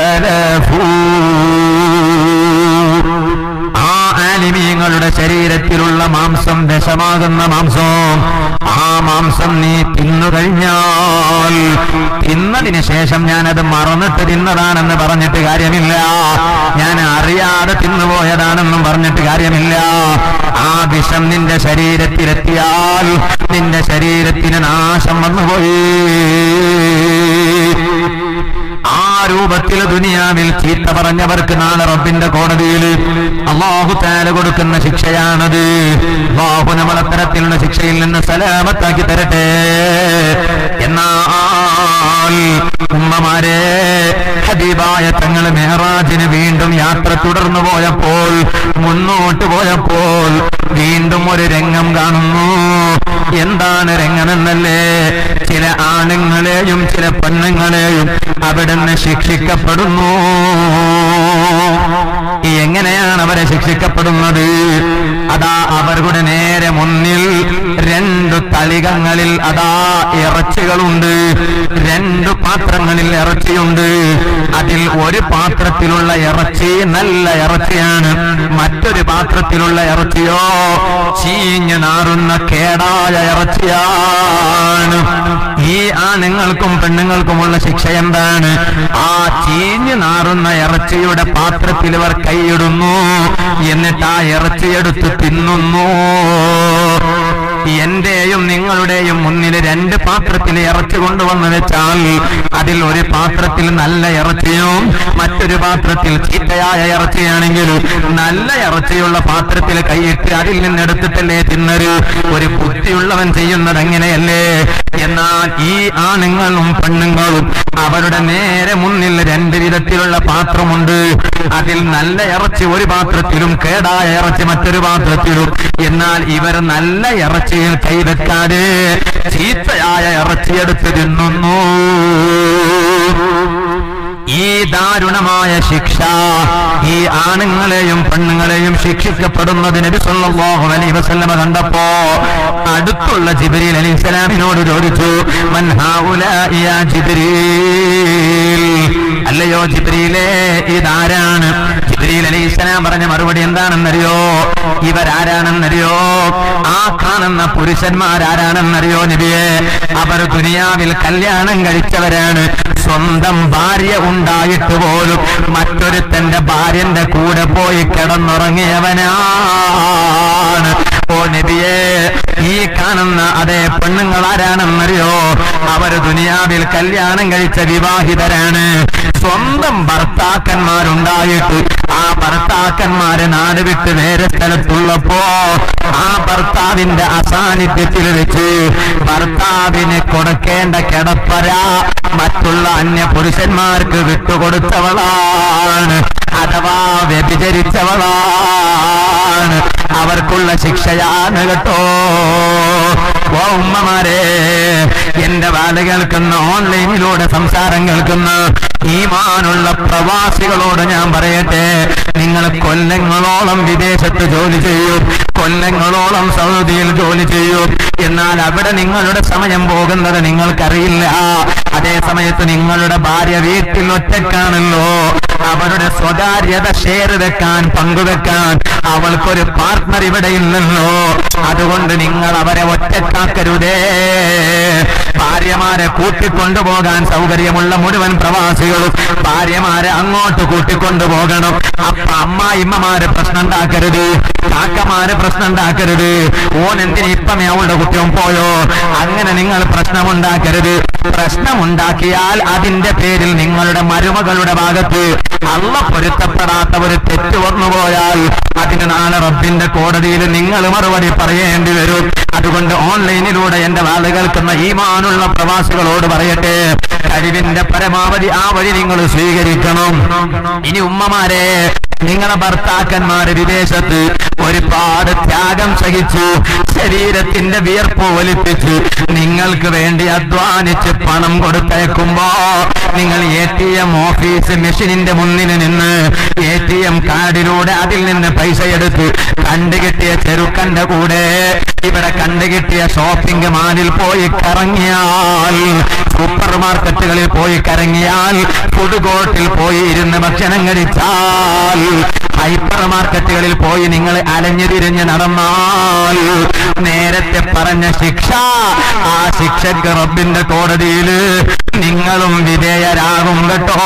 Speaker 1: التلف ആ ആലിമീങ്ങളുടെ ശരീരത്തിലുള്ള മാംസം ദശമാകുന്ന മാംസം ആ മാംസം നീ തിന്നു കഴിഞ്ഞാൽ തിന്നതിന് ശേഷം ഞാനത് മറന്നിട്ട് തിന്നതാണെന്ന് പറഞ്ഞിട്ട് കാര്യമില്ല ഞാൻ അറിയാതെ തിന്നുപോയതാണെന്നും പറഞ്ഞിട്ട് കാര്യമില്ല ആ വിഷം നിന്റെ ശരീരത്തിലെത്തിയാൽ നിന്റെ ശരീരത്തിന് നാശം വന്നുപോയി ആ രൂപത്തിൽ ദുനിയാവിൽ ചീത്ത പറഞ്ഞവർക്ക് നാളെ റബ്ബിന്റെ കോടതിയിൽ അള്ളാഹു താല കൊടുക്കുന്ന ശിക്ഷയാണത് അള്ളാഹു നമ്മളത്തരത്തിലുള്ള ശിക്ഷയിൽ നിന്ന് സലാമത്താക്കി തരട്ടെ എന്നാൽ ഉമ്മമാരെ ഹബീബായ തങ്ങൾ മെഹറാജിന് വീണ്ടും യാത്ര തുടർന്നു പോയപ്പോൾ മുന്നോട്ട് പോയപ്പോൾ വീണ്ടും ഒരു രംഗം കാണുന്നു എന്താണ് രംഗമെന്നല്ലേ ചില ആണുങ്ങളെയും ചില പെണ്ണുങ്ങളെയും അവിടുന്ന് ശിക്ഷിക്കപ്പെടുന്നു എങ്ങനെയാണ് അവരെ ശിക്ഷിക്കപ്പെടുന്നത് അതാ അവരുടെ നേരെ മുന്നിൽ രണ്ടു തളികങ്ങളിൽ അതാ ഇറച്ചികളുണ്ട് രണ്ടു പാത്രങ്ങളിൽ ഇറച്ചിയുണ്ട് അതിൽ ഒരു പാത്രത്തിലുള്ള ഇറച്ചി നല്ല ഇറച്ചിയാണ് മറ്റൊരു പാത്രത്തിലുള്ള ഇറച്ചിയോ ചീഞ്ഞു നാറുന്ന കേടായ ഇറച്ചിയാണ് ഈ ആണുങ്ങൾക്കും പെണ്ണുങ്ങൾക്കുമുള്ള ശിക്ഷ എന്താണ് ആ ചീഞ്ഞു നാറുന്ന ഇറച്ചിയുടെ പാത്രത്തിൽ ഇവർ കൈയിടുന്നു എന്നിട്ട് ആ ഇറച്ചിയെടുത്ത് തിന്നുന്നു എന്റെയും നിങ്ങളുടെയും മുന്നിൽ രണ്ട് പാത്രത്തിൽ ഇറച്ചി കൊണ്ടുവന്ന് വെച്ചാൽ അതിൽ ഒരു പാത്രത്തിൽ നല്ല ഇറച്ചിയും മറ്റൊരു പാത്രത്തിൽ ചീത്തയായ ഇറച്ചിയാണെങ്കിൽ നല്ല ഇറച്ചിയുള്ള പാത്രത്തിൽ കൈയിട്ട് അതിൽ നിന്നെടുത്തിട്ടല്ലേ തിന്നരു ഒരു ബുദ്ധിയുള്ളവൻ ചെയ്യുന്നത് അങ്ങനെയല്ലേ എന്നാൽ ഈ ആണുങ്ങളും പെണ്ണുങ്ങളും അവരുടെ നേരെ മുന്നിൽ രണ്ട് വിധത്തിലുള്ള പാത്രമുണ്ട് അതിൽ നല്ല ഇറച്ചി ഒരു പാത്രത്തിലും കേടായ ഇറച്ചി മറ്റൊരു പാത്രത്തിലും എന്നാൽ ഇവർ നല്ല ഇറച്ചിയിൽ കൈവെക്കാതെ ചീത്തയായ ഇറച്ചിയെടുത്ത് തിന്നുന്നു ഈ ദാരുണമായ ശിക്ഷ ഈ ആണുങ്ങളെയും പെണ്ണുങ്ങളെയും ശിക്ഷിക്കപ്പെടുന്നതിന് നബി സല്ലല്ലാഹു അലൈഹി വസല്ലമ കണ്ടപ്പോ അടുത്തുള്ള ജിബ്രീൽ അലൈഹി സ്വലാമിനോട് ചോദിച്ചു മൻ ഹൗലാഇ യാ ജിബ്രീൽ അല്ലയോ ജിബ്രീലേ ഇതാരാണ് ജിബ്രീൽ അലൈഹി സ്വലാം പറഞ്ഞ മറുപടി എന്താണെന്നറിയോ ഇവരാരാണെന്നറിയോ ആ കാണുന്ന പുരുഷന്മാരാരാണെന്നറിയോ നബിയെ അവർ ദുനിയാവിൽ കല്യാണം കഴിച്ചവരാണ് സ്വന്തം ഭാര്യ ഉണ്ടായിട്ട് പോലും മറ്റൊരുത്തന്റെ ഭാര്യന്റെ കൂടെ പോയി കിടന്നുറങ്ങിയവനാണ് ഓ നബിയെ ഈ കാണുന്ന അതേ പെണ്ണുങ്ങൾ ആരാണെന്നറിയോ അവര് ദുനിയാവിൽ കല്യാണം കഴിച്ച വിവാഹിതരാണ് സ്വന്തം ഭർത്താക്കന്മാരുണ്ടായിട്ട് ആ ഭർത്താക്കന്മാരെ നാട് വിട്ട് വേറെ സ്ഥലത്തുള്ളപ്പോ ആ ഭർത്താവിന്റെ അസാന്നിധ്യത്തിൽ വെച്ച് ഭർത്താവിന് കൊടുക്കേണ്ട കിടപ്പര മറ്റുള്ള അന്യ പുരുഷന്മാർക്ക് വിട്ടുകൊടുത്തവളാണ് അഥവാ വ്യഭിചരിച്ചവളാണ് അവർക്കുള്ള ശിക്ഷയാണ് കേട്ടോ ഓ ഉമ്മമാരെ എന്റെ വാല കേൾക്കുന്ന ഓൺലൈനിലൂടെ സംസാരം കേൾക്കുന്ന ഈമാനുള്ള പ്രവാസികളോട് ഞാൻ പറയട്ടെ നിങ്ങൾ കൊല്ലങ്ങളോളം വിദേശത്ത് ജോലി ചെയ്യും കൊല്ലങ്ങളോളം സൗദിയിൽ ജോലി ചെയ്യും എന്നാൽ അവിടെ നിങ്ങളുടെ സമയം പോകുന്നത് നിങ്ങൾക്കറിയില്ല അതേ സമയത്ത് നിങ്ങളുടെ ഭാര്യ വീട്ടിൽ ഒറ്റക്കാണല്ലോ അവരുടെ സ്വകാര്യത ഷെയർ വെക്കാൻ പങ്കുവെക്കാൻ അവൾക്കൊരു പാർട്ട്ണർ ഇവിടെ ഇല്ലല്ലോ അതുകൊണ്ട് നിങ്ങൾ അവരെ ഒറ്റക്കാക്കരുതേ ഭാര്യമാരെ കൂട്ടിക്കൊണ്ടുപോകാൻ സൗകര്യമുള്ള മുഴുവൻ പ്രവാസികളും ഭാര്യമാരെ അങ്ങോട്ട് കൂട്ടിക്കൊണ്ടുപോകണം അപ്പ അമ്മായിമ്മമാര് പ്രശ്നം ഉണ്ടാക്കരുത് കാക്കമാര് പ്രശ്നം ഉണ്ടാക്കരുത് ഓൻ എന്തിന് ഇപ്പമേ അവളുടെ കുറ്റം പോയോ അങ്ങനെ നിങ്ങൾ പ്രശ്നമുണ്ടാക്കരുത് പ്രശ്നമുണ്ടാക്കിയാൽ അതിന്റെ പേരിൽ നിങ്ങളുടെ മരുമകളുടെ ഭാഗത്ത് അള്ള പൊരുത്തപ്പെടാത്ത ഒരു തെറ്റ് വന്നുപോയാൽ അതിന് നാളെ റബ്ബിന്റെ കോടതിയിൽ നിങ്ങൾ മറുപടി പറയേണ്ടി വരും അതുകൊണ്ട് ഓൺലൈനിലൂടെ എന്റെ വാള് കേൾക്കുന്ന ഈമാനുള്ള പ്രവാസികളോട് പറയട്ടെ കഴിവിന്റെ പരമാവധി ആ വഴി നിങ്ങൾ സ്വീകരിക്കണം ഇനി ഉമ്മമാരെ നിങ്ങളെ ഭർത്താക്കന്മാര് വിദേശത്ത് ഒരുപാട് ത്യാഗം സഹിച്ചു ശരീരത്തിന്റെ വിയർപ്പ് ഒലിപ്പിച്ച് നിങ്ങൾക്ക് വേണ്ടി അധ്വാനിച്ച് പണം കൊടുത്തയക്കുമ്പോ നിങ്ങൾ എ ടി എം ഓഫീസ് മെഷീനിന്റെ മുന്നിൽ നിന്ന് എ ടി എം കാർഡിലൂടെ അതിൽ നിന്ന് പൈസ എടുത്ത് കണ്ടുകിട്ടിയ ചെറുക്കന്റെ കൂടെ ഇവിടെ കണ്ടുകിട്ടിയ ഷോപ്പിംഗ് മാലിൽ പോയി കറങ്ങിയാൽ സൂപ്പർ മാർക്കറ്റുകളിൽ പോയി കറങ്ങിയാൽ ഫുഡ് കോർട്ടിൽ പോയി ഇരുന്ന് ഭക്ഷണം കഴിച്ചാൽ ഹൈപ്പർ മാർക്കറ്റുകളിൽ പോയി നിങ്ങൾ അലഞ്ഞു തിരിഞ്ഞ് നടന്നാൽ നേരത്തെ പറഞ്ഞ ശിക്ഷ ആ ശിക്ഷക്ക് റബ്ബിന്റെ കോടതിയിൽ നിങ്ങളും വിധേയരാകും കേട്ടോ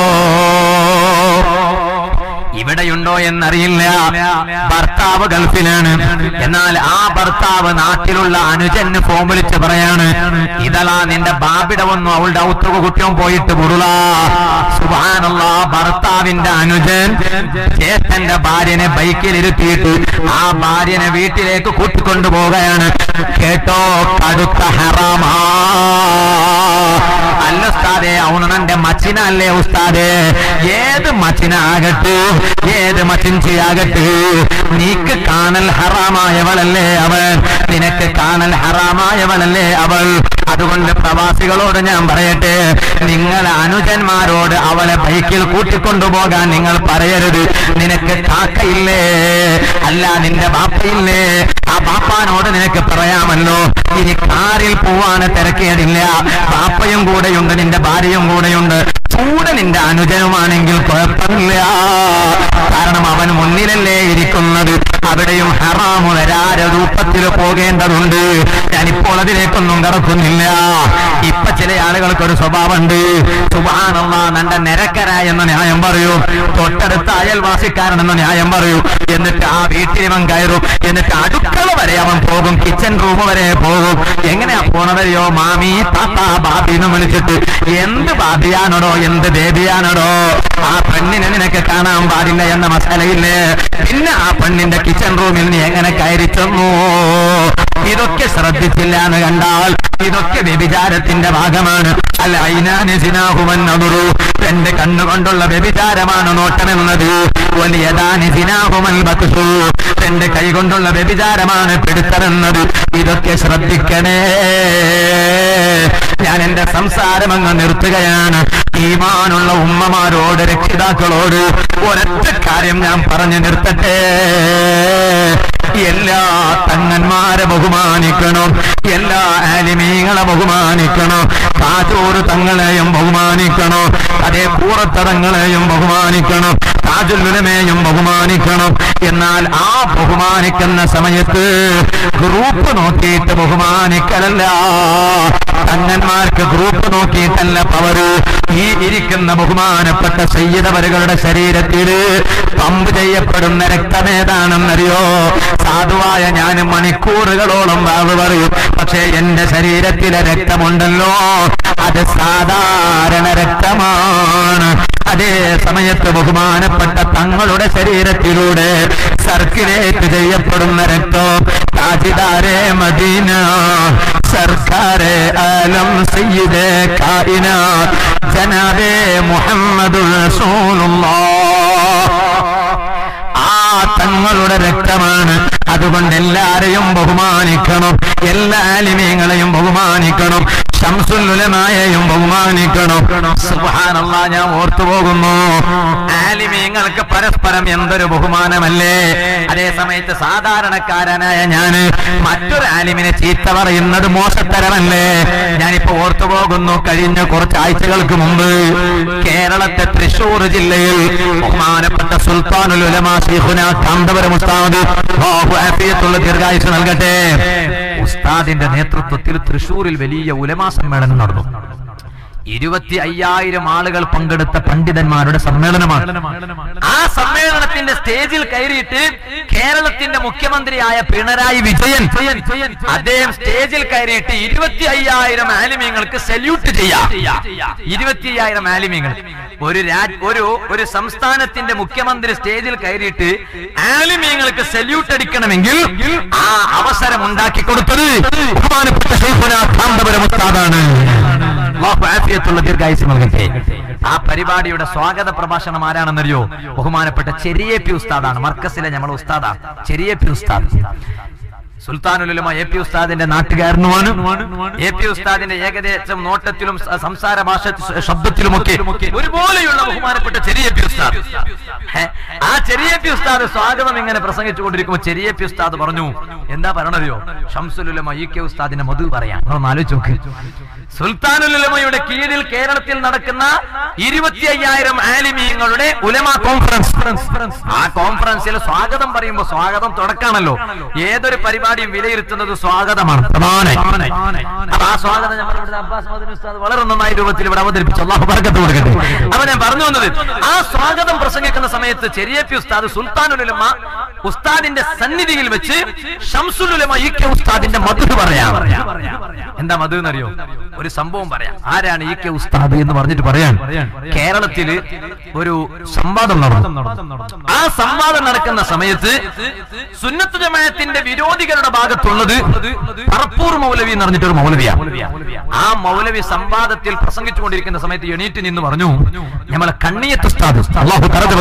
Speaker 1: ഇവിടെയുണ്ടോ എന്നറിയില്ല ഭർത്താവ് ഗൾഫിലാണ് എന്നാൽ ആ ഭർത്താവ് നാട്ടിലുള്ള അനുജന് ഫോം വിളിച്ച് പറയാണ് ഇതളാ നിന്റെ ബാബിടെ വന്നു അവളുടെ ഔത്തുക കുറ്റവും പോയിട്ട് കുടുള സുബാനുള്ള ഭർത്താവിന്റെ അനുജൻ ചേട്ടന്റെ ഭാര്യനെ ബൈക്കിൽ ഇരുത്തിയിട്ട് ആ ഭാര്യനെ വീട്ടിലേക്ക് കൂട്ടിക്കൊണ്ടു പോവുകയാണ് കേട്ടോ കടുത്ത ഹറാമാ അല്ല ഉസ്താദേ അവന് നന്റെ മച്ചിന അല്ലേ ഉസ്താദേ ഏത് മച്ചിന ആകട്ടെ ഏത് മച്ചിൻചി ആകട്ടെ നീക്ക് കാണൽ ഹറാമായവളല്ലേ അവൻ നിനക്ക് കാണൽ ഹറാമായവളല്ലേ അവൾ അതുകൊണ്ട് പ്രവാസികളോട് ഞാൻ പറയട്ടെ നിങ്ങൾ അനുജന്മാരോട് അവളെ ബൈക്കിൽ കൂട്ടിക്കൊണ്ടുപോകാൻ നിങ്ങൾ പറയരുത് നിനക്ക് കാക്കയില്ലേ അല്ല നിന്റെ ബാപ്പയില്ലേ ആ ബാപ്പാനോട് നിനക്ക് പറയാമല്ലോ ഇനി കാറിൽ പോവാണ് തിരക്കേടില്ല ബാപ്പയും കൂടെയുണ്ട് നിന്റെ ഭാര്യയും കൂടെയുണ്ട് കൂടെ നിന്റെ അനുജനുമാണെങ്കിൽ കുഴപ്പമില്ല കാരണം അവൻ മുന്നിലല്ലേ ഇരിക്കുന്നത് അവിടെയും ഹറാമു വരാരൂപത്തിൽ പോകേണ്ടതുണ്ട് ഞാനിപ്പോൾ അതിലേക്കൊന്നും കടക്കുന്നില്ല ഇപ്പൊ ചില ആളുകൾക്ക് ഒരു സ്വഭാവമുണ്ട് സുബാനുള്ള നന്റെ നിരക്കര എന്ന ന്യായം പറയൂ തൊട്ടടുത്ത അയൽവാസിക്കാരൻ എന്ന ന്യായം പറയൂ എന്നിട്ട് ആ വീട്ടിൽ അവൻ കയറും എന്നിട്ട് അടുക്കള വരെ അവൻ പോകും കിച്ചൺ റൂം വരെ പോകും എങ്ങനെയാ പോണവരെയോ മാമി താത്ത ബാബി എന്ന് വിളിച്ചിട്ട് എന്ത് ബാബിയാണോ എന്ത് ദേവിയാണോ ആ പെണ്ണിനെ നിനക്ക് കാണാൻ പാടില്ല എന്ന മസാലയില്ലേ പിന്നെ ആ പെണ്ണിന്റെ കിച്ചൺ റൂമിൽ നീ എങ്ങനെ കയറി ചെന്നു ഇതൊക്കെ ശ്രദ്ധിച്ചില്ല എന്ന് കണ്ടാൽ ഇതൊക്കെ വ്യഭിചാരത്തിന്റെ ഭാഗമാണ് അല്ല ഐനാനി സിനാഹുമൻ നദുറു എന്റെ കണ്ണുകൊണ്ടുള്ള വ്യഭിചാരമാണ് നോട്ടമെന്നത് വലിയതാനി സിനാഹുമൽ ബത്സു എന്റെ കൈകൊണ്ടുള്ള വ്യഭിചാരമാണ് പിടുത്തമെന്നത് ഇതൊക്കെ ശ്രദ്ധിക്കണേ ഞാൻ എന്റെ സംസാരം അങ്ങ് നിർത്തുകയാണ് ഈമാനുള്ള ഉമ്മമാരോട് രക്ഷിതാക്കളോട് ഒരൊറ്റ കാര്യം ഞാൻ പറഞ്ഞു നിർത്തട്ടെ എല്ലാ തങ്ങന്മാരെ ബഹുമാനിക്കണം എല്ലാ ആലിമീങ്ങളെ ബഹുമാനിക്കണം താജൂറ് തങ്ങളെയും ബഹുമാനിക്കണം അതേ കൂറത്തടങ്ങളെയും ബഹുമാനിക്കണം താജുലുലമേയും ബഹുമാനിക്കണം എന്നാൽ ആ ബഹുമാനിക്കുന്ന സമയത്ത് ഗ്രൂപ്പ് നോക്കിയിട്ട് ബഹുമാനിക്കലല്ല തങ്ങന്മാർക്ക് ഗ്രൂപ്പ് നോക്കിയിട്ടല്ല പവറ് ഈ ഇരിക്കുന്ന ബഹുമാനപ്പെട്ട സയ്യിദവരുകളുടെ ശരീരത്തിൽ പമ്പ് ചെയ്യപ്പെടുന്ന രക്തമേതാണെന്നറിയോ സാധുവായ ഞാൻ മണിക്കൂറുകളോളം വാവ് പറയും പക്ഷേ എന്റെ ശരീരത്തിലെ രക്തമുണ്ടല്ലോ അത് സാധാരണ രക്തമാണ് അതേ സമയത്ത് ബഹുമാനപ്പെട്ട തങ്ങളുടെ ശരീരത്തിലൂടെ സർക്കുലേറ്റ് ചെയ്യപ്പെടുന്ന രക്തം താജിദാരെ മദീന സർക്കാരെ ആലം സയ്യിദെ കായിനാത്ത് ജനാബെ മുഹമ്മദുൽ റസൂലുള്ളാഹ് ആ തങ്ങളുടെ രക്തമാണ് അതുകൊണ്ട് എല്ലാരെയും ബഹുമാനിക്കണം എല്ലാ ആലിമീങ്ങളെയും ബഹുമാനിക്കണം ഷംസുലുലമായെയും ബഹുമാനിക്കണം സുബ്ഹാനല്ലാ ഞാൻ ഓർത്തു പോകുന്നു ആലിമീങ്ങൾക്ക് പരസ്പരം എന്തൊരു ബഹുമാനമല്ലേ അതേ സമയത്ത് സാധാരണക്കാരനായ ഞാന് മറ്റൊരു ആലിമിനെ ചീത്ത പറയുന്നത് മോശത്തരമല്ലേ ഞാനിപ്പോ ഓർത്തു പോകുന്നു കഴിഞ്ഞ കുറച്ച് ആഴ്ചകൾക്ക് മുമ്പ് കേരളത്തെ തൃശൂർ ജില്ലയിൽ ബഹുമാനപ്പെട്ട സുൽത്താനുൽ ഉലമാ ശൈഖുന കാന്തപുരം ഉസ്താദ് അല്ലാഹു ആഫിയത്തുള്ള ദീർഘായുസ് നൽകട്ടെ ഉസ്താദിന്റെ നേതൃത്വത്തിൽ തൃശൂരിൽ വലിയ ഉലമാ സമ്മേളനം നടന്നു ഇരുപത്തി അയ്യായിരം ആളുകൾ പങ്കെടുത്ത പണ്ഡിതന്മാരുടെ സമ്മേളനമാണ് ആ സമ്മേളനത്തിന്റെ സ്റ്റേജിൽ കയറിയിട്ട് കേരളത്തിന്റെ മുഖ്യമന്ത്രിയായ പിണറായി വിജയൻ അദ്ദേഹം സ്റ്റേജിൽ കയറിയിട്ട് ഇരുപത്തി അയ്യായിരം ആലിമ്യങ്ങൾക്ക് സല്യൂട്ട് ചെയ്യാം ഇരുപത്തി അയ്യായിരം ആലിമ്യങ്ങൾ ഒരു രാജ് ഒരു ഒരു സംസ്ഥാനത്തിന്റെ മുഖ്യമന്ത്രി സ്റ്റേജിൽ കയറിയിട്ട് ആലിമ്യങ്ങൾക്ക് സല്യൂട്ട് അടിക്കണമെങ്കിൽ ആ അവസരം ഉണ്ടാക്കി കൊടുത്തത് ബഹുമാനപ്പെട്ട ശൈഖുന കാന്തപുരം ഉസ്താദാണ് അല്ലാഹു ആഫിയത്തുള്ള ദീർഘായുസ് നൽകട്ടെ ആ പരിപാടിയുടെ സ്വാഗത പ്രഭാഷണം ആരാണെന്നറിയോ ബഹുമാനപ്പെട്ട ചെറിയ പി ഉസ്താദാണ് മർക്കസിലെ നമ്മുടെ ഉസ്താദാണ് ചെറിയ പി ഉസ്താദ് സുൽത്താനുലുലമ എ പി ഉസ്താദിന്റെ നാട്ടുകാരനുമാണ് എ പി ഉസ്താദിന്റെ ഏകദേശം നോട്ടത്തിലും സ- സംസാര ഭാഷ ശബ്ദത്തിലുമൊക്കെ ഒരുപോലെയുള്ള ബഹുമാനപ്പെട്ട ചെറിയ പി ഉസ്താദ് ഹെ, ആ ചെറിയ പി ഉസ്താദ് സ്വാഗതം ഇങ്ങനെ പ്രസംഗിച്ചു കൊണ്ടിരിക്കുമ്പോൾ ചെറിയ പി ഉസ്താദ് പറഞ്ഞു എന്താ പറയണറിയോ ഷംസുലുലമ ഇ കെ ഉസ്താദിന്റെ മധു പറയാം നിങ്ങളൊന്ന് ആലോചിച്ച് നോക്ക് സുൽത്താനുലുലമയുടെ കീഴിൽ കേരളത്തിൽ നടക്കുന്ന ഇരുപത്തി അയ്യായിരം ആലിമീങ്ങളുടെ ഉലമ കോൺഫറൻസ് ആ കോൺഫറൻസിൽ സ്വാഗതം പറയുമ്പോൾ സ്വാഗതം തുടക്കാണല്ലോ ഏതൊരു പരിപാടിയും വിലയിരുത്തുന്നത് സ്വാഗതമാണ് പ്രധാനം. അപ്പൊ ആ സ്വാഗതം നമ്മൾ ഇവിടുത്തെ അബ്ബാസ് മദനി ഉസ്താദ് വളരെ നന്നായി രൂപത്തിൽ ഇവിടെ അവതരിപ്പിച്ചു അള്ളാഹു ബർക്കത്ത് കൊടുക്കട്ടെ അപ്പൊ ഞാൻ പറഞ്ഞു വന്നത് ആ സ്വാഗതം പ്രസംഗിക്കുന്ന സമയത്ത് ചെറിയ പി ഉസ്താദ് സുൽത്താനുലുലമ ഉസ്താദിന്റെ സന്നിധിയിൽ വെച്ച് ഷംസുലുലമ ഇ കെ ഉസ്താദിന്റെ മധു പറയാം എന്താ മധു എന്നറിയോ ഒരു സംഭവം പറയാം ആരാണ് ഇ കെ ഉസ്താദ് എന്ന് പറഞ്ഞിട്ട് പറയാൻ കേരളത്തില് ഒരു സംവാദം നടന്നു ആ സംവാദം നടക്കുന്ന സമയത്ത് സുന്നത്ത് ജമാഅത്തിന്റെ വിരോധികളുടെ ഭാഗത്തുള്ളത് പറപ്പൂർ മൗലവി എന്ന് പറഞ്ഞിട്ട് ഒരു മൗലവിയാണ് ആ മൗലവി സംവാദത്തിൽ പ്രസംഗിച്ചുകൊണ്ടിരിക്കുന്ന സമയത്ത് എണീറ്റ് നിന്ന് പറഞ്ഞു നമ്മളെ കണ്ണിയത്ത് ഉസ്താദ് അള്ളാഹു തറത്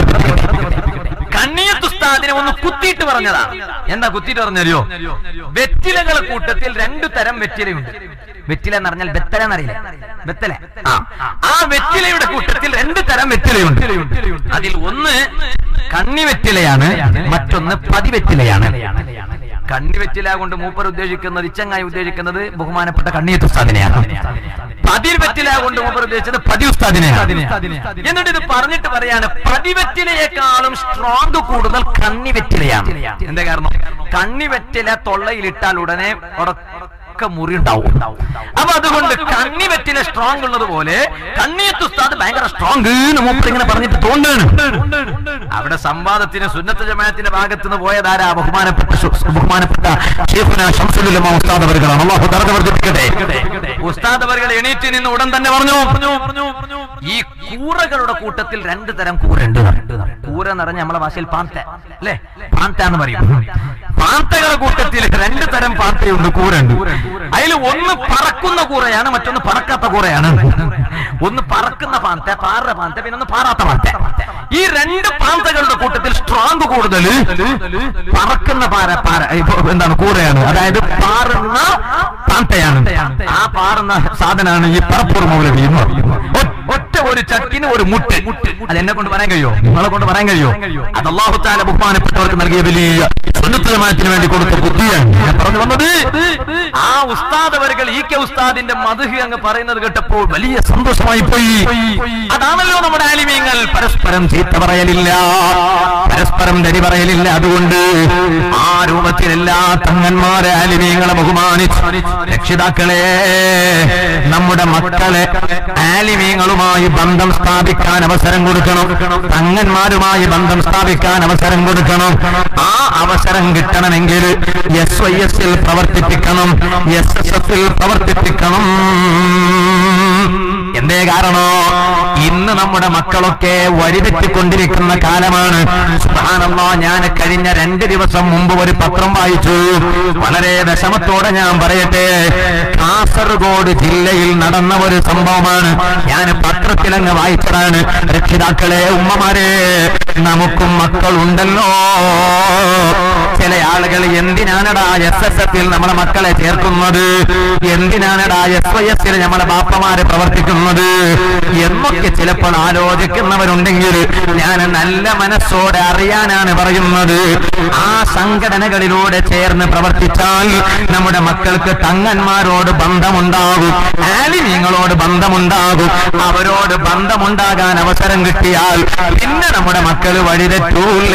Speaker 1: കണ്ണിയത്ത് ഉസ്താദിനെ ഒന്ന് കുത്തിയിട്ട് പറഞ്ഞതാണ് എന്താ കുത്തിയിട്ട് പറഞ്ഞറിയോ വെറ്റിലകളെ കൂട്ടത്തിൽ രണ്ടു തരം വെറ്റിലയുണ്ട് വെറ്റില എന്ന് പറഞ്ഞാൽ ബെത്തല എന്നറിയില്ല ബെത്തല ആ ആ വെറ്റിലയുടെ കൂട്ടത്തിൽ രണ്ട് തരം വെറ്റിലയുണ്ട് അതിൽ ഒന്ന് കണ്ണി വെറ്റിലയാണ് മറ്റൊന്ന് പതിവെറ്റിലയാണ് കണ്ണിവെറ്റില കൊണ്ട് മൂപ്പർ ഉദ്ദേശിക്കുന്നത് ഇച്ചങ്ങായി ഉദ്ദേശിക്കുന്നത് ബഹുമാനപ്പെട്ട കണ്ണിയത്ത് ഉസ്താദിനെയാണ് പതിർ വെറ്റില കൊണ്ട് മൂപ്പർ ഉദ്ദേശിച്ചത് പതി ഉസ്താദിനെയാണ് എന്നിട്ട് ഇത് പറഞ്ഞിട്ട് പറയാണ് പതിവെറ്റിലയെക്കാളും സ്ട്രോങ് കൂടുതൽ കണ്ണിവെറ്റിലയാണ് എന്താ കാരണം കണ്ണിവെറ്റില തൊള്ളയിലിട്ടാൽ ഉടനെ ഒക്കെ മുറി ഉണ്ടാവും അപ്പൊ അതുകൊണ്ട് കണ്ണി വെറ്റിലെ സ്ട്രോങ് ഉള്ളത് പോലെ കണ്ണിയത്ത് ഉസ്താദ് ഭയങ്കര സ്ട്രോങ് മൂപ്പർ ഇങ്ങനെ പറഞ്ഞിട്ട് തോന്നുന്നു അവിടെ സംവാദത്തിന് സുന്നത്ത് ജമാഅത്തിന്റെ ഭാഗത്ത് നിന്ന് പോയതാരാ ബഹുമാനപ്പെട്ട ശു- ബഹുമാനപ്പെട്ട ഷെയ്ഖുന ശംസുൽ ഉലമ ഉസ്താദ് അവറുകളാണ് അള്ളാഹു ദർജ വർദ്ധിപ്പിക്കട്ടെ ഉസ്താദ് അവറുകൾ എണീറ്റ് നിന്ന് ഉടൻ തന്നെ പറഞ്ഞു ഈ കൂറകളുടെ കൂട്ടത്തിൽ രണ്ട് തരം കൂറുണ്ട് കൂര എന്ന് പറഞ്ഞ നമ്മളെ ഭാഷയിൽ പാന്ത അല്ലേ പാന്ത എന്ന് പറയും പാന്തകളുടെ കൂട്ടത്തിൽ രണ്ട് തരം പാന്തയുണ്ട് കൂരുണ്ട് അതിൽ ഒന്ന് പറക്കുന്ന കൂറയാണ് മറ്റൊന്ന് പറക്കാത്ത കൂറയാണ് ഒന്ന് പറക്കുന്ന പാന്ത പാറ പാന്ത പിന്നെ ഒന്ന് പാറാത്ത പാന്ത ഈ രണ്ട് പാന്തകളുടെ കൂട്ടത്തിൽ സ്ട്രോങ് കൂടുതൽ പറക്കുന്ന പാര പാര ഇപ്പൊ എന്താണ് കൂറയാണ് അതായത് പാറുന്ന പാന്തയാണ് ആ പാറുന്ന സാധനമാണ് ഈ പറപ്പൂർ മൗലവി എന്ന് പറയുന്നത് ഒ- ഒറ്റ ഒരു ചക്കിന് ഒരു മുട്ട് അത് എന്നെ കൊണ്ട് പറയാൻ കഴിയോ നിങ്ങളെ കൊണ്ട് പറയാൻ കഴിയോ അത് അള്ളാഹുത്താല ബഹുമാനപ്പെട്ടവർക്ക് നൽകിയ വലിയ സുന്നത്തലമാനത്തിന് വേണ്ടി കൊടുത്ത ബുദ്ധിയാണ് ഞാൻ പറഞ്ഞു വന്നത് ആ ഉസ്താദ് അവരുകൾ ഈ കെ ഉസ്താദിന്റെ മധുഹി അങ്ങ് പറയുന്നത് കേട്ടപ്പോൾ വലിയ സന്തോഷമായി പോയി അതാണല്ലോ നമ്മുടെ ആലിമീങ്ങൾ പരസ്പരം ചീത്ത പറയലില്ല പരസ്പരം ധരി പറയലില്ല അതുകൊണ്ട് ആ രൂപത്തിൽ എല്ലാ തങ്ങന്മാരെ ആലിമീങ്ങളെ ബഹുമാനിച്ച് രക്ഷിതാക്കളെ നമ്മുടെ മക്കളെ ആലിമീങ്ങളുമായി ബന്ധം സ്ഥാപിക്കാൻ അവസരം കൊടുക്കണം തങ്ങന്മാരുമായി ബന്ധം സ്ഥാപിക്കാൻ അവസരം കൊടുക്കണം ആ അവസരം കിട്ടണമെങ്കിൽ എസ് വൈ എസിൽ പ്രവർത്തിപ്പിക്കണം എസ് എസ് എഫിൽ പ്രവർത്തിപ്പിക്കണം എന്തേ കാരണോ ഇന്ന് നമ്മുടെ മക്കളൊക്കെ വഴിതെറ്റിക്കൊണ്ടിരിക്കുന്ന കാലമാണ് സുബ്ഹാനല്ലാ, ഞാൻ കഴിഞ്ഞ രണ്ട് ദിവസം മുമ്പ് ഒരു പത്രം വായിച്ചു വളരെ വിഷമത്തോടെ ഞാൻ പറയട്ടെ കാസർഗോഡ് ജില്ലയിൽ നടന്ന ഒരു സംഭവമാണ് ഞാൻ പത്രത്തിലങ്ങ് വായിച്ചതാണ് രക്ഷിതാക്കളെ ഉമ്മമാരെ നമുക്കും മക്കളുണ്ടല്ലോ ചില ആളുകൾ എന്തിനാണടാ എസ് എസ് എഫിൽ നമ്മളെ മക്കളെ ചേർക്കുന്നത് എന്തിനാണടാ എസ് വൈ എസിൽ നമ്മളെ ബാപ്പമാരെ പ്രവർത്തിക്കുന്നത് എന്നൊക്കെ ചിലപ്പോൾ ആലോചിക്കുന്നവരുണ്ടെങ്കിൽ ഞാൻ നല്ല മനസ്സോടെ അറിയാനാണ് പറയുന്നത് ആ സംഘടനകളിലൂടെ ചേർന്ന് പ്രവർത്തിച്ചാൽ നമ്മുടെ മക്കൾക്ക് തങ്ങന്മാരോട് ബന്ധമുണ്ടാകും ആലിമീങ്ങളോട് ബന്ധമുണ്ടാകും അവരോട് ബന്ധമുണ്ടാകാൻ അവസരം കിട്ടിയാൽ പിന്നെ നമ്മുടെ മക്കൾ വഴിതെറ്റൂല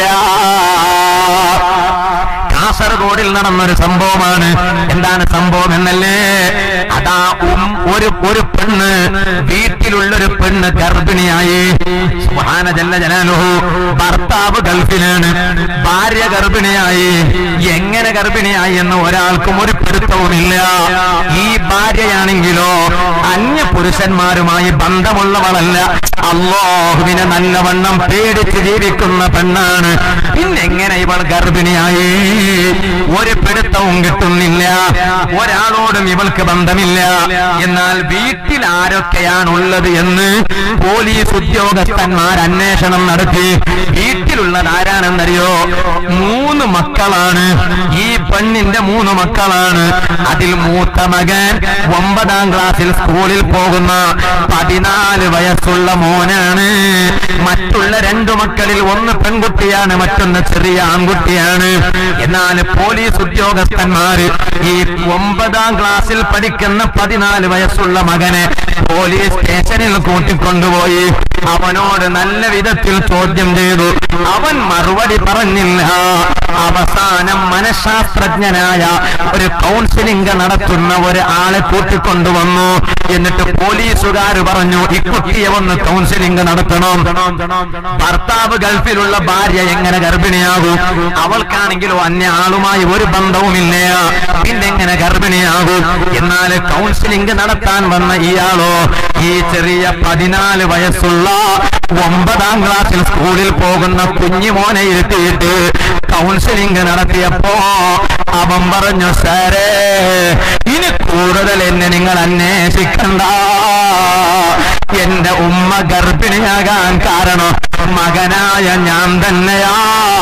Speaker 1: കാസർഗോഡിൽ നടന്നൊരു സംഭവമാണ് എന്താണ് സംഭവം എന്നല്ലേ അതാ ഉം ഒരു ഒരു പെണ്ണ് വീട്ടിലുള്ളൊരു പെണ്ണ് ഗർഭിണിയായി സുബ്ഹാന ജല്ല ജലാലുഹു ഭർത്താവ് ഗൾഫിലാണ് ഭാര്യ ഗർഭിണിയായി എങ്ങനെ ഗർഭിണിയായി എന്ന് ഒരാൾക്കും ഒരു പിടുത്തവുമില്ല ഈ ഭാര്യയാണെങ്കിലോ അന്യ പുരുഷന്മാരുമായി ബന്ധമുള്ളവളല്ല അള്ളാഹുവിനെ നല്ലവണ്ണം പേടിച്ച് ജീവിക്കുന്ന പെണ്ണാണ് പിന്നെങ്ങനെ ഇവൾ ഗർഭിണിയായി ഒരു പിടുത്തവും കിട്ടുന്നില്ല ഒരാളോടും ഇവൾക്ക് ബന്ധമില്ല എന്നാൽ വീട്ടിൽ ആരൊക്കെയാണ് ഉള്ളത് എന്ന് പോലീസ് ഉദ്യോഗസ്ഥന്മാർ അന്വേഷണം നടത്തി വീട്ടിലുള്ളത് ആരാണെന്നറിയോ മൂന്ന് മക്കളാണ് ഈ പെണ്ണിന്റെ മൂന്ന് മക്കളാണ് അതിൽ മൂത്ത മകൻ ഒമ്പതാം ക്ലാസ്സിൽ സ്കൂളിൽ പോകുന്ന പതിനാല് വയസ്സുള്ള മോനാണ് മറ്റുള്ള രണ്ടു മക്കളിൽ ഒന്ന് പെൺകുട്ടിയാണ് മറ്റൊന്ന് ചെറിയ ആൺകുട്ടിയാണ് എന്നാൽ പോലീസ് ഉദ്യോഗസ്ഥന്മാര് ഈ ഒമ്പതാം ക്ലാസ്സിൽ പഠിക്കുന്ന പതിനാല് വയസ്സുള്ള മകനെ പോലീസ് സ്റ്റേഷനിൽ കൂട്ടിക്കൊണ്ടുപോയി അവനോട് നല്ല വിധത്തിൽ ചോദ്യം ചെയ്തു അവൻ മറുപടി പറഞ്ഞില്ല അവസാനം മനഃശാസ്ത്രജ്ഞനായ ഒരു കൗൺസിലിംഗ് നടത്തുന്ന ഒരു ആളെ കൂട്ടിക്കൊണ്ടുവന്നു എന്നിട്ട് പോലീസുകാർ പറഞ്ഞു ഇക്കുട്ടിയെ ഒന്ന് കൗൺസിലിംഗ് നടത്തണം ഭർത്താവ് ഗൾഫിലുള്ള ഭാര്യ എങ്ങനെ ഗർഭിണിയാകും അവൾക്കാണെങ്കിലോ അന്യ ആളുമായി ഒരു ബന്ധവുമില്ല പിന്നെ എങ്ങനെ ഗർഭിണിയാകും എന്നാൽ കൗൺസിലിംഗ് നടത്താൻ വന്ന ഇയാളോ ഈ ചെറിയ പതിനാല് വയസ്സുള്ള ഒമ്പതാം ക്ലാസ്സിൽ സ്കൂളിൽ പോകുന്ന കുഞ്ഞുമോനെ ഇരുത്തിയിട്ട് കൗൺസിലിംഗ് നടത്തിയപ്പോ അവൻ പറഞ്ഞു സാറേ ഇനി കൂടുതൽ എന്നെ നിങ്ങൾ അന്വേഷിക്കണ്ട എന്റെ ഉമ്മ ഗർഭിണിയാകാൻ കാരണം മകനായ ഞാൻ തന്നെയാ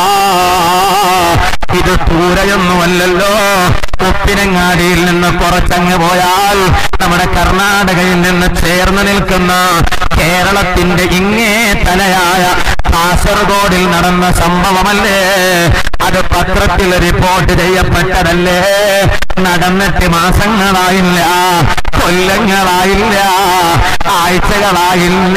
Speaker 1: ഇത് ദൂരെയൊന്നുമല്ലല്ലോ ഉപ്പിനങ്ങാടിയിൽ നിന്ന് കുറച്ചങ്ങ് പോയാൽ നമ്മുടെ കർണാടകയിൽ നിന്ന് ചേർന്ന് നിൽക്കുന്ന കേരളത്തിന്റെ ഇങ്ങേ തലയായ കാസർഗോഡിൽ നടന്ന സംഭവമല്ലേ അത് പത്രത്തിൽ റിപ്പോർട്ട് ചെയ്യപ്പെട്ടതല്ലേ നടന്നിട്ട് മാസങ്ങളായില്ല കൊല്ലങ്ങളായില്ല ആഴ്ചകളായില്ല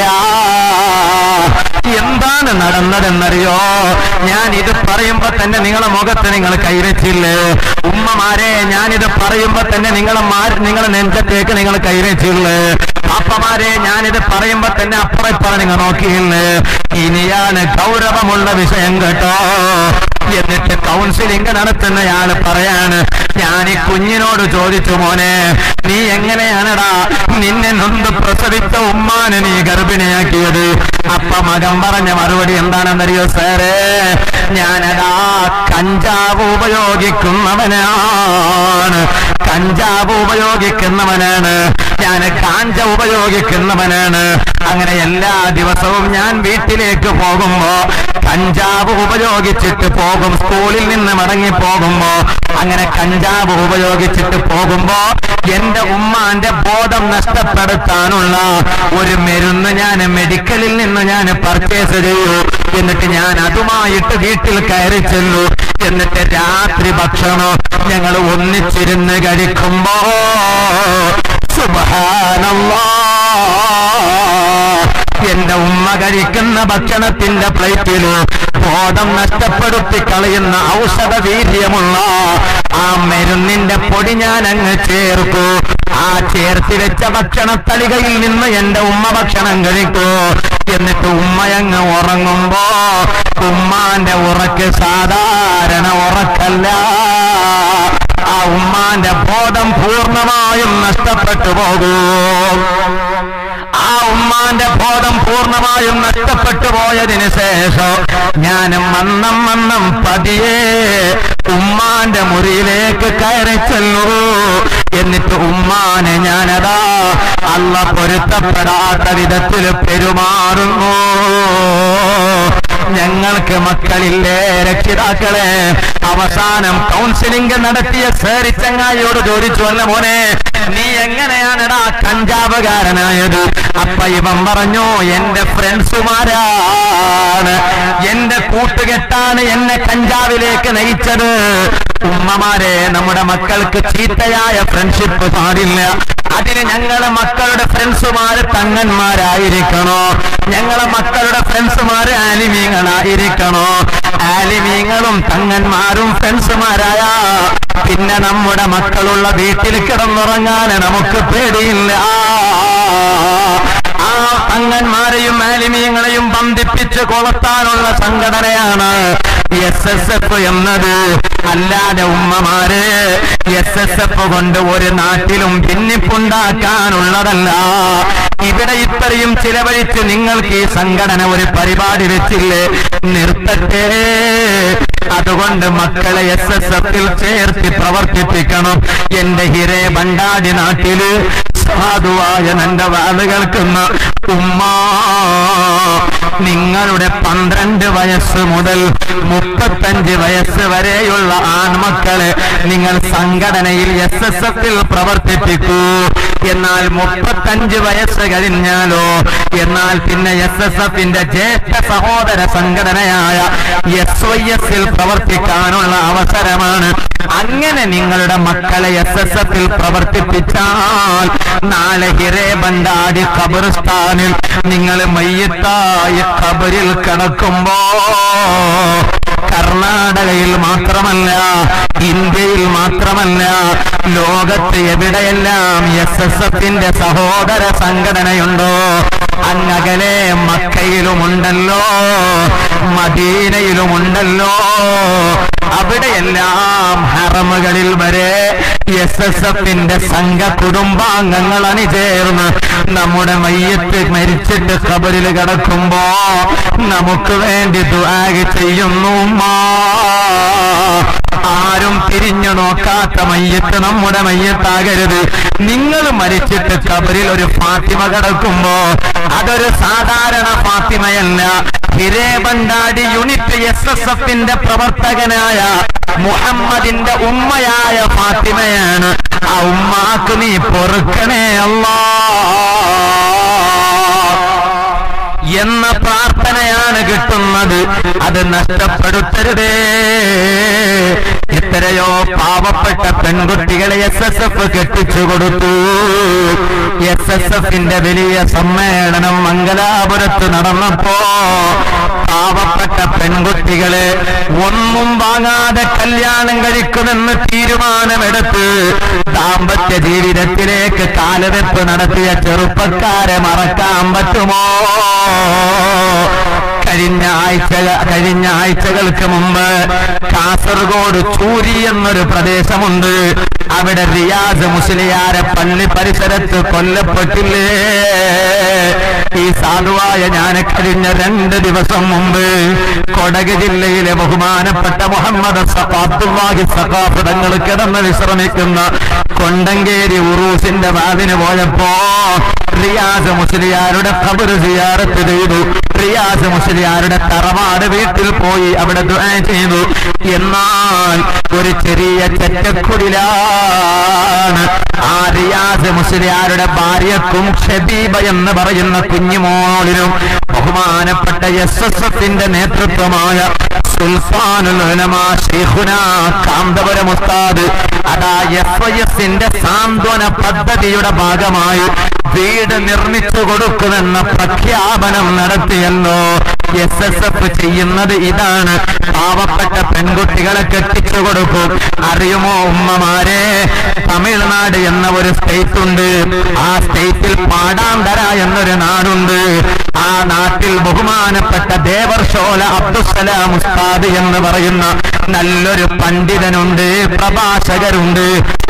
Speaker 1: എന്താണ് നടന്നതെന്നറിയോ ഞാൻ ഇത് പറയുമ്പോ തന്നെ നിങ്ങളെ മുഖത്ത് നിങ്ങൾ കൈവച്ചില്ലേ ഉമ്മമാരെ ഞാനിത് പറയുമ്പോ തന്നെ നിങ്ങളെ മാ- നിങ്ങളെ നെഞ്ചത്തേക്ക് നിങ്ങൾ കൈവച്ചില്ലേ അപ്പമാരെ ഞാനിത് പറയുമ്പോ തന്നെ അപ്പുറപ്പുറ നിങ്ങൾ നോക്കിയില്ലേ ഇനിയാണ് ഗൗരവമുള്ള വിഷയം കേട്ടോ എന്നിട്ട് കൗൺസിലിംഗ് നടത്തുന്നയാള് പറയാണ് ഞാൻ ഈ കുഞ്ഞിനോട് ചോദിച്ചു മോനെ നീ എങ്ങനെയാണടാ നിന്നെ നൊന്ത് പ്രസവിച്ച ഉമ്മാനെ നീ ഗർഭിണിയാക്കിയത് അപ്പ മകൻ പറഞ്ഞ മറുപടി എന്താണെന്നറിയോ സാറേ ഞാനടാ കഞ്ചാവ് ഉപയോഗിക്കുന്നവനാണ് കഞ്ചാവ് ഉപയോഗിക്കുന്നവനാണ് ഞാൻ കാഞ്ച ഉപയോഗിക്കുന്നവനാണ് അങ്ങനെ എല്ലാ ദിവസവും ഞാൻ വീട്ടിലേക്ക് പോകുമ്പോ കഞ്ചാവ് ഉപയോഗിച്ചിട്ട് പോകും സ്കൂളിൽ നിന്ന് മടങ്ങി പോകുമ്പോ അങ്ങനെ കഞ്ചാവ് ഉപയോഗിച്ചിട്ട് പോകുമ്പോ എന്റെ ഉമ്മാന്റെ ബോധം നഷ്ടപ്പെടുത്താനുള്ള ഒരു മരുന്ന് ഞാൻ മെഡിക്കലിൽ നിന്ന് ഞാൻ പർച്ചേസ് ചെയ്യൂ എന്നിട്ട് ഞാൻ അതുമായിട്ട് വീട്ടിൽ കയറി ചെല്ലു എന്നിട്ട് രാത്രി ഭക്ഷണം ഞങ്ങൾ ഒന്നിച്ചിരുന്ന് കഴിക്കുമ്പോ സുബഹാനല്ലാ എന്റെ ഉമ്മ കഴിക്കുന്ന ഭക്ഷണത്തിന്റെ പ്ലേറ്റില് ബോധം നഷ്ടപ്പെടുത്തി കളയുന്ന ഔഷധ വീര്യമുള്ള ആ മരുന്നിന്റെ പൊടി ഞാൻ അങ്ങ് ചേർക്കൂ ആ ചേർത്തി വെച്ച ഭക്ഷണത്തളികയിൽ നിന്ന് എന്റെ ഉമ്മ ഭക്ഷണം കഴിക്കൂ എന്നിട്ട് ഉമ്മയങ്ങ് ഉറങ്ങുമ്പോ ഉമ്മാന്റെ ഉറക്ക് സാധാരണ ഉറക്കല്ല ആ ഉമ്മാന്റെ ബോധം പൂർണ്ണമായും നഷ്ടപ്പെട്ടു പോകൂ ആ ഉമ്മാന്റെ ബോധം പൂർണ്ണമായും നഷ്ടപ്പെട്ടു പോയതിന് ശേഷം ഞാൻ മന്നം മന്നം പതിയെ ഉമ്മാന്റെ മുറിയിലേക്ക് കയറി ചെല്ലൂ എന്നിട്ട് ഉമ്മാനെ ഞാനതാ അല്ല പൊരുത്തപ്പെടാത്ത വിധത്തിൽ പെരുമാറുന്നു ഞങ്ങൾക്ക് മക്കളില്ലേ രക്ഷിതാക്കളെ അവസാനം കൗൺസിലിംഗ് നടത്തിയ സേറി ചങ്ങായിയോട് ചോദിച്ചു അല്ല മോനെ നീ എങ്ങനെയാണെടാ കഞ്ചാവുകാരനായത് അപ്പ ഇവൻ പറഞ്ഞു എന്റെ ഫ്രണ്ട്സുമാരാണ് എന്റെ കൂട്ടുകെട്ടാണ് എന്നെ കഞ്ചാവിലേക്ക് നയിച്ചത് ഉമ്മമാരെ നമ്മുടെ മക്കൾക്ക് ചീത്തയായ ഫ്രണ്ട്ഷിപ്പ് പാടില്ല അതിന് ഞങ്ങളെ മക്കളുടെ ഫ്രണ്ട്സുമാര് തങ്ങന്മാരായിരിക്കണോ ഞങ്ങളെ മക്കളുടെ ഫ്രണ്ട്സുമാര് ആലിമീങ്ങളായിരിക്കണോ ആലിമീങ്ങളും തങ്ങന്മാരും ഫ്രണ്ട്സുമാരായ പിന്നെ നമ്മുടെ മക്കളുള്ള വീട്ടിൽ കിടന്നുറങ്ങാൻ നമുക്ക് പേടിയില്ല ആ തങ്ങന്മാരെയും ആലിമീങ്ങളെയും ബന്ധിപ്പിച്ച് കൊളത്താനുള്ള സംഘടനയാണ് എസ് എസ് എഫ് എന്നത് അല്ലാതെ ഉമ്മമാര് എസ് എസ് എഫ് കൊണ്ട് ഒരു നാട്ടിലും ഭിന്നിപ്പുണ്ടാക്കാനുള്ളതല്ല ഇവിടെ ഇത്രയും ചിലവഴിച്ച് നിങ്ങൾക്ക് ഈ സംഘടന ഒരു പരിപാടി വെച്ചില്ലേ നിർത്തട്ടെ അതുകൊണ്ട് മക്കളെ എസ് എസ് എഫിൽ ചേർത്തി പ്രവർത്തിപ്പിക്കണം എന്റെ ഹിരേ ബണ്ടാടി നാട്ടില് സാധുവായ എന്റെ വാത് കേൾക്കുന്ന ഉമ്മ നിങ്ങളുടെ പന്ത്രണ്ട് വയസ്സ് മുതൽ മുപ്പത്തഞ്ച് വയസ്സ് വരെയുള്ള ആൺമക്കളെ നിങ്ങൾ സംഘടനയിൽ എസ് എസ് എഫിൽ പ്രവർത്തിപ്പിക്കൂ എന്നാൽ മുപ്പത്തഞ്ച് വയസ്സ് കഴിഞ്ഞാലോ എന്നാൽ പിന്നെ എസ് എസ് എഫിന്റെ ജ്യേഷ്ഠ സഹോദര സംഘടനയായ എസ് വൈ എസിൽ പ്രവർത്തിക്കാനുള്ള അവസരമാണ് അങ്ങനെ നിങ്ങളുടെ മക്കളെ എസ് എസ് എഫിൽ പ്രവർത്തിപ്പിച്ചാൽ നാളെ ഹിരേ ബണ്ടാടി ഖബർസ്ഥാനിൽ നിങ്ങൾ മയ്യത്തായി ഖബറിൽ കിടക്കുമ്പോ കർണാടകയിൽ മാത്രമല്ല ഇന്ത്യയിൽ മാത്രമല്ല ലോകത്ത് എവിടെയെല്ലാം എസ് എസ് എഫിന്റെ സഹോദര സംഘടനയുണ്ടോ അങ്ങകലെ മക്കയിലുമുണ്ടല്ലോ മദീനയിലുമുണ്ടല്ലോ അവിടെയെല്ലാം ഹറമുകളിൽ വരെ എസ് എസ് എഫിന്റെ സംഘ കുടുംബാംഗങ്ങൾ അണിചേർന്ന് നമ്മുടെ മയ്യത്ത് മരിച്ചിട്ട് ഖബറിൽ കിടക്കുമ്പോ നമുക്ക് വേണ്ടി ദുആഗ് ചെയ്യുന്നു ഉമ്മാ. ആരും തിരിഞ്ഞു നോക്കാത്ത മയ്യത്ത് നമ്മുടെ മയ്യത്താകരുത് നിങ്ങൾ മരിച്ചിട്ട് കബറിൽ ഒരു ഫാത്തിമ കിടക്കുമ്പോ അതൊരു സാധാരണ ഫാത്തിമയല്ല ഹിരേബണ്ടാടി യൂണിറ്റ് എസ് എസ് എഫിന്റെ പ്രവർത്തകനായ മുഹമ്മദിന്റെ ഉമ്മയായ ഫാത്തിമയാണ് ആ ഉമ്മാക്ക് നീ പൊറുക്കണേ അല്ലാ എന്ന പ്രാർത്ഥനയാണ് കിട്ടുന്നത് അത് നഷ്ടപ്പെടുത്തരുതേ എത്രയോ പാവപ്പെട്ട പെൺകുട്ടികളെ എസ് എസ് എഫ് കെട്ടിച്ചു കൊടുത്തു എസ് എസ് എഫിന്റെ വലിയ സമ്മേളനം മംഗലാപുരത്ത് നടന്നപ്പോ പാവപ്പെട്ട പെൺകുട്ടികളെ ഒന്നും വാങ്ങാതെ കല്യാണം കഴിക്കുമെന്ന് തീരുമാനമെടുത്ത് ദാമ്പത്യ ജീവിതത്തിലേക്ക് കാലവെപ്പ് നടത്തിയ ചെറുപ്പക്കാരെ മറക്കാൻ പറ്റുമോ കഴിഞ്ഞ ആഴ്ച കഴിഞ്ഞ ആഴ്ചകൾക്ക് മുമ്പ് കാസർഗോഡ് ചൂരി എന്നൊരു പ്രദേശമുണ്ട് അവിടെ റിയാസ് മുസ്ലിയാരെ പള്ളി പരിസരത്ത് കൊല്ലപ്പെട്ടില്ലേ ഈ സാധുവായ ഞാൻ കഴിഞ്ഞ രണ്ട് ദിവസം മുമ്പ് കൊടക് ജില്ലയിലെ ബഹുമാനപ്പെട്ട മുഹമ്മദ് അബ്ദുല്ലാഹി സഖാഫ് തങ്ങൾ കിടന്ന് വിശ്രമിക്കുന്ന കൊണ്ടങ്കേരി ഉറൂസിന്റെ വാതിന് പോയപ്പോ റിയാസ് മുസ്ലിയാരുടെ ഖബർ സിയാറത്ത് ചെയ്തു റിയാസ് മുസ്ലിയാരുടെ തറവാട് വീട്ടിൽ പോയി അവിടെ ദുആ ചെയ്തു എന്നാൽ ഒരു ചെറിയ ചെറ്റക്കുടിലാണ് ആ റിയാസ് മുസ്ലിയാരുടെ ഭാര്യക്കും ഷബീബ എന്ന് പറയുന്ന കുഞ്ഞുമോളിനും ബഹുമാനപ്പെട്ട എസ് എസ് എഫിന്റെ നേതൃത്വമായ സുൽത്താനുൽ ഉലമാ ശൈഖുനാ കാന്തപുരം ഉസ്താദ് അതാ എഫ് ഐ എസിന്റെ സാന്ത്വന പദ്ധതിയുടെ ഭാഗമായി വീട് നിർമ്മിച്ചു കൊടുക്കുമെന്ന പ്രഖ്യാപനം നടത്തിയല്ലോ എസ് എസ് എഫ് ചെയ്യുന്നത് ഇതാണ് പാവപ്പെട്ട പെൺകുട്ടികളെ കെട്ടിച്ചു കൊടുക്കും അറിയുമോ ഉമ്മമാരെ തമിഴ്നാട് എന്ന ഒരു സ്റ്റേറ്റ് ഉണ്ട് ആ സ്റ്റേറ്റിൽ പാടാന്തര എന്നൊരു നാടുണ്ട് ആ നാട്ടിൽ ബഹുമാനപ്പെട്ട ദേവർഷോല അബ്ദുസലാം ഉസ്താദ് എന്ന് പറയുന്ന നല്ലൊരു പണ്ഡിതനുണ്ട് പ്രഭാഷകരുണ്ട്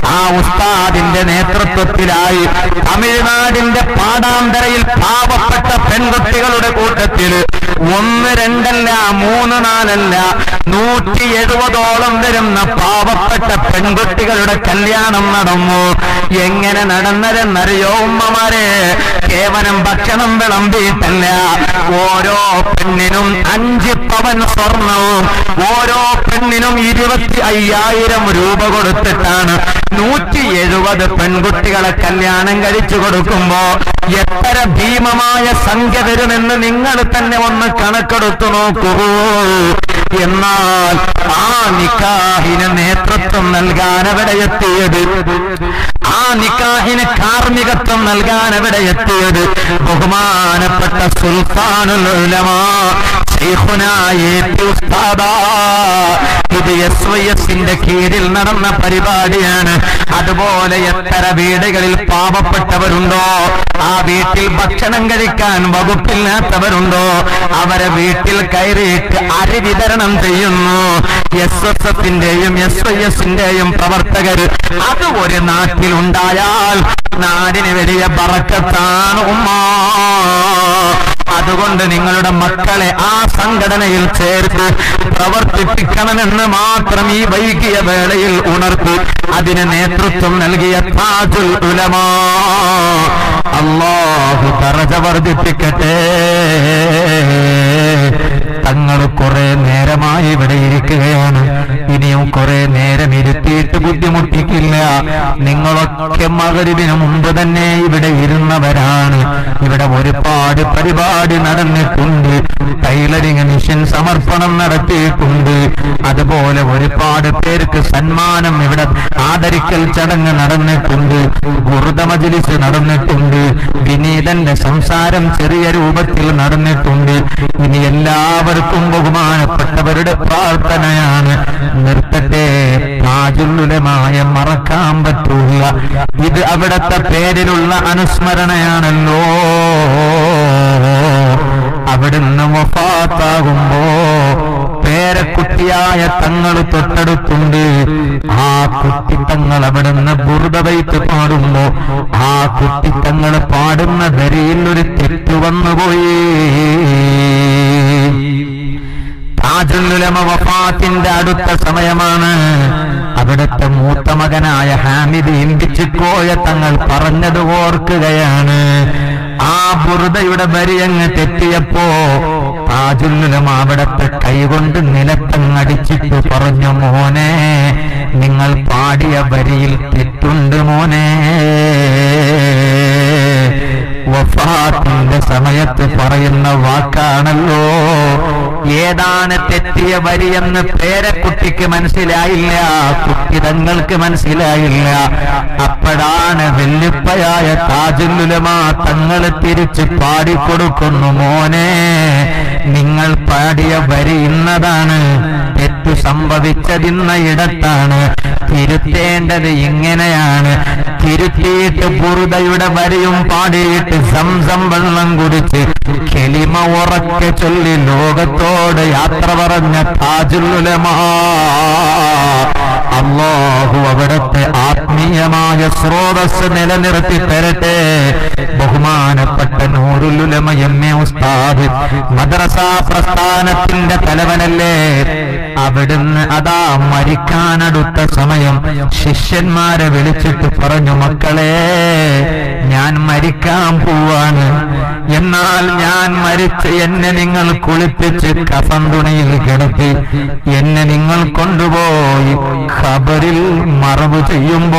Speaker 1: ആ ഉസ്താദിന്റെ നേതൃത്വത്തിലായി തമിഴ്നാടിന്റെ പാടാന്തരയിൽ പാവപ്പെട്ട പെൺകുട്ടികളുടെ കൂട്ടത്തിൽ ഒന്ന് രണ്ടല്ല മൂന്ന് നാലല്ല നൂറ്റി എഴുപതോളം വരുന്ന പാവപ്പെട്ട പെൺകുട്ടികളുടെ കല്യാണം നടന്നു എങ്ങനെ നടന്നതെന്നറിയോ ഉമ്മമാരെ കേവലം ഭക്ഷണം വിളമ്പിയിട്ടല്ല ഓരോ പെണ്ണിനും അഞ്ച് പവൻ സ്വർണവും ഓരോ പെണ്ണിനും ഇരുപത്തി അയ്യായിരം രൂപ കൊടുത്തിട്ടാണ് നൂറ്റി എഴുപത് പെൺകുട്ടികളെ കല്യാണം കഴിച്ചു കൊടുക്കുമ്പോ എത്ര ഭീമമായ സംഖ്യ വരുമെന്ന് നിങ്ങൾ തന്നെ ഒന്ന് കണക്കെടുത്തു നോക്കൂ എന്നാൽ ആ നിക്കാഹിന് നേതൃത്വം നൽകാൻ അവിടെ എത്തിയത് ആ നിക്കാഹിന് കാർമ്മികത്വം നൽകാൻ അവിടെ എത്തിയത് ബഹുമാനപ്പെട്ട സുൽത്താനുൽ ഉലമാ ശൈഖുനായ പി ഉസ്താദാ. ഇത് എസ് വൈ എസിന്റെ കീഴിൽ നടന്ന പരിപാടിയാണ് അതുപോലെ എത്ര വീടുകളിൽ പാവപ്പെട്ടവരുണ്ടോ ആ വീട്ടിൽ ഭക്ഷണം കഴിക്കാൻ വകുപ്പില്ലാത്തവരുണ്ടോ അവരെ വീട്ടിൽ കയറിയിട്ട് അരി വിതരണം ചെയ്യുന്നു എസ് എസ് എഫിന്റെയും എസ് വൈ എസിന്റെയും പ്രവർത്തകർ അത് ഒരു നാട്ടിൽ ഉണ്ടായാൽ നാടിന് വലിയ ബറക്കത്താണ് ഉമ്മ അതുകൊണ്ട് നിങ്ങളുടെ മക്കളെ ആ സംഘടനയിൽ ചേർത്ത് പ്രവർത്തിപ്പിക്കണമെന്ന് മാത്രം ഈ വൈകിയ വേളയിൽ ഉണർത്തി അതിന് നേതൃത്വം നൽകിയ താജുൽ ഉലമാ അള്ളാഹു തറജ വർദ്ധിപ്പിക്കട്ടെ തങ്ങൾ കുറെ നേരമായി ഇവിടെ ഇരിക്കുകയാണ് ഇനിയും കുറെ നേരം ഇരുത്തിയിട്ട് ബുദ്ധിമുട്ടിക്കില്ല നിങ്ങളൊക്കെ മകരിവിന് മുമ്പ് തന്നെ ഇവിടെ ഇരുന്നവരാണ് ഇവിടെ ഒരുപാട് പരിപാടി നടന്നിട്ടുണ്ട് ടൈലറിംഗ് മിഷൻ സമർപ്പണം നടത്തിയിട്ടുണ്ട് അതുപോലെ ഒരുപാട് പേർക്ക് സന്മാനം ഇവിടെ ആദരിക്കൽ ചടങ്ങ് നടന്നിട്ടുണ്ട് ഗുരുത മജിലിസ് നടന്നിട്ടുണ്ട് വിനീതന്റെ സംസാരം ചെറിയ രൂപത്തിൽ നടന്നിട്ടുണ്ട് ഇനി എല്ലാവർക്കും ബഹുമാനപ്പെട്ടവരുടെ പ്രാർത്ഥനയാണ് നിർത്തട്ടെ താജുല്ലുലമായ മറക്കാൻ പറ്റൂല ഇത് അവിടത്തെ പേരിലുള്ള അനുസ്മരണയാണല്ലോ അവിടുന്ന് വഫാത്താകുമ്പോ പേരക്കുട്ടിയായ തങ്ങൾ തൊട്ടടുത്തുണ്ട് ആ കുട്ടിത്തങ്ങൾ അവിടുന്ന് ബുറുദവൈത്ത് പാടുമ്പോ ആ കുട്ടിത്തങ്ങൾ പാടുന്ന ദരിയിൽ ഒരു തെറ്റ് വന്നുപോയി താജുല്ലുലമ വഫാത്തിന്റെ അടുത്ത സമയമാണ് അവിടുത്തെ മൂത്ത മകനായ ഹാമിദ് ഇമ്പിച്ചിക്കോയ തങ്ങൾ പറഞ്ഞത് ഓർക്കുകയാണ് ആ ബുറുദയുടെ ബരിയങ്ങ് തെറ്റിയപ്പോ താജുല്ലുലമ അവിടത്തെ കൈകൊണ്ട് നിലത്തങ്ങടിച്ചിട്ട് പറഞ്ഞു മോനെ നിങ്ങൾ പാടിയ വരിയിൽ തെറ്റുണ്ട് മോനെ വഫാത്തിന്റെ സമയത്ത് പറയുന്ന വാക്കാണല്ലോ ഏതാണ് തെറ്റിയ വരിയെന്ന് പേരക്കുട്ടിക്ക് മനസ്സിലായില്ല കുട്ടി തങ്ങൾക്ക് മനസ്സിലായില്ല അപ്പോഴാണ് വെല്ലുപ്പയായ താജുല്ലുലമാ തങ്ങൾ തിരിച്ച് പാടിക്കൊടുക്കുന്നു മോനെ നിങ്ങൾ പാടിയ വരി ഇന്നതാണ് തെറ്റു സംഭവിച്ചതിന്ന ഇടത്താണ് തിരുത്തേണ്ടത് ഇങ്ങനെയാണ് തിരുത്തിയിട്ട് ബുറുദയുടെ വരിയും പാടിയിട്ട് സംസം വെള്ളം കുടിച്ച് കെളിമ ഉറക്കെ ചൊല്ലി ലോകത്തോട് യാത്ര പറഞ്ഞ താജുലുലമാ അള്ളാഹു അവിടുത്തെ ആത്മീയമായ സ്രോതസ് നിലനിർത്തി തരട്ടെ ബഹുമാനപ്പെട്ട നൂറുലുലമ എം എ ഉസ്താദ് മദ്രസ പ്രസ്ഥാനത്തിന്റെ തലവനല്ലേ അവിടുന്ന് അതാ മരിക്കാനടുത്ത സമയം ശിഷ്യന്മാരെ വിളിച്ചിട്ട് പറഞ്ഞു മക്കളെ ഞാൻ മരിക്കാൻ പോവാണ് എന്നാൽ ഞാൻ മരിച്ച് എന്നെ നിങ്ങൾ കുളിപ്പിച്ച് കഫൻ തുണിയിൽ കിടത്തി എന്നെ നിങ്ങൾ കൊണ്ടുപോയി ഖബറിൽ മറവ് ചെയ്യുമ്പോ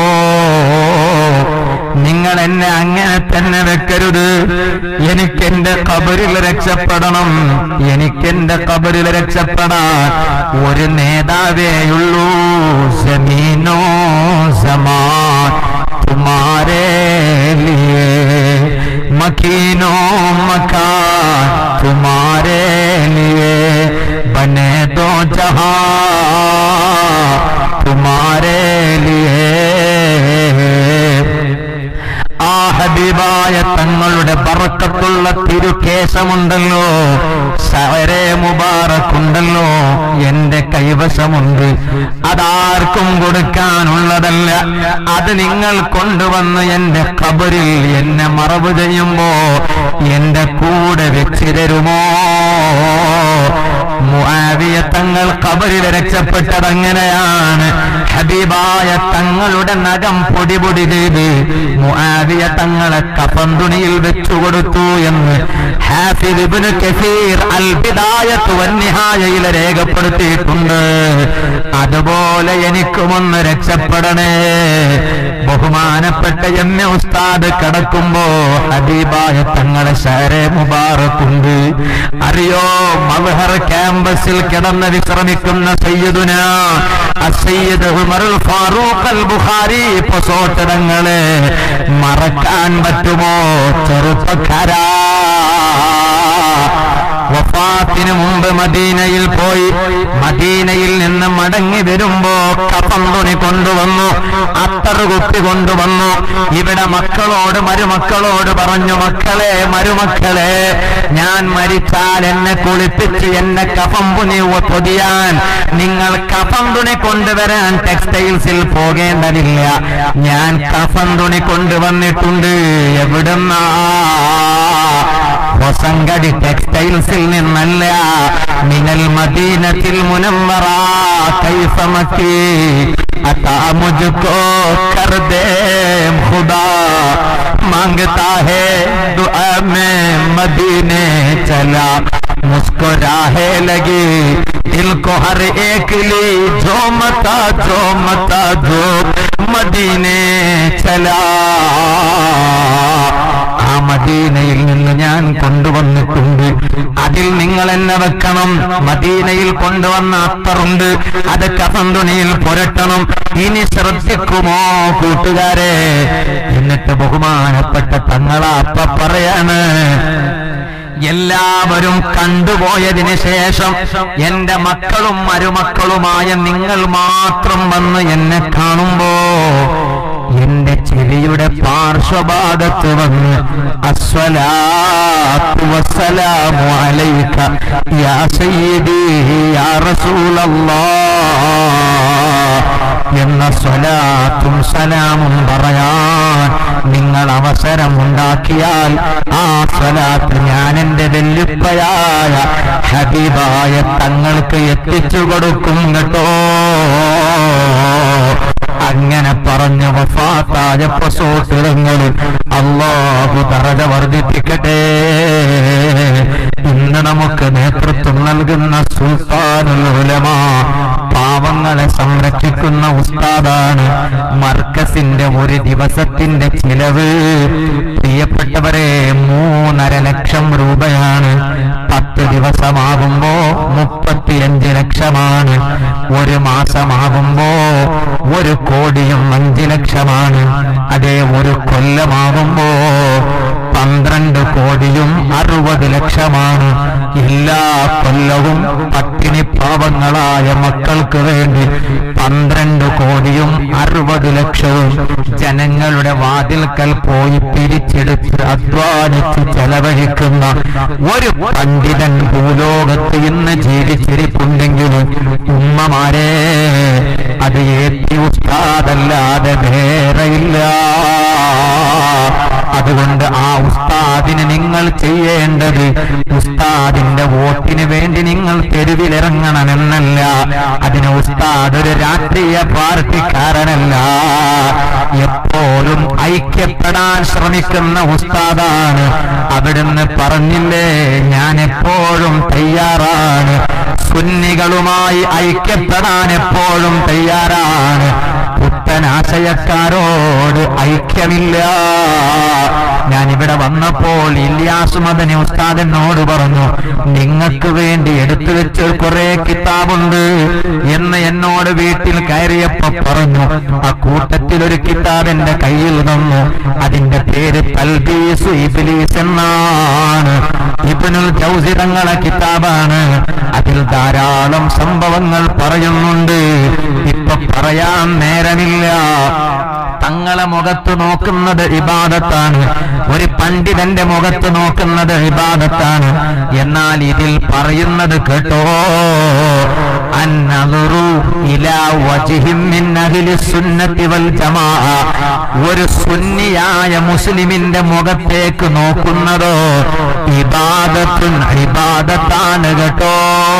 Speaker 1: നിങ്ങൾ എന്നെ അങ്ങനെ തന്നെ വെക്കരുത് എനിക്കെന്റെ കബറിൽ രക്ഷപ്പെടണം എനിക്കെന്റെ കബറിൽ രക്ഷപ്പെടാൻ ഒരു നേതാവേയുള്ളൂ സമീനോ സമാൻ തുമാരേ ലിയേ मकीनो मकान तुम्हारे लिए बने दो जहां तुम्हारे लिए ആ ഹബീബായ തങ്ങളുടെ ബറക്കത്തുള്ള തിരുകേശമുണ്ടല്ലോ സവരെ മുബ മുബാറക്കുണ്ടല്ലോ എന്റെ കൈവശമുണ്ട് അതാർക്കും കൊടുക്കാനുള്ളതല്ല അത് നിങ്ങൾ കൊണ്ടുവന്ന് എന്റെ കബറിൽ എന്നെ മറവ് ചെയ്യുമ്പോ എന്റെ കൂടെ വെച്ച് തരുമോ മുആവിയ തങ്ങൾ കബറിൽ രക്ഷപ്പെട്ടത് അങ്ങനെയാണ് ഹബീബായ തങ്ങളുടെ നഖം പൊടി പൊടി ചെയ്ത് മുആവിയ തങ്ങളെ കഫൻ തുണിയിൽ വെച്ചു കൊടുത്തു എന്ന് ഹാഫിദ് ഇബ്നു കസീർ അൽ ബിദായത്ത് വന്നിഹായയിൽ രേഖപ്പെടുത്തിയിട്ടുണ്ട് അതുപോലെ എനിക്കുമൊന്ന് രക്ഷപ്പെടണേ ബഹുമാനപ്പെട്ട എം എ ഉസ്താദ് കിടക്കുമ്പോ ഹബീബായ തങ്ങളെ ഷാരെ മുബാറക്കുണ്ട് അറിയോ മൽഹർ ക്യാമ്പസിൽ കിടന്ന് വിശ്രമിക്കുന്ന സയ്യിദുന അസയ്യിദ് ഉമറുൽ ഫാറൂഖ് അൽ ബുഖാരി പൊസോട്ടടങ്ങളെ മറക്കാൻ പറ്റുമോ ചെറുപ്പക്കാരാ വഫാത്തിന് മുമ്പ് മദീനയിൽ പോയി മദീനയിൽ നിന്ന് മടങ്ങി വരുമ്പോ കഫം തുണി കൊണ്ടുവന്നു അത്തറ് കുപ്പി കൊണ്ടുവന്നു ഇവിടെ മക്കളോട് മരുമക്കളോട് പറഞ്ഞു മക്കളെ മരുമക്കളെ ഞാൻ മരിച്ചാൽ എന്നെ കുളിപ്പിച്ച് എന്നെ കഫം തുണി പൊതിയാൻ നിങ്ങൾ കഫം തുണി കൊണ്ടുവരാൻ ടെക്സ്റ്റൈൽസിൽ പോകേണ്ടതില്ല ഞാൻ കഫം തുണി കൊണ്ടുവന്നിട്ടുണ്ട് എവിടുന്നാ ഹൊസങ്കടി ടെക്സ്റ്റൈൽസിൽ നിന്നല്ല മിനൽ മദീനത്തിൽ മുനമ്മറ കൈഫമക്കി अता मुझको कर दे खुदा मांगता है दुआ में मदीने चला मुस्कुराहे लगी दिल को हर एक ली जो मता जो मता जो मदीने चला ആ മദീനയിൽ നിന്ന് ഞാൻ കൊണ്ടുവന്നിട്ടുണ്ട് അതിൽ നിങ്ങൾ എന്നെ വെക്കണം മദീനയിൽ കൊണ്ടുവന്ന അത്തറുണ്ട് അത് കഫന്തുണിയിൽ പുരട്ടണം ഇനി ശ്രദ്ധിക്കുമോ കൂട്ടുകാരെ എന്നിട്ട് ബഹുമാനപ്പെട്ട തങ്ങളാ അപ്പ പറയാണ് എല്ലാവരും കണ്ടുപോയതിന് ശേഷം എന്റെ മക്കളും മരുമക്കളുമായ നിങ്ങൾ മാത്രം വന്ന് എന്നെ കാണുമ്പോ എന്റെ ചെവിയുടെ പാർശ്വഭാഗത്ത് വന്ന് അസ്വലാത്തു വസ്സലാമു അലൈക യാ സയ്യിദി യാ റസൂലല്ലാഹ് എന്ന സ്വലാത്തും സലാമും പറയാൻ നിങ്ങൾ അവസരമുണ്ടാക്കിയാൽ ആ സ്വലാത്ത് ഞാൻ എന്റെ വെല്ലുപ്പയായ ഹബീബായ തങ്ങൾക്ക് എത്തിച്ചു കൊടുക്കും കേട്ടോ അങ്ങനെ പറഞ്ഞ് വഫാത്തായ പ്രസോട്ടിടങ്ങളിൽ അള്ളാഹു തറക വർദ്ധിപ്പിക്കട്ടെ ഇന്ന് നമുക്ക് നേതൃത്വം നൽകുന്ന സുൽത്താനുൽ ഉലമ പാവങ്ങളെ സംരക്ഷിക്കുന്ന ഉസ്താദാണ് മർക്കസിന്റെ ഒരു ദിവസത്തിന്റെ ചിലവ് പ്രിയപ്പെട്ടവരെ മൂന്നര ലക്ഷം രൂപയാണ് പത്ത് ദിവസമാകുമ്പോ മുപ്പത്തിയഞ്ച് ലക്ഷമാണ് ഒരു മാസമാകുമ്പോ ഒരു കോടിയും അഞ്ച് ലക്ഷമാണ് അതേ ഒരു കൊല്ലമാകുമ്പോ പന്ത്രണ്ട് കോടിയും അറുപത് ലക്ഷമാണ് എല്ലാ കൊല്ലവും പട്ടിണി പാവങ്ങളായ മക്കൾക്ക് വേണ്ടി പന്ത്രണ്ട് കോടിയും അറുപത് ലക്ഷവും ജനങ്ങളുടെ വാതിൽക്കൽ പോയി പിരിച്ചെടുത്ത് അധ്വാനിച്ച് ചെലവഴിക്കുന്ന ഒരു പണ്ഡിതൻ ഭൂലോകത്ത് ഇന്ന് ജീവിച്ചിരിപ്പുണ്ടെങ്കിലും ഉമ്മമാരെ അത് ഏറ്റി ഉസ്താദല്ലാതെ വേറെയില്ല അതുകൊണ്ട് ആ ഉസ്താദിന് നിങ്ങൾ ചെയ്യേണ്ടത് ഉസ്താദിന്റെ വോട്ടിന് വേണ്ടി നിങ്ങൾ തെരുവിലിറങ്ങണമെന്നല്ല അതിന് ഉസ്താദ് ഒരു രാഷ്ട്രീയ പാർട്ടിക്കാരനല്ല എപ്പോഴും ഐക്യപ്പെടാൻ ശ്രമിക്കുന്ന ഉസ്താദാണ് അവിടുന്ന് പറഞ്ഞില്ലേ ഞാൻ എപ്പോഴും തയ്യാറാണ് സുന്നികളുമായി ഐക്യപ്പെടാൻ എപ്പോഴും തയ്യാറാണ് പുത്തനാശയക്കാരോട് ഐക്യമില്ല ഞാൻ ഇവിടെ വന്നപ്പോൾ ഇല്യാസ് മദനി ഉസ്താദ് എന്നോട് പറഞ്ഞു നിങ്ങൾക്ക് വേണ്ടി എടുത്തു വെച്ച കുറെ കിതാബുണ്ട് എന്ന് എന്നോട് വീട്ടിൽ കയറിയപ്പോ പറഞ്ഞു ആ കൂട്ടത്തിൽ ഒരു കിതാബ് എന്റെ കയ്യിൽ തന്നു അതിന്റെ പേര് തൽബീസ് ഇബ്ലീസ് എന്നാണ് ഇബ്നുൽ ജൗസി തങ്ങളെ കിതാബാണ് അതിൽ ധാരാളം സംഭവങ്ങൾ പറയുന്നുണ്ട് ഇപ്പൊ പറയാൻ നേരമില്ല തങ്ങളെ മുഖത്ത് നോക്കുന്നത് ഇബാദത്താണ് ഒരു പണ്ഡിതന്റെ മുഖത്ത് നോക്കുന്നത് ഇബാദത്താണ് എന്നാൽ ഇതിൽ പറയുന്നത് കേട്ടോ അന്നദുറു ഇലാ വജ്ഹിൻ മിൻ അഹ്ലി സുന്നത്തി വൽ ജമാഅ ഒരു സുന്നിയായ മുസ്ലിമിന്റെ മുഖത്തേക്ക് നോക്കുന്നതോ ഇബാദത്തുൻ ഇബാദത്താണ് കേട്ടോ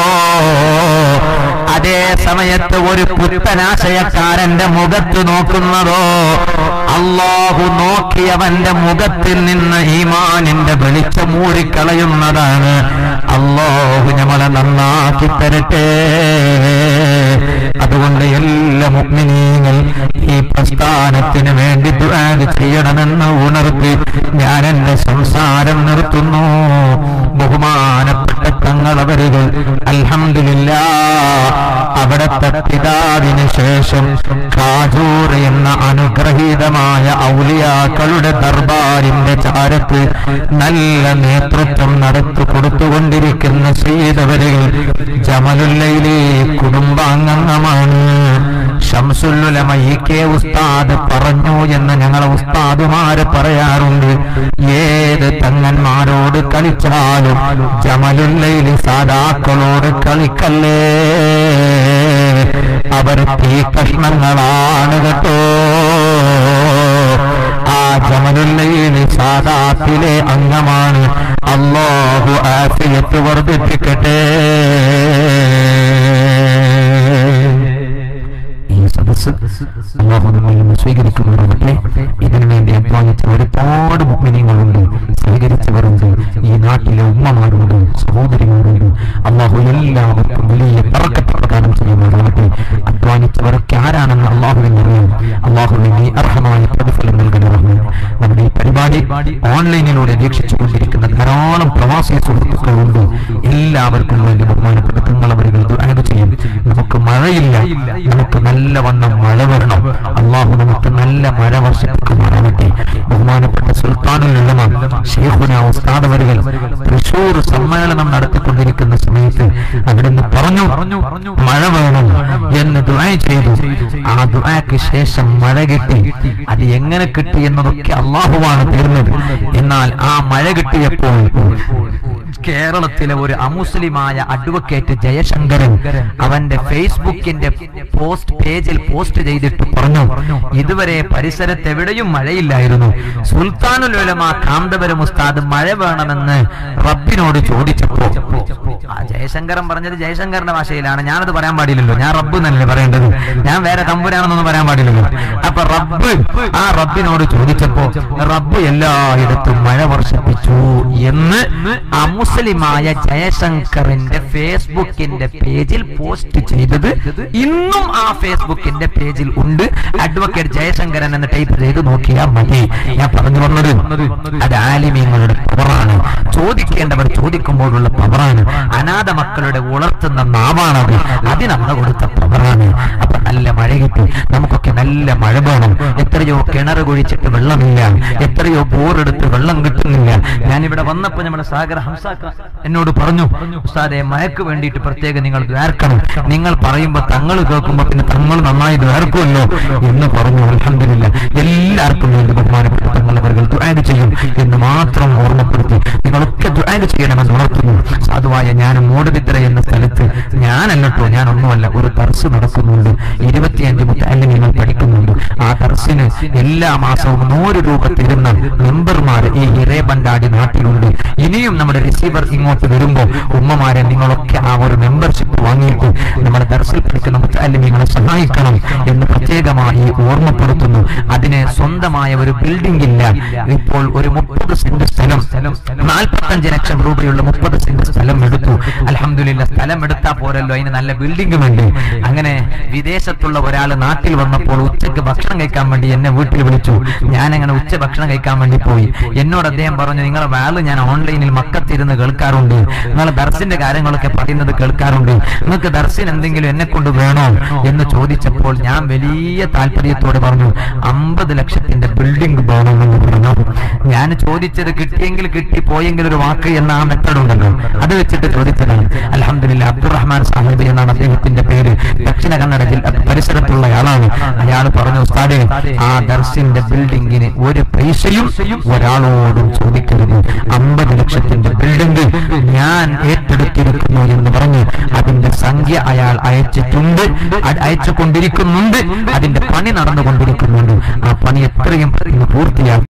Speaker 1: അതേ സമയത്ത് ഒരു പുത്തനാശയക്കാരന്റെ മുഖത്ത് നോക്കുന്നതോ അള്ളാഹു നോക്കിയവന്റെ മുഖത്തിൽ നിന്ന് ഈമാനിന്റെ വെളിച്ചം മൂടിക്കളയുന്നതാണ് അള്ളാഹു നമ്മളെ നന്നാക്കി തരട്ടെ അതുകൊണ്ട് എല്ലാ മുഗ്മിനീങ്ങൾ ഈ പ്രസ്ഥാനത്തിന് വേണ്ടി ദുആ ചെയ്യണമെന്ന് ഉണർത്തി ഞാൻ എന്റെ സംസാരം നിർത്തുന്നു ബഹുമാനപ്പെട്ട തങ്ങളവരുകൾ അൽഹംദുലില്ല അവിടത്തെ പിതാവിന് ശേഷം ഖാജൂർ എന്ന അനുഗ്രഹീതമായ ഔലിയാക്കളുടെ ദർബാരിന്റെ ചാരത്ത് നല്ല നേതൃത്വം നടത്തി കൊടുത്തുകൊണ്ടിരിക്കുന്ന സീതവരുകൾ ജമലുല്ലയിലെ കുടുംബാംഗമാണ് ഷംസുല്ലുലമ ഇ കെ ഉസ്താദ് പറഞ്ഞു എന്ന് ഞങ്ങളെ ഉസ്താദുമാര് പറയാറുണ്ട് ഏത് തങ്ങന്മാരോട് കളിച്ചാലും ജമലുല്ലയിലെ സാധാക്കളോട് കളിക്കല്ലേ അവർ തീ കഷ്ണങ്ങളാണ് കേട്ടോ ആ ജമലുല്ലയിലെ സാദാത്തിലെ അംഗമാണ് അള്ളാഹു ആഫിയത്ത് വർദ്ധിപ്പിക്കട്ടെ ഈ സദസ് അള്ളാഹു നമ്മളിൽ നിന്ന് സ്വീകരിക്കുമാറാകട്ടെ ഇതിനു വേണ്ടി അധ്വാനിച്ച ഒരുപാട് മുഗ്മിനികളുണ്ട് സ്വീകരിച്ചവരുണ്ട് ഈ നാട്ടിലെ ഉമ്മമാരുണ്ട് സഹോദരിമാരുണ്ട് അള്ളാഹു എല്ലാവർക്കും വലിയ തറക്കത്ത് പ്രദാനം ചെയ്യുമാറാകട്ടെ അധ്വാനിച്ചവരൊക്കെ ആരാണെന്ന് അള്ളാഹുവിന് അറിയാം അള്ളാഹുവിന് നീ അർഹമായ പ്രതിഫലം നൽകണ റഹ്മാൻ നമ്മുടെ ഈ പരിപാടി ഓൺലൈനിലൂടെ വീക്ഷിച്ചുകൊണ്ടിരിക്കുന്ന ധാരാളം പ്രവാസി സുഹൃത്തുക്കളുണ്ട് എല്ലാവർക്കും വേണ്ടി ബഹുമാനപ്പെട്ട തങ്ങളവരുകൾ ദുആ ചെയ്യും നമുക്ക് മഴയില്ല നമുക്ക് നല്ലവണ്ണം മഴ വരണം അള്ളാഹു നമുക്ക് നല്ല മഴ വർഷിപ്പിക്കുമാറാവട്ടെ ബഹുമാനപ്പെട്ട സുൽത്താനുൽ ഉലമ ഷെയ്ഖുന ഉസ്താദ് അവരുകൾ തൃശൂർ സമ്മേളനം നടത്തിക്കൊണ്ടിരിക്കുന്ന സമയത്ത് അവിടുന്ന് പറഞ്ഞു മഴ വേണം എന്ന് ദുആ ചെയ്തു ആ ദുആക്ക് ശേഷം മഴ കിട്ടി അത് എങ്ങനെ കിട്ടി എന്നതൊക്കെ അള്ളാഹുവാണ് തീർന്നത് എന്നാൽ ആ മഴ കിട്ടിയപ്പോൾ കേരളത്തിലെ ഒരു അമുസ്ലിമായ അഡ്വക്കേറ്റ് ജയശങ്കരൻ അവന്റെ ഫേസ്ബുക്കിന്റെ പോസ്റ്റ് പേജിൽ പോസ്റ്റ് ചെയ്തിട്ട് പറഞ്ഞു ഇതുവരെ പരിസരത്ത് എവിടെയും മഴയില്ലായിരുന്നു സുൽത്താനുൽ ഉലമ കാന്തപുരം ഉസ്താദ് മഴ വേണമെന്ന് റബ്ബിനോട് ചോദിച്ചപ്പോ ആ ജയശങ്കരൻ പറഞ്ഞത് ജയശങ്കറിന്റെ ഭാഷയിലാണ് ഞാനത് പറയാൻ പാടില്ലല്ലോ ഞാൻ റബ്ബ് എന്നല്ലേ പറയേണ്ടത് ഞാൻ വേറെ തമ്പുരാണെന്നൊന്നും പറയാൻ പാടില്ലല്ലോ അപ്പൊ റബ്ബ് ആ റബ്ബിനോട് ചോദിച്ചപ്പോ റബ്ബ് എല്ലായിടത്തും മഴ വർഷിപ്പിച്ചു എന്ന് അമുസ്ലിമായ ജയശങ്കറിന്റെ ഫേസ്ബുക്കിന്റെ പേജിൽ പോസ്റ്റ് ചെയ്തത് ഇന്നും ആ ഫേസ്ബുക്കിന്റെ പേജിൽ ഉണ്ട് അഡ്വക്കേറ്റ് ജയശങ്കരൻ എന്ന് ടൈപ്പ് ചെയ്ത് നോക്കിയാൽ മതി ഞാൻ പറഞ്ഞു വന്നത് അത് ആലിമീങ്ങളുടെ പവറാണ് ചോദിക്കേണ്ടവർ ചോദിക്കുമ്പോഴുള്ള പവറാണ് അനാഥ മക്കളുടെ ഉണർത്തുന്ന നാവാണത് അതിനന്ന് കൊടുത്ത പവറാണ് അപ്പൊ നല്ല മഴ കിട്ടി നമുക്കൊക്കെ നല്ല മഴ വേണം എത്രയോ കിണർ കുഴിച്ചിട്ട് വെള്ളമില്ല എത്രയോ ബോറെടുത്ത് വെള്ളം കിട്ടുന്നില്ല ഞാനിവിടെ വന്നപ്പോ നമ്മുടെ സാഗർ ഹംസാക്ക എന്നോട് പറഞ്ഞു ഉസ്താദെ മഴക്ക് വേണ്ടിയിട്ട് പ്രത്യേകം നിങ്ങൾ ദ്വാർക്കണം നിങ്ങൾ പറയുമ്പോ തങ്ങൾ കേൾക്കുമ്പോ പിന്നെ തങ്ങൾ നന്നായി ദ്വാർക്കുമല്ലോ എന്ന് പറഞ്ഞു അലഹമില്ല എല്ലാവർക്കും വേണ്ടി ബഹുമാനപ്പെട്ട തങ്ങളവர்கள் ദുആഗ് ചെയ്യും എന്ന് മാത്രം ഓർമ്മപ്പെടുത്തി നിങ്ങളൊക്കെ ദുആഗ് ചെയ്യണമെന്ന് ഉണർത്തുന്നു സാധുവായ ഞാൻ മൂടുവിദ്ര എന്ന സ്ഥലത്ത് ഞാനല്ലട്ടോ ഞാൻ ഒന്നുമല്ല ഒരു തർസ് നടക്കുന്നുണ്ട് ഇരുപത്തിയഞ്ച് മുത്തല്ലിങ്ങൾ പഠിക്കുന്നുണ്ട് ആ തർസിന് എല്ലാ മാസവും നൂറ് രൂപ തരുന്ന മെമ്പർമാർ ഈ ഹിറേബണ്ടാടി നാട്ടിലുണ്ട് ഇനിയും നമ്മുടെ റിസീവർ ഇങ്ങോട്ട് വരുമ്പോ ഉമ്മമാരെ നിങ്ങളൊക്കെ ആ ഒരു മെമ്പർഷിപ്പ് വാങ്ങിയിട്ട് നമ്മുടെ ദർസിൽ പഠിക്കുന്ന മുത്തല്ലിങ്ങളെ സഹായിക്കണം എന്ന് പ്രത്യേകമായി ഓർമ്മപ്പെടുത്തുന്നു അതിന് സ്വന്തമായ ഒരു ബിൽഡിംഗ് ഇല്ല ഇപ്പോൾ ഒരു മുപ്പത് സെന്റ് സ്ഥലം നാൽപ്പത്തഞ്ച് ലക്ഷം രൂപയുള്ള മുപ്പത് സെന്റ് സ്ഥലം എടുത്തു അലഹമില്ല സ്ഥലം എടുത്താൽ പോരല്ലോ അതിന് നല്ല ബിൽഡിംഗ് വേണ്ടി അങ്ങനെ വിദേശത്തുള്ള ഒരാൾ നാട്ടിൽ വന്നപ്പോൾ ഉച്ചക്ക് ഭക്ഷണം കഴിക്കാൻ വേണ്ടി എന്നെ വീട്ടിൽ വിളിച്ചു ഞാൻ അങ്ങനെ ഉച്ച ഭക്ഷണം കഴിക്കാൻ വേണ്ടി പോയി എന്നോട് അദ്ദേഹം പറഞ്ഞു നിങ്ങളെ വാള് ഞാൻ ഓൺലൈനിൽ മക്കത്തിരുന്ന് കേൾക്കാറുണ്ട് നിങ്ങൾ ദർസിന്റെ കാര്യങ്ങളൊക്കെ പറയുന്നത് കേൾക്കാറുണ്ട് നിങ്ങൾക്ക് ദർശൻ എന്തെങ്കിലും എന്നെ കൊണ്ട് വേണോ എന്ന് ചോദിച്ചപ്പോൾ ഞാൻ വലിയ താല്പര്യത്തോടെ പറഞ്ഞു അമ്പത് ലക്ഷത്തിന്റെ ബിൽഡിംഗ് വേണമെന്ന് പറഞ്ഞു ഞാൻ ചോദിച്ചത് കിട്ടിയെങ്കിൽ കിട്ടി പോയെങ്കിൽ ഒരു വാക്ക് എന്ന ആ മെത്തഡ് ഉണ്ടല്ലോ അത് വെച്ചിട്ട് ചോദിച്ചതാണ് അലഹമില്ല അബ്ദുറഹ്മാൻ സാഹിബ് എന്നാണ് അദ്ദേഹത്തിന്റെ പേര് ദക്ഷിണ കന്നഡ ജില്ല പരിസരത്തുള്ള ആളാണ് അയാൾ പറഞ്ഞു ഉസ്താദേ ആ ദർശിന്റെ ബിൽഡിങ്ങിന് ഒരു പൈസയും ഒരാളോടും ചോദിക്കരുത് അമ്പത് ലക്ഷത്തിന്റെ ബിൽഡിംഗ് ഞാൻ ഏറ്റെടുത്തിരിക്കുന്നു എന്ന് പറഞ്ഞ് അതിന്റെ സംഖ്യ അയാൾ അയച്ചിട്ടുണ്ട് അത് അയച്ചുകൊണ്ടിരിക്കുന്നുണ്ട് അതിന്റെ പണി നടന്നുകൊണ്ടിരിക്കുന്നുണ്ട് ആ പണി എത്രയും പെട്ടെന്ന് പൂർത്തിയാക്കി